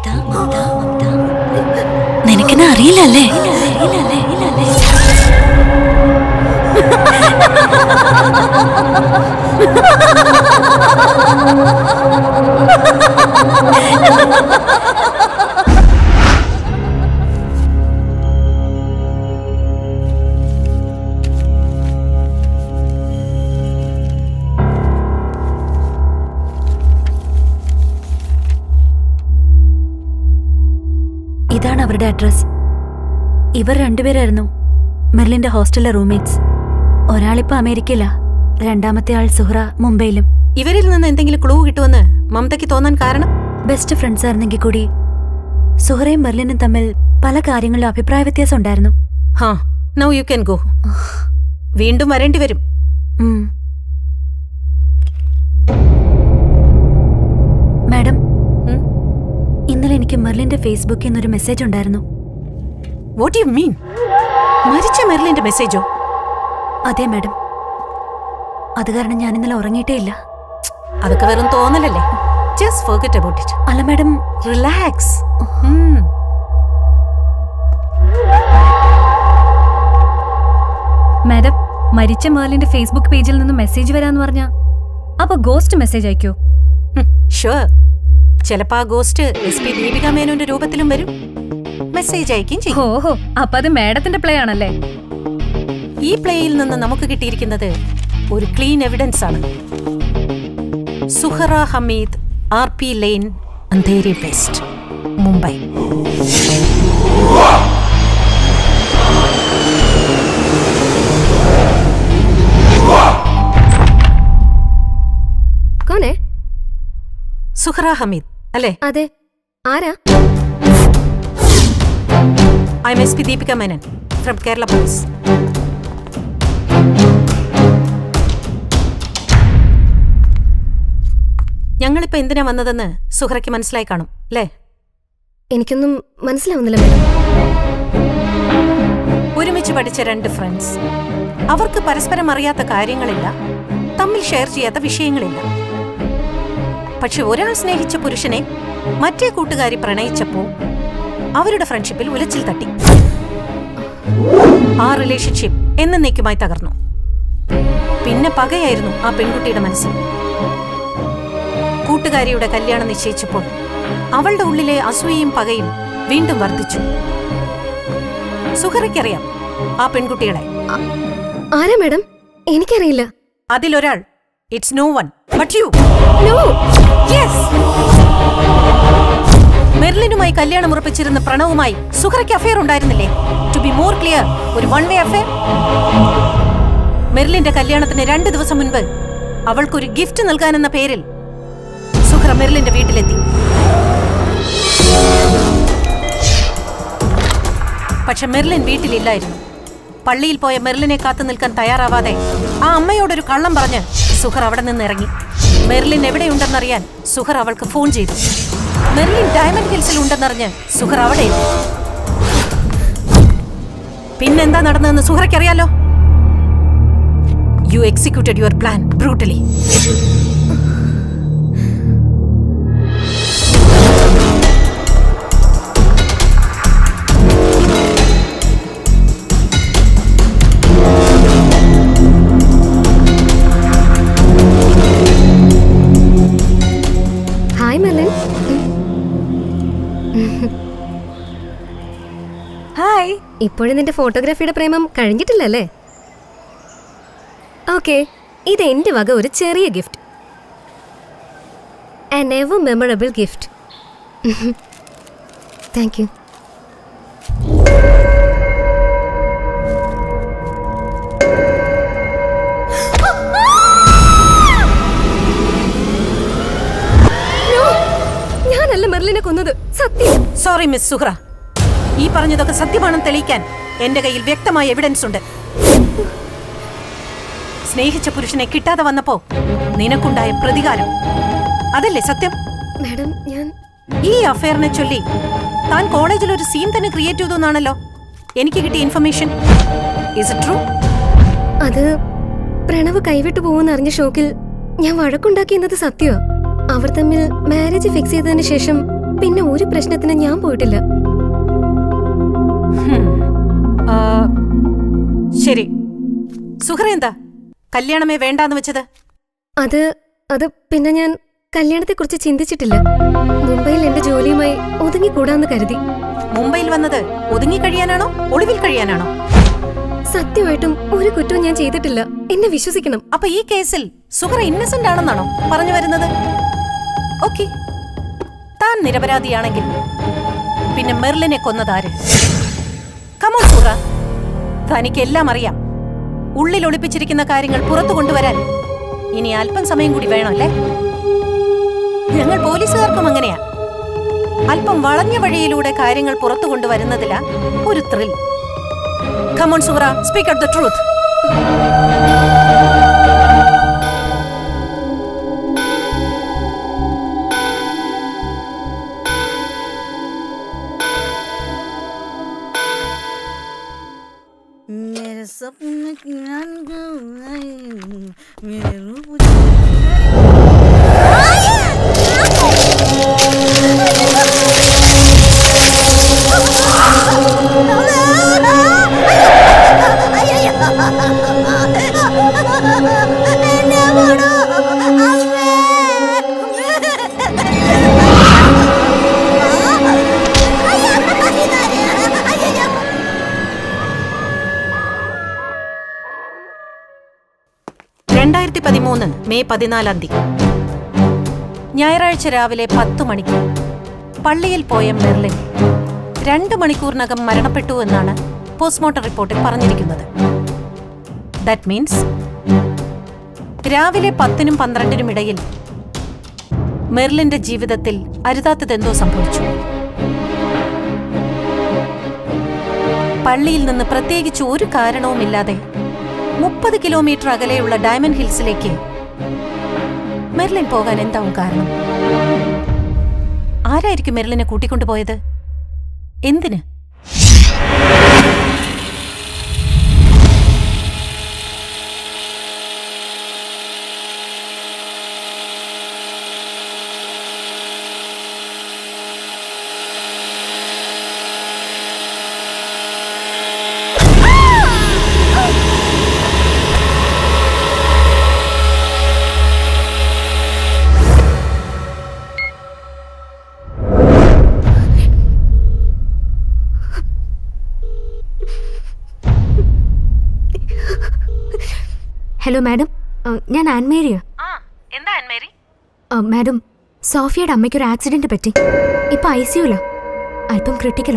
നിനക്കെന്നെ അറിയില്ലല്ലേ ഇതാണ് അവരുടെ അഡ്രസ് ഇവർ രണ്ടുപേരായിരുന്നു മെർലിന്റെ ഹോസ്റ്റലിലെ റൂംമേറ്റ്സ് ഒരാളിപ്പോ അമേരിക്കയിലാ രണ്ടാമത്തെ ആൾ സുഹ്റ മുംബൈയിലും ഇവരിൽ നിന്ന് എന്തെങ്കിലും ക്ലൂ കിട്ടുമെന്ന് മമതയ്ക്ക് തോന്നാൻ കാരണം ബെസ്റ്റ് ഫ്രണ്ട്സ് ആയിരുന്നെങ്കിൽ കൂടി സുഹറയും മെർലിനും തമ്മിൽ പല കാര്യങ്ങളിലും അഭിപ്രായ വ്യത്യാസം ഉണ്ടായിരുന്നു ഹാ നൗ യു ക്യാൻ ഗോ വീണ്ടും വരേണ്ടി വരും ഉം. മാഡം ഇന്നലെ എനിക്ക് മെർലിന്റെ ഫേസ്ബുക്കിൽ നിന്നൊരു മെസ്സേജ് ഉണ്ടായിരുന്നു വാട്ട് യു മീൻ മരിച്ച മെർലിന്റെ മെസ്സേജോ അതെ മാഡം അത് കാരണം ഞാൻ ഇന്നലെ ഉറങ്ങിയിട്ടേ ഇല്ല അതൊക്കെ വെറും തോന്നലല്ലേ ജസ്റ്റ് ഫോർഗെറ്റ് അബൌട്ട് ഇറ്റ് അല്ല മാഡം റിലാക്സ് മാഡം മരിച്ച മേർലിന്റെ ഫേസ്ബുക്ക് പേജിൽ നിന്ന് മെസ്സേജ് വരാന്ന് പറഞ്ഞാ അപ്പൊ ഗോസ്റ്റ് മെസ്സേജ് അയക്കോ ഷുവർ ചിലപ്പോ ആ ഗോസ്റ്റ് എസ് പി ദീപിക മേനോന്റെ രൂപത്തിലും വരും മെസ്സേജ് അയക്കുകയും ചെയ്യും ഓഹോ അപ്പൊ അത് മാഡത്തിന്റെ പ്ലേ ആണല്ലേ ഈ പ്ലേയിൽ നിന്ന് നമുക്ക് കിട്ടിയിരിക്കുന്നത് ഒരു ക്ലീൻ എവിഡൻസ് ആണ് Suhara Hameed R P lane Andheri west Mumbai കോനെ സുഹറ ഹമീദ് അല്ലേ അതെ ആരാ I'm S P Deepika Menon from Kerala police ഞങ്ങളിപ്പോ എന്തിനാ വന്നതെന്ന് സുഹറയ്ക്ക് മനസ്സിലായി കാണും അല്ലേ എനിക്കൊന്നും മനസ്സിലാവുന്നില്ല മാഡം ഒരുമിച്ച് പഠിച്ച രണ്ട് ഫ്രണ്ട്സ് അവർക്ക് പരസ്പരം അറിയാത്ത കാര്യങ്ങളില്ല തമ്മിൽ ഷെയർ ചെയ്യാത്ത വിഷയങ്ങളില്ല പക്ഷെ ഒരാൾ സ്നേഹിച്ച പുരുഷനെ മറ്റേ കൂട്ടുകാരി പ്രണയിച്ചപ്പോ അവരുടെ ഫ്രണ്ട്ഷിപ്പിൽ ഉലച്ചിൽ തട്ടി ആ റിലേഷൻഷിപ്പ് എന്നേക്കുമായി തകർന്നു പിന്നെ പകയായിരുന്നു ആ പെൺകുട്ടിയുടെ മനസ്സിൽ കൂട്ടുകാരിയുടെ കല്യാണം നിശ്ചയിച്ചപ്പോൾ അവളുടെ ഉള്ളിലെ അസൂയയും പകയും വീണ്ടും വർദ്ധിച്ചു സുഹറയ്ക്കറിയാം ആ പെൺകുട്ടികളെ ആരാ മാഡം എനിക്കറിയില്ല അതിലൊരാൾ it's no one but you മെർലിനുമായി കല്യാണം ഉറപ്പിച്ചിരുന്ന പ്രണവുമായി സുഹറയ്ക്ക് അഫയർ ഉണ്ടായിരുന്നില്ലേ ടു ബി മോർ ക്ലിയർ ഒരു വൺ വേ അഫയർ മെർലിന്റെ കല്യാണത്തിന് രണ്ട് ദിവസം മുൻപ് അവൾക്കൊരു ഗിഫ്റ്റ് നൽകാനെന്ന പേരിൽ സുഹറ മെർലിന്റെ വീട്ടിലെത്തി പക്ഷെ മെർലിൻ വീട്ടിലില്ലായിരുന്നു പള്ളിയിൽ പോയ മെർലിനെ കാത്തു നിൽക്കാൻ തയ്യാറാവാതെ ആ അമ്മയോടൊരു കള്ളം പറഞ്ഞ് സുഹർ അവിടെ നിന്ന് ഇറങ്ങി മെർലിൻ എവിടെയുണ്ടെന്നറിയാൻ സുഹർ അവൾക്ക് ഫോൺ ചെയ്തു മെർലിൻ ഡയമണ്ട് ഹിൽസിൽ ഉണ്ടെന്നറിഞ്ഞ് സുഹർ അവിടെ എത്തി പിന്നെന്താ നടന്നതെന്ന് സുഹറയ്ക്കറിയാലോ you executed your plan brutally hi Merlin hi ഇപ്പോഴും നിന്റെ ഫോട്ടോഗ്രാഫിയുടെ പ്രേമം കഴിഞ്ഞിട്ടില്ലല്ലേ ഓക്കെ ഇത് എന്റെ വക ഒരു ചെറിയ gift an ever memorable gift thank you ഞാനല്ല മെർലിനെ കൊന്നത് സത്യം സോറി മിസ് സുഹ്റ ഈ പറഞ്ഞതൊക്കെ സത്യമാണെന്ന് തെളിയിക്കാൻ എന്റെ കയ്യിൽ വ്യക്തമായ എവിഡൻസ് ഉണ്ട് സ്നേഹിച്ച പുരുഷനെ കിട്ടാതെ വന്നപ്പോ നിനക്കുണ്ടായ പ്രതികാരം അതല്ലേ സത്യം മാഡം ഞാൻ ഈ അഫയറിനെ ചൊല്ലി താൻ കോളേജിൽ ഒരു സീൻ തന്നെ ക്രിയേറ്റ് ചെയ്തു എന്നാണല്ലോ എനിക്ക് കിട്ടിയ ഇൻഫർമേഷൻ ഇസ് ഇറ്റ് ട്രൂ അത് പ്രണവ് കൈവിട്ടു പോകുന്ന അറിഞ്ഞ ഷോക്കിൽ ഞാൻ വഴക്കുണ്ടാക്കിയെന്നത് സത്യമാ അവർ തമ്മിൽ മാരേജ് ഫിക്സ് ചെയ്തതിന് ശേഷം പിന്നെ ഒരു പ്രശ്നത്തിന് ഞാൻ പോയിട്ടില്ല ശരി സുഹറ എന്താ കല്യാണമേ വേണ്ടാന്ന് വെച്ചത് അത് അത് പിന്നെ ഞാൻ കല്യാണത്തെക്കുറിച്ച് ചിന്തിച്ചിട്ടില്ല മുംബൈയിൽ എന്റെ ജോലിയുമായി ഒതുങ്ങിക്കൂടാന്ന് കരുതി മുംബൈയിൽ വന്നത് ഒതുങ്ങി കഴിയാനാണോ ഒളിവിൽ കഴിയാനാണോ സത്യമായിട്ടും ഒരു കുറ്റവും ഞാൻ ചെയ്തിട്ടില്ല എന്നെ വിശ്വസിക്കണം അപ്പൊ ഈ കേസിൽ സുഹറ ഇന്നസെന്റ് ആണെന്നാണോ പറഞ്ഞു വരുന്നത് ഓക്കെ താൻ നിരപരാധിയാണെങ്കിൽ പിന്നെ മെർലിനെ കൊന്നതാര് കമോൺ സുഹറ തനിക്ക് എല്ലാം അറിയാം ഉള്ളിൽ ഒളിപ്പിച്ചിരിക്കുന്ന കാര്യങ്ങൾ പുറത്തു കൊണ്ടുവരാൻ ഇനി അല്പം സമയം കൂടി വേണമല്ലേ ഞങ്ങൾ പോലീസുകാർക്കും അങ്ങനെയാ അല്പം വളഞ്ഞ വഴിയിലൂടെ കാര്യങ്ങൾ പുറത്തു കൊണ്ടുവരുന്നതിലാ ഒരു thrill come on Suhara speak out the truth मेरे सपने की मेरे रूप രണ്ടായിരത്തി പതിമൂന്ന് മെയ് പതിനാലാം തീയതി ഞായറാഴ്ച രാവിലെ പത്ത് മണിക്ക് പള്ളിയിൽ പോയ മെർലിൻ രണ്ട് മണിക്കൂറിനകം മരണപ്പെട്ടു എന്നാണ് പോസ്റ്റ്മോർട്ടം റിപ്പോർട്ടിൽ പറഞ്ഞിരിക്കുന്നത് ദാറ്റ് മീൻസ് രാവിലെ പത്തിനും പന്ത്രണ്ടിനും ഇടയിൽ മെർലിന്റെ ജീവിതത്തിൽ അരുതാത്തതെന്തോ സംഭവിച്ചു പള്ളിയിൽ നിന്ന് പ്രത്യേകിച്ച് ഒരു കാരണവുമില്ലാതെ മുപ്പത് കിലോമീറ്റർ അകലെയുള്ള ഡയമണ്ട് ഹിൽസിലേക്ക് മെർലിൻ പോകാൻ എന്താവും കാരണം ആരായിരിക്കും മെർലിനെ കൂട്ടിക്കൊണ്ടുപോയത് എന്തിന് ഹലോ മാഡം ആ, ഞാൻ ആൻമേരിയ എന്താ അന്മേരി ആ, മാഡം സോഫിയയുടെ അമ്മയ്ക്ക് ഒരു ആക്സിഡന്റ് പറ്റി ഇപ്പൊ ഐ സിയുല അല്പം ക്രിട്ടിക്കലാ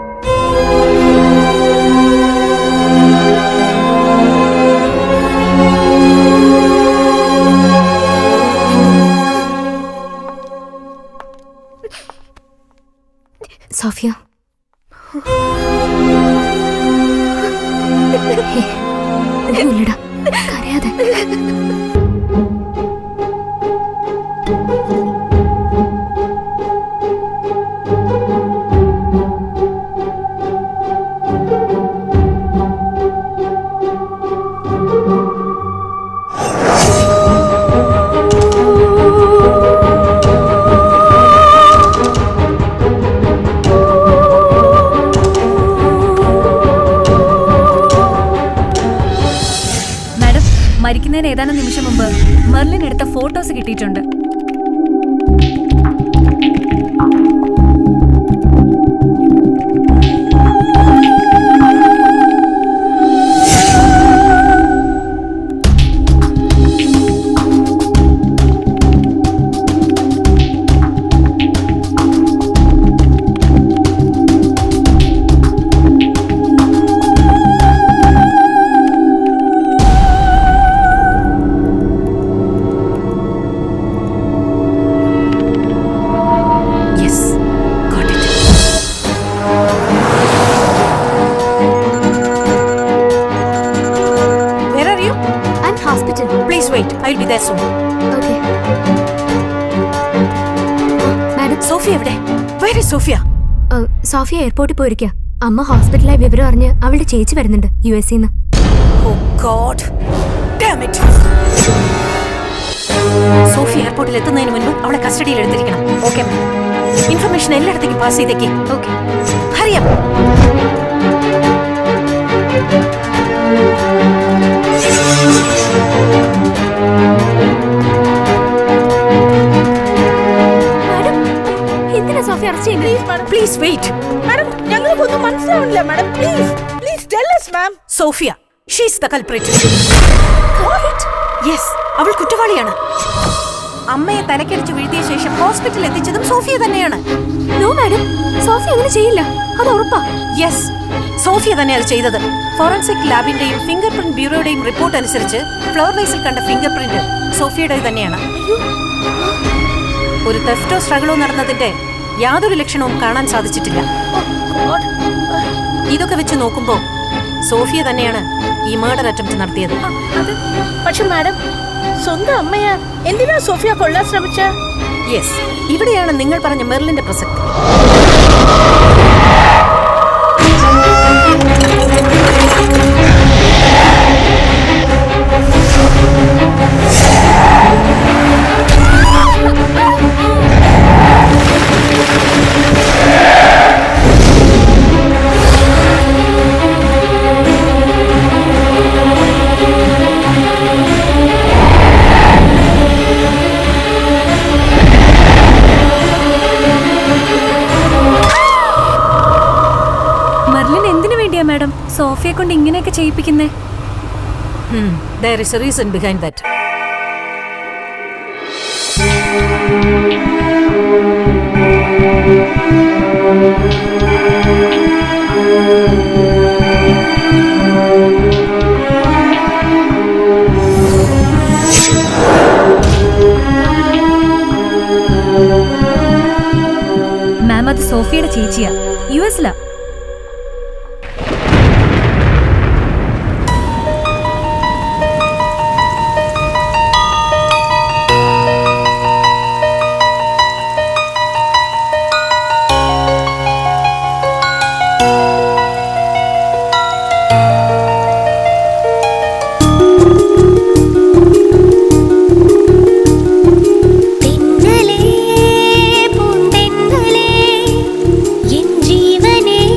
സോഫിയ ഹേ, ഒന്നുമില്ലടാ കരയാതെ മാഡം മരിക്കുന്നതിന് ഏതാനും നിമിഷം മുമ്പ് മെർലിൻ എടുത്ത ഫോട്ടോസ് കിട്ടിയിട്ടുണ്ട് yes got it Where are you? I'm hospital. Please wait. I'll be there soon. Okay. Madam Sophia എവിടെ വേറെ സോഫിയ ആ, സോഫിയ എയർപോർട്ടിൽ പോയിരിക്കുക അമ്മ ഹോസ്പിറ്റലായി വിവരം അറിഞ്ഞ് അവളുടെ ചേച്ചി വരുന്നുണ്ട് യു എസ് സിന്ന് oh God damn it Sophie എയർപോർട്ടിൽ എത്തുന്നതിന് മുൻപ് അവളെ കസ്റ്റഡിയിൽ എടുത്തിരിക്കണം ഓക്കെ ഇൻഫർമേഷൻ എല്ലായിടത്തേക്കും പാസ് ചെയ്തേക്ക് ഓക്കെ ഹറിയാം എന്തിനാ സോഫിയ അറസ്റ്റ് ചെയ്യുന്നത് പ്ലീസ് വെയിറ്റ് മാഡം ഞങ്ങൾക്കൊന്നും മനസ്സിലാവുന്നില്ല madam please please tell us ma'am Sophia she's the culprit yes അവൾ കുറ്റവാളിയാണ് അമ്മയെ തലക്കടിച്ച് വീഴ്ത്തിയ ശേഷം ഹോസ്പിറ്റലിൽ എത്തിച്ചതും സോഫിയ തന്നെയാണ് നോ മാഡം സോഫി അങ്ങനെ ചെയ്യില്ല അത് ഉറപ്പാ യെസ് സോഫിയ തന്നെ അത് ചെയ്തത് ഫോറൻസിക് ലാബിന്റെയും ഫിംഗർ പ്രിന്റ് ബ്യൂറോയുടെയും റിപ്പോർട്ട് അനുസരിച്ച് ഫ്ലവർ വേസിൽ കണ്ട ഫിംഗർ പ്രിന്റ് സോഫിയുടെ തന്നെയാണ് ഒരു തെഫ്റ്റോ സ്ട്രഗിളോ നടന്നതിന്റെ യാതൊരു ലക്ഷണവും കാണാൻ സാധിച്ചിട്ടില്ല ഇതൊക്കെ വെച്ച് നോക്കുമ്പോൾ സോഫിയ തന്നെയാണ് ഈ മേർഡർ അറ്റംപ്റ്റ് നടത്തിയത് പക്ഷെ മാഡം സ്വന്തം അമ്മയാ എന്തിനാ സോഫിയ കൊല്ലാൻ ശ്രമിച്ച യെസ് ഇവിടെയാണ് നിങ്ങൾ പറഞ്ഞ മെർലിന്റെ പ്രസക്തി മെർലിൻ എന്തിനു വേണ്ടിയാ മാഡം സോഫിയെ കൊണ്ട് ഇങ്ങനെയൊക്കെ ചെയ്യിപ്പിക്കുന്നേ there is a reason behind that ma'am അത് സോഫിയുടെ ചേച്ചിയാ യു എസിലാ തെന്നലേ പൂന്തെന്നലേ എൻ ജീവനേ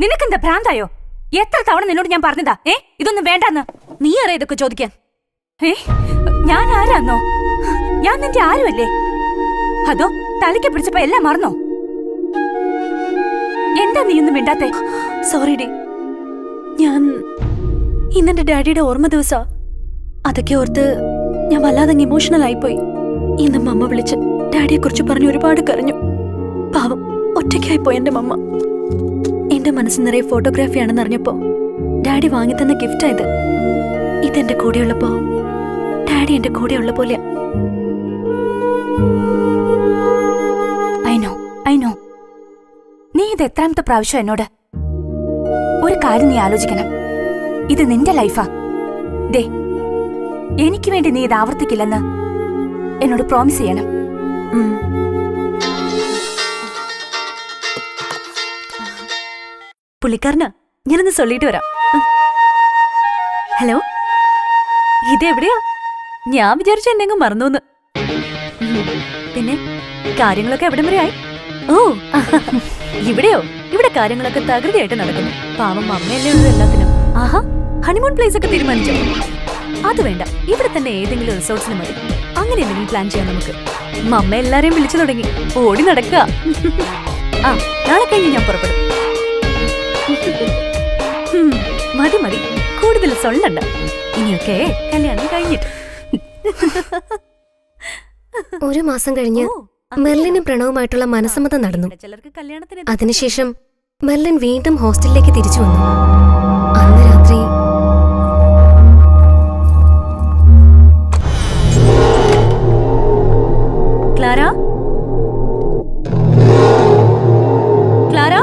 നിനക്കെന്താ ഭ്രാന്തായോ എത്ര തവണ നിന്നോട് ഞാൻ പറഞ്ഞതാ ഏ ഇതൊന്നും വേണ്ടെന്ന് നീ ആരാ ഇതൊക്കെ ചോദിക്കാൻ ഏ ഞാൻ ആരാന്നോ ഞാൻ നിന്റെ ആരുമല്ലേ അതോ തലയ്ക്ക് പിടിച്ചപ്പോ എല്ലാം മറന്നോ എന്താ നീ ഒന്നും മിണ്ടാത്തെ സോറി ഡി ഞാൻ ഇന്നെന്റെ ഡാഡിയുടെ ഓർമ്മ ദിവസാ അതൊക്കെ ഓർത്ത് ഞാൻ വല്ലാതെ ഇമോഷണൽ ആയിപ്പോയി ഇന്ന് മമ്മ വിളിച്ച് ഡാഡിയെ കുറിച്ച് പറഞ്ഞ് ഒരുപാട് കരഞ്ഞു പാവം ഒറ്റയ്ക്കായി പോയി എന്റെ മമ്മ എന്റെ മനസ്സ് നിറയെ ഫോട്ടോഗ്രാഫിയാണെന്ന് അറിഞ്ഞപ്പോ ഡാഡി വാങ്ങി തന്ന ഗിഫ്റ്റാ ഇത് ഇതെന്റെ കൂടെയുള്ളപ്പോ ഡാഡി എന്റെ കൂടെയുള്ള പോലെയാ ഐ നോ ഐ നോ നീ ഇത് എത്രാമത്തെ പ്രാവശ്യം എന്നോട് ഒരു കാര്യം നീ ആലോചിക്കണം ഇത് നിന്റെ ലൈഫാ ദേ എനിക്ക് വേണ്ടി നീ ഇത് ആവർത്തിക്കില്ലെന്ന് എന്നോട് പ്രോമിസ് ചെയ്യണം പുള്ളിക്കാരനാ ഞാനൊന്ന് சொல்லிட்டு വരാം ഹലോ ഇതെവിടെയാ ഞാൻ വിചാരിച്ച എന്നെങ്ങും മറന്നു പിന്നെ കാര്യങ്ങളൊക്കെ എവിടം വരെ ആയി ഓ ഇവിടെയോ ഇവിടെ കാര്യങ്ങളൊക്കെ തകൃതിയായിട്ട് നടക്കുന്നു പാവം അമ്മയല്ലേ ഉള്ളൂ എല്ലാത്തിനും ആഹാ ഹണിമൂൺ പ്ലേസ് ഒക്കെ തീരുമാനിച്ചോ അത് വേണ്ട ഇവിടെ തന്നെ ഏതെങ്കിലും റിസോർട്സിന് മതി അങ്ങനെ എന്തെങ്കിലും പ്ലാൻ ചെയ്യാം നമുക്ക് മമ്മ എല്ലാരെയും വിളിച്ചു തുടങ്ങി ഓടി നടക്കുക ആ നാളെ കഴിഞ്ഞ് ഞാൻ പുറപ്പെടും ഹും, മതി മതി കൂടുതൽ സൊല്ലണ്ട ഇനിയൊക്കെ കല്യാണം കഴിഞ്ഞിട്ട് ഒരു മാസം കഴിഞ്ഞ് മെർലിനും പ്രണവുമായിട്ടുള്ള മനസ്സമ്മതം നടന്നു ചിലർക്ക് കല്യാണത്തിന് അതിനുശേഷം മെർലിൻ വീണ്ടും ഹോസ്റ്റലിലേക്ക് തിരിച്ചു വന്നു അന്ന് രാത്രി ക്ലാര ക്ലാര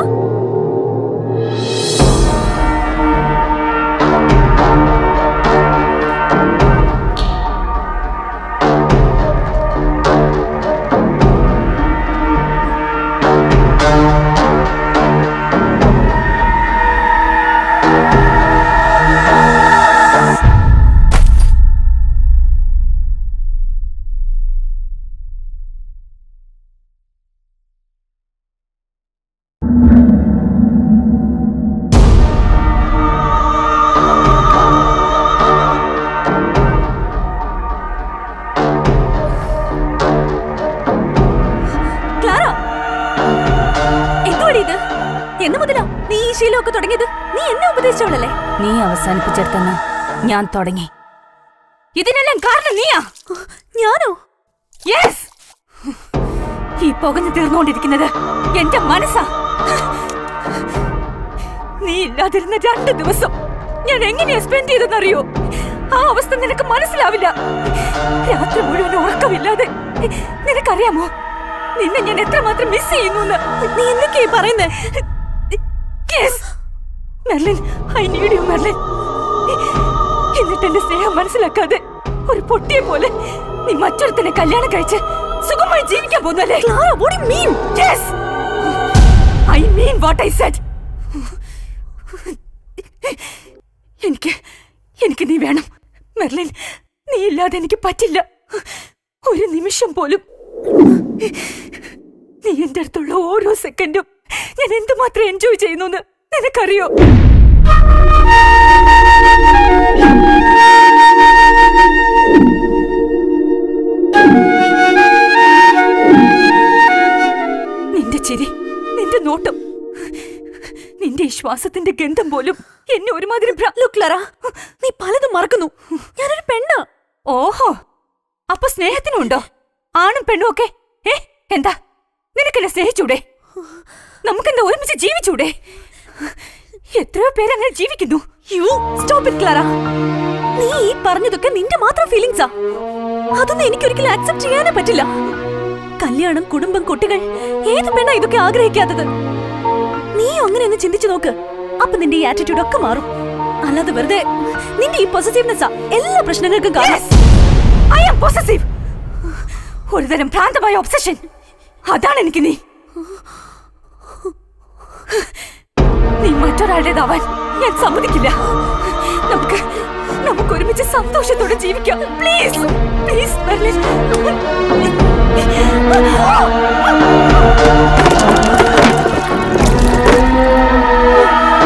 ക്ലാര എന്തുവാടി ഇത് എന്ന് മുതലാ നീ ഈ ശീലമൊക്കെ തുടങ്ങിയത് നീ എന്നെ ഉപദേശിച്ചവളല്ലേ നീ അവസാനിപ്പിച്ചെടുത്തെന്ന് ഞാൻ തുടങ്ങി ഇതിനെല്ലാം കാരണം നീയാ ഞാനോ യെസ് ഈ പുകഞ്ഞു തീർന്നുകൊണ്ടിരിക്കുന്നത് എന്റെ മനസ്സാ നീ ഇല്ലാതിരുന്ന രണ്ട് ദിവസം ഞാൻ എങ്ങനെയാ സ്പെൻഡ് ചെയ്തെന്നറിയോ ആ അവസ്ഥ നിനക്ക് മനസ്സിലാവില്ല രാത്രി മുഴുവൻ ഉറക്കമില്ലാതെ നിനക്കറിയാമോ നിന്നെ ഞാൻ എത്രമാത്രം മിസ് ചെയ്യുന്നു നീ എന്തൊക്കെയാ പറയുന്നേ Merlin I need you Merlin എന്നിട്ട് എന്റെ സ്നേഹം മനസ്സിലാക്കാതെ ഒരു പൊട്ടിയെ പോലെ നീ മറ്റൊരുത്തനെ കല്യാണം കഴിച്ച് സുഖമായി ജീവിക്കാൻ പോകുന്നല്ലേ what do you mean? Yes! I mean what I said. എനിക്ക് എനിക്ക് നീ വേണം മെർലിൻ നീ ഇല്ലാതെ എനിക്ക് പറ്റില്ല ഒരു നിമിഷം പോലും നീ എന്റെ അടുത്തുള്ള ഓരോ സെക്കൻഡും ഞാൻ എന്തുമാത്രം എൻജോയ് ചെയ്യുന്നു എന്ന് നിനക്കറിയോ നിന്റെ ചിരി നിന്റെ നോട്ടം നിന്റെ ഈ ശ്വാസത്തിന്റെ ഗന്ധം പോലും എന്നെ ഒരുമാതിരി ഭ്രാ- Look, Clara, നീ പലതും മറക്കുന്നു ഞാനൊരു പെണ്ണ ഓഹോ അപ്പൊ സ്നേഹത്തിനുണ്ടോ ആണും പെണ്ണും ഒക്കെ ഏ എന്താ നിനക്കെന്നെ സ്നേഹിച്ചൂടെ നമുക്കെന്താ ഒരുമിച്ച് ജീവിച്ചൂടെ എത്രയോ പേരങ്ങനെ ജീവിക്കുന്നു യു സ്റ്റോപ്പ് ഇറ്റ് ക്ലാര നീ ഈ പറഞ്ഞതൊക്കെ നിന്റെ മാത്രം ഫീലിങ്സാ അതൊന്നും എനിക്ക് ഒരിക്കലും ആക്സെപ്റ്റ് ചെയ്യാനേ പറ്റില്ല കല്യാണം കുടുംബം കുട്ടികൾ ഏത് പെണ്ണാ ഇതൊക്കെ ആഗ്രഹിക്കാത്തത് നീ അങ്ങനെ ഒന്ന് ചിന്തിച്ചു നോക്ക് അപ്പൊ നിന്റെ ഈ ആറ്റിറ്റ്യൂഡ് ഒക്കെ മാറും അല്ലാതെ വെറുതെ നിന്റെ ഈ പൊസസീവ്നെസ്സാ എല്ലാ പ്രശ്നങ്ങൾക്കും കാരണം ഐ ആം പൊസസീവ് ഒരുതരം ഭ്രാന്തമായ ഒബ്സഷൻ അതാണ് എനിക്ക് നീ നീ മറ്റൊരാളുടേതാവാൻ ഞാൻ സമ്മതിക്കില്ല നമുക്ക് നമുക്ക് ഒരുമിച്ച് സന്തോഷത്തോടെ ജീവിക്കാം പ്ലീസ് പ്ലീസ് മെർലിൻ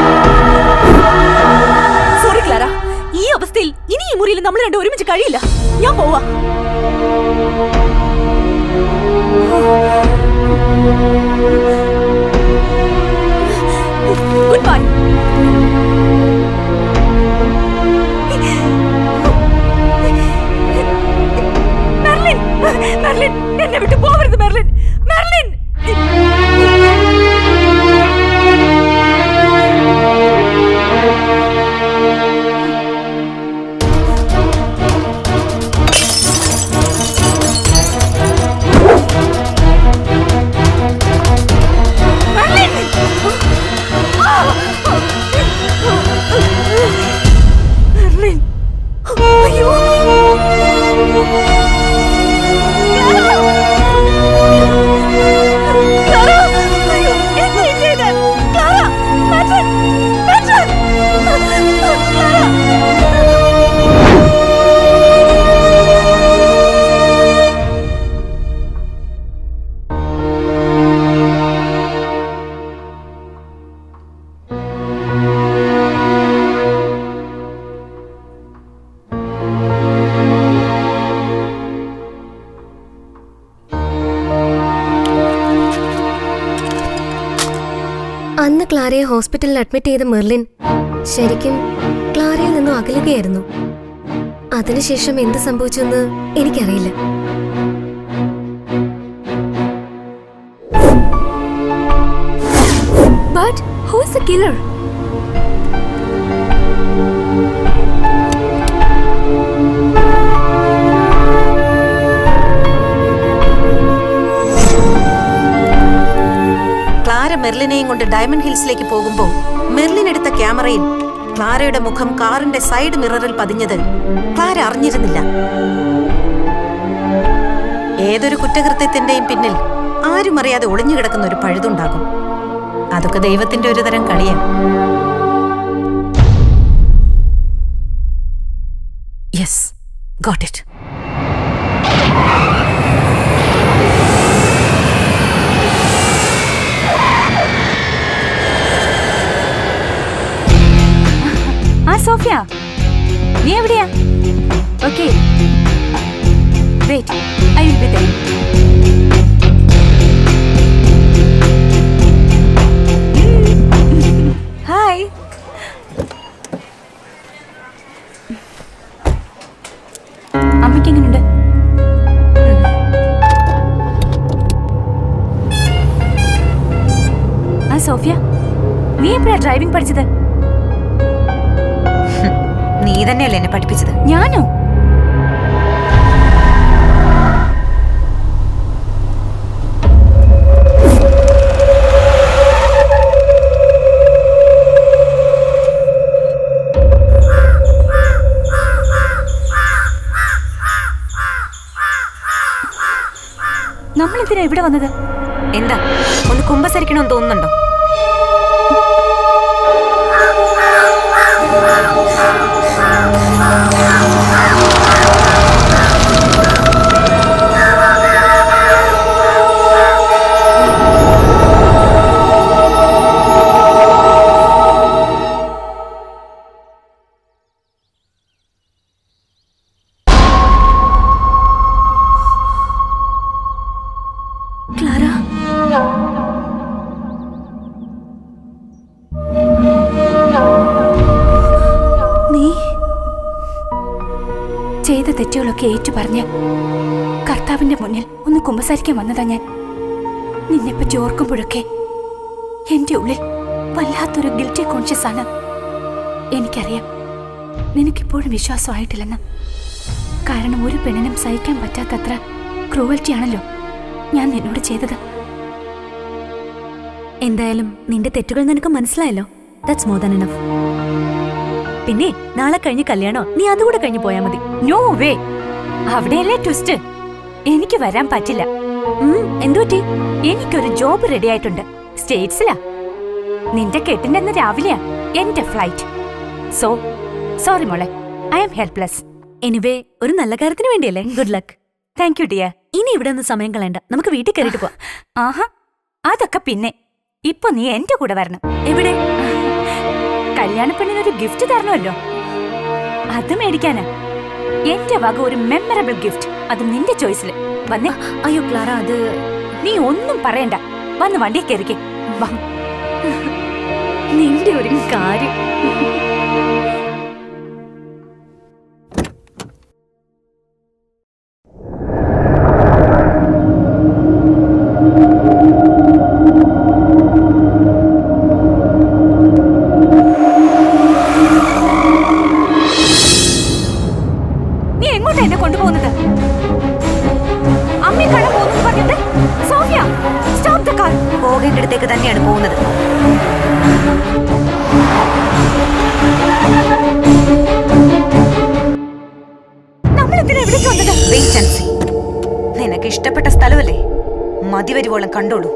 അന്ന് ക്ലാരയെ ഹോസ്പിറ്റലിൽ അഡ്മിറ്റ് ചെയ്ത മെർലിൻ ശരിക്കും ക്ലാരയിൽ നിന്നും അകലുകയായിരുന്നു അതിനുശേഷം എന്ത് സംഭവിച്ചെന്ന് എനിക്കറിയില്ല But who is the killer? Clara മെർലിനെയും കൊണ്ട് ഡയമണ്ട് ഹിൽസിലേക്ക് പോകുമ്പോൾ മെർലിൻ എടുത്ത ക്യാമറയിൽ ക്ലാരയുടെ മുഖം കാറിന്റെ സൈഡ് മിററിൽ പതിഞ്ഞത് ക്ലാര അറിഞ്ഞിരുന്നില്ല ഏതൊരു കുറ്റകൃത്യത്തിന്റെയും പിന്നിൽ ആരും അറിയാതെ ഒളിഞ്ഞുകിടക്കുന്ന ഒരു പഴുതുണ്ടാകും അതൊക്കെ ദൈവത്തിന്റെ ഒരു തരം കളിയാണ് യെസ് ഗോട്ട് ഇറ്റ് ആ സോഫിയ നീ എവിടെയാ okay wait I will be there hi അമ്മയ്ക്ക് എങ്ങനെയുണ്ട് ആ സോഫിയ നീ എപ്പോഴാ ഡ്രൈവിംഗ് പഠിച്ചത് നീ തന്നെയല്ലേ എന്നെ പഠിപ്പിച്ചത് ഞാനോ നമ്മളെന്തിനാ ഇവിടെ വന്നത് എന്താ ഒന്ന് കുമ്പസരിക്കണമെന്ന് തോന്നുന്നുണ്ടോ ക്ലാര നീ ചെയ്ത തെറ്റുകളൊക്കെ ഏറ്റു പറഞ്ഞ് കർത്താവിന്റെ മുന്നിൽ ഒന്ന് കുമ്പസാരിക്കാൻ വന്നതാ ഞാൻ നിന്നെപ്പറ്റി ഓർക്കുമ്പോഴൊക്കെ എന്റെ ഉള്ളിൽ വല്ലാത്തൊരു ഗിൽറ്റി കോൺഷ്യസ് ആണ് എനിക്കറിയാം നിനക്കിപ്പോഴും വിശ്വാസമായിട്ടില്ലെന്ന് കാരണം ഒരു പെണ്ണിനും സഹിക്കാൻ പറ്റാത്തത്ര ക്രൂവൽറ്റി ആണല്ലോ ഞാൻ നിന്നോട് ചെയ്തത് എന്തായാലും നിന്റെ തെറ്റുകൾ നിനക്ക് മനസ്സിലായല്ലോ ദാറ്റ്സ് മോർ ദാൻ എനഫ് പിന്നെ നാളെ കഴിഞ്ഞ് കല്യാണോ നീ അതുകൂടെ കഴിഞ്ഞ് പോയാ മതി നോ വേ അവിടെയല്ലേ ട്വിസ്റ്റ് എനിക്ക് വരാൻ പറ്റില്ല എന്തു പറ്റി എനിക്കൊരു ജോബ് റെഡി ആയിട്ടുണ്ട് സ്റ്റേറ്റ്സിലാ നിന്റെ കെട്ടിന്റെ അന്ന് രാവിലെയാ എന്റെ ഫ്ലൈറ്റ് സോ സോറി മോളെ ഐ ആം ഹെൽപ്ലെസ് എനിവേ ഒരു നല്ല കാര്യത്തിന് വേണ്ടിയല്ലേ good luck thank you dear ഇനി ഇവിടെ നിന്ന് സമയം കളയണ്ട നമുക്ക് വീട്ടിൽ കയറിയിട്ട് പോവാം ആഹാ അതൊക്കെ പിന്നെ ഇപ്പൊ നീ എന്റെ കൂടെ വരണം എവിടെ കല്യാണ പെണ്ണിനൊരു ഗിഫ്റ്റ് തരണമല്ലോ അത് മേടിക്കാനാ എന്റെ വക ഒരു മെമ്മറബിൾ ഗിഫ്റ്റ് അത് നിന്റെ ചോയ്സിൽ വന്നേ അയ്യോ ക്ലാര അത് നീ ഒന്നും പറയണ്ട വന്ന് വണ്ടി കയറിക്കേ വാ നിന്റെ ഒരു കാര്യം നീ എങ്ങോട്ടാ എന്നെ കൊണ്ടുപോകുന്നത് അമ്മയെ കാണാൻ പോകുന്നു പറഞ്ഞിട്ട് സോഫിയ സ്റ്റോപ്പ് ദ കാർ പോകേണ്ടിടത്തേക്ക് തന്നെയാണ് പോകുന്നത് നമ്മളെന്തിനാ ഇവിടേക്ക് വന്നത് വെയിറ്റ് ആൻഡ് സീ നിനക്ക് ഇഷ്ടപ്പെട്ട സ്ഥലമല്ലേ മതി വരുവോളം കണ്ടോളൂ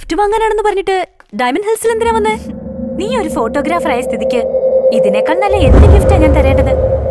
ഗിഫ്റ്റ് വാങ്ങാനാണെന്ന് പറഞ്ഞിട്ട് ഡയമണ്ട് ഹിൽസിൽ എന്തിനാ വന്നേ നീ ഒരു ഫോട്ടോഗ്രാഫർ ആയ സ്ഥിതിക്ക് ഇതിനേക്കാൾ നല്ല എന്ത് ഗിഫ്റ്റാ ഞാൻ തരേണ്ടത്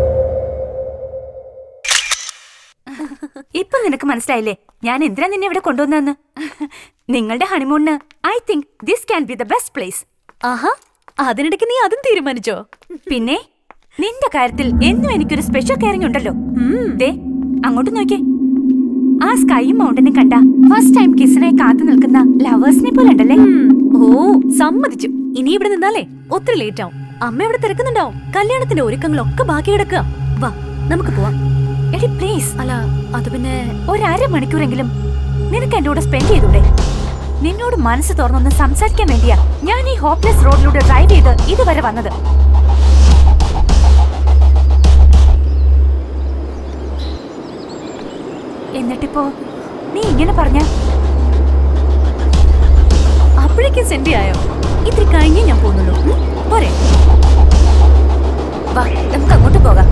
ഇപ്പൊ നിനക്ക് മനസ്സിലായില്ലേ ഞാൻ എന്തിനാ നിന്നെ ഇവിടെ കൊണ്ടുവന്നെന്ന് നിങ്ങളുടെ ഹണിമൂണിന് I think this can be the best place ആഹാ അതിനിടയ്ക്ക് നീ അതും തീരുമാനിച്ചോ പിന്നെ നിന്റെ കാര്യത്തിൽ എന്നും എനിക്കൊരു സ്പെഷ്യൽ കെയറിംഗ് ഉണ്ടല്ലോ ദേ അങ്ങോട്ട് നോക്കിയേ ആ സ്കൈയും മൗണ്ടനും കണ്ട ഫസ്റ്റ് ടൈം കിസിനായി കാത്തു നിൽക്കുന്ന ലവേഴ്സിനെ പോലെ ഉണ്ടല്ലേ ഓ സമ്മതിച്ചു ഇനി ഇവിടെ നിന്നാലേ ഒത്തിരി ലേറ്റ് ആവും അമ്മ ഇവിടെ തിരക്കുന്നുണ്ടാവും കല്യാണത്തിന്റെ ഒരുക്കങ്ങളൊക്കെ ബാക്കി കിടക്കുക വാ നമുക്ക് പോവാം എടി പ്ലീസ് അല്ല അത് പിന്നെ ഒരു അരമണിക്കൂറെങ്കിലും നിനക്ക് എന്റെ കൂടെ സ്പെൻഡ് ചെയ്തൂടെ നിന്നോട് മനസ്സ് തുറന്നൊന്ന് സംസാരിക്കാൻ വേണ്ടിയാ ഞാൻ ഈ ഹോപ്ലെസ് റോഡിലൂടെ ഡ്രൈവ് ചെയ്ത് ഇതുവരെ വന്നത് എന്നിട്ടിപ്പോ നീ ഇങ്ങനെ പറഞ്ഞ അപ്പോഴേക്കും സെൻഡി ആയോ ഇത്തിരി കഴിഞ്ഞേ ഞാൻ പോകുന്നുള്ളൂ ഉം? പോരെ വാ നമുക്ക് അങ്ങോട്ട് പോകാം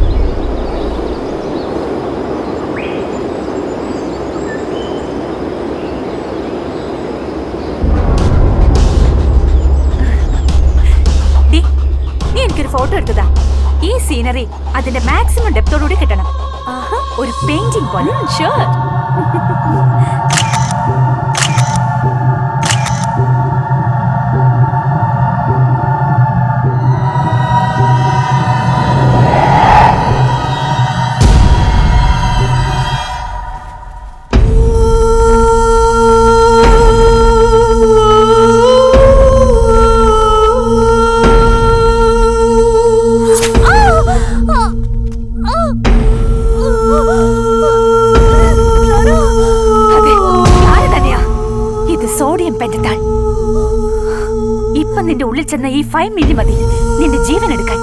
ഡി, നീ എനിക്കൊരു ഫോട്ടോ എടുത്തതാ ഈ സീനറി അതിന്റെ മാക്സിമം ഡെപ്തോടുകൂടി കിട്ടണം ഒരു പെയിന്റിംഗ് പോലെ ഷുവർ അതെ ആര് തന്നെയാ ഇത് സോഡിയം പെന്റത്താൾ ഇപ്പൊ നിന്റെ ഉള്ളിൽ ചെന്ന ഈ ഫൈവ് മില്ലി മതി നിന്റെ ജീവൻ എടുക്കാൻ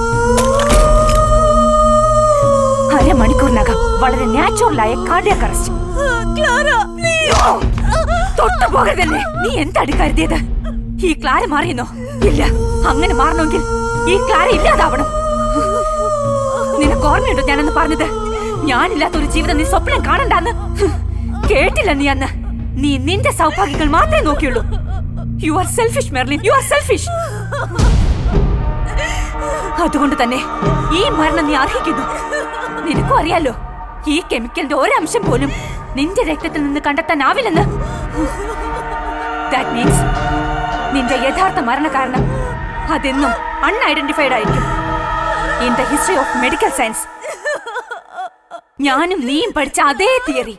അരമണിക്കൂറിനകം വളരെ നാച്ചുറലായ കാർഡിയാക് അറസ്റ്റ് തൊട്ടു പോകരുതല്ലേ നീ എന്താണ് കരുതിയത് ഈ ക്ലാര മാറിയെന്നോ ഇല്ല അങ്ങനെ മാറണമെങ്കിൽ ഈ ക്ലാര ഇല്ലാതാവണം നിനക്ക് ഓർമ്മയുണ്ടോ ഞാനെന്ന് പറഞ്ഞത് ഞാനില്ലാത്ത ഒരു ജീവിതം നീ സ്വപ്നം കാണണ്ടെന്ന് കേട്ടില്ല നീ അന്ന് നീ നിന്റെ സൗഭാഗ്യങ്ങൾ മാത്രമേ നോക്കിയുള്ളൂ you are selfish Merlin you are selfish അതുകൊണ്ട് തന്നെ ഈ മരണം നീ അർഹിക്കുന്നു നിനക്കും അറിയാലോ ഈ കെമിക്കലിന്റെ ഒരംശം പോലും നിന്റെ രക്തത്തിൽ നിന്ന് കണ്ടെത്താനാവില്ലെന്ന് ദാറ്റ് മീൻസ് നിന്റെ യഥാർത്ഥ മരണകാരണം അതെന്നും അൺഐഡന്റിഫൈഡ് ആയിരിക്കും in the history of medical science ഞാനും നീയും പഠിച്ച അതേ തിയറി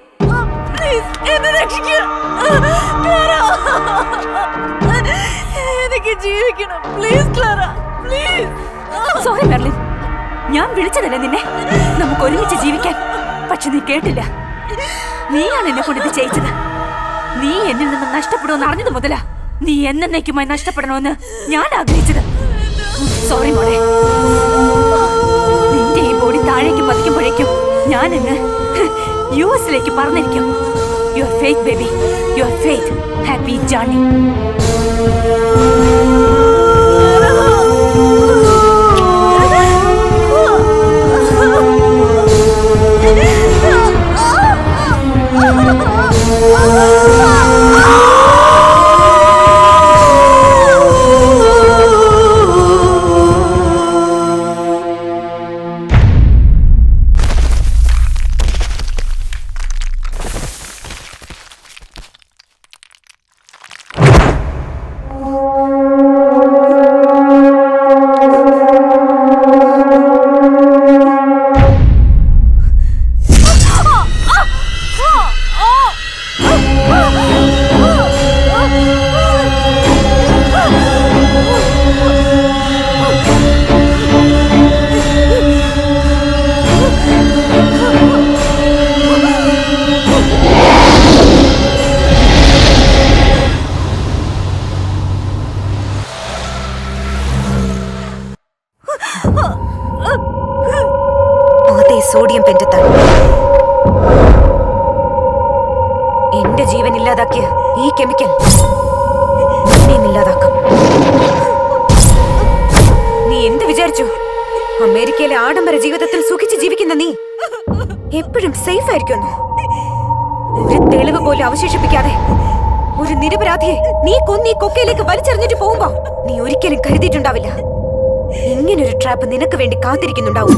എനിക്ക് ജീവിക്കണം please Clara please sorry Merlin ഞാൻ വിളിച്ചതല്ലേ നിന്നെ നമുക്ക് ഒരുമിച്ച് ജീവിക്കാൻ പക്ഷെ നീ കേട്ടില്ല നീയാണ് എന്നെ കൊണ്ട് ഇത് ചെയ്യിച്ചത് നീ എന്നിൽ നിന്ന് നഷ്ടപ്പെടുമെന്ന് അറിഞ്ഞത് മുതലാ നീ എന്നേക്കുമായി നഷ്ടപ്പെടണമെന്ന് ഞാൻ ആഗ്രഹിച്ചത് സോറി മോളെ നിന്റെ ഈ ബോഡി താഴേക്ക് പതിക്കുമ്പോഴേക്കും ഞാൻ ഇന്ന് യു എസിലേക്ക് പറഞ്ഞിരിക്കും your faith baby your faith happy journey അതേ സോഡിയം പെന്റത്താണ് എന്റെ ജീവൻ ഇല്ലാതാക്കിയ ഈ കെമിക്കൽ നിന്നെയും ഇല്ലാതാക്കാം നീ എന്ത് വിചാരിച്ചു അമേരിക്കയിലെ ആഡംബര ജീവിതത്തിൽ സുഖിച്ച് ജീവിക്കുന്ന നീ എപ്പോഴും സേഫ് ആയിരിക്കുന്നു ഒരു തെളിവ് പോലും അവശേഷിപ്പിക്കാതെ ഒരു നിരപരാധിയെ നീ കൊന്നീ കൊക്കയിലേക്ക് വലിച്ചെറിഞ്ഞിട്ട് പോകുമ്പോ നീ ഒരിക്കലും കരുതിയിട്ടുണ്ടാവില്ല ഇങ്ങനൊരു ട്രാപ്പ് നിനക്ക് വേണ്ടി കാത്തിരിക്കുന്നുണ്ടാവും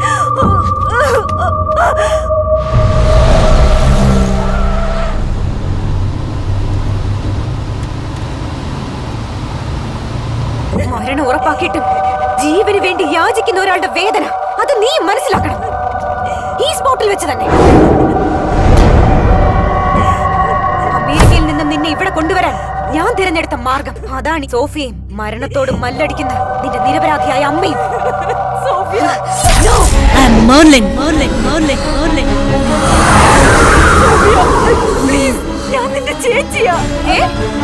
മരണം ഉറപ്പാക്കിയിട്ടും ജീവന് വേണ്ടി യാചിക്കുന്ന ഒരാളുടെ വേദന അത് നീ മനസ്സിലാക്കണം ഈ സ്പോട്ടിൽ വെച്ച് തന്നെ അമേരിക്കയിൽ നിന്ന് നിന്നെ ഇവിടെ കൊണ്ടുവരാൻ ഞാൻ തിരഞ്ഞെടുത്ത മാർഗം അതാണ് ഈ സോഫിയയും മരണത്തോട് മല്ലടിക്കുന്ന നിന്റെ നിരപരാധിയായ അമ്മയും No! Merlin, Merlin, Merlin, Merlin. Please, ഞാൻ നിന്റെ ചേച്ചിയാ ഏ?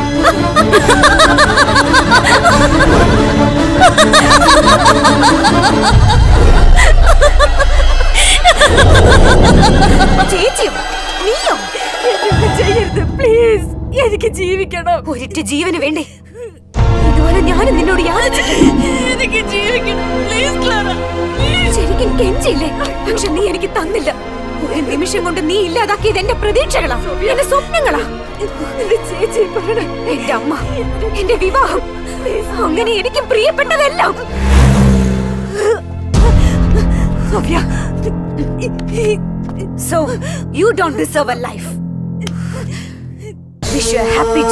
ചേച്ചിയോ നീയോ ചെയ്യരുത് പ്ലീസ് എനിക്ക് ജീവിക്കണം ഒരിറ്റ ജീവന് വേണ്ടി ഇതുപോലെ ഞാനും നിന്നോട് എനിക്ക് ജീവിക്കണം ശരിക്കും കെഞ്ചില്ലേ പക്ഷെ നീ എനിക്ക് തന്നില്ല ഒരു നിമിഷം കൊണ്ട് നീ ഇല്ലാതാക്കിയത് എന്റെ പ്രതീക്ഷകളാ എന്റെ സ്വപ്നങ്ങളാ ചേച്ചി എന്റെ അമ്മ എന്റെ വിവാഹം അങ്ങനെ എനിക്ക് പ്രിയപ്പെട്ടതെല്ലാം Sophia so you don't deserve a life wish you a happy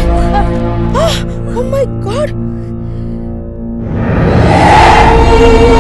Oh my god!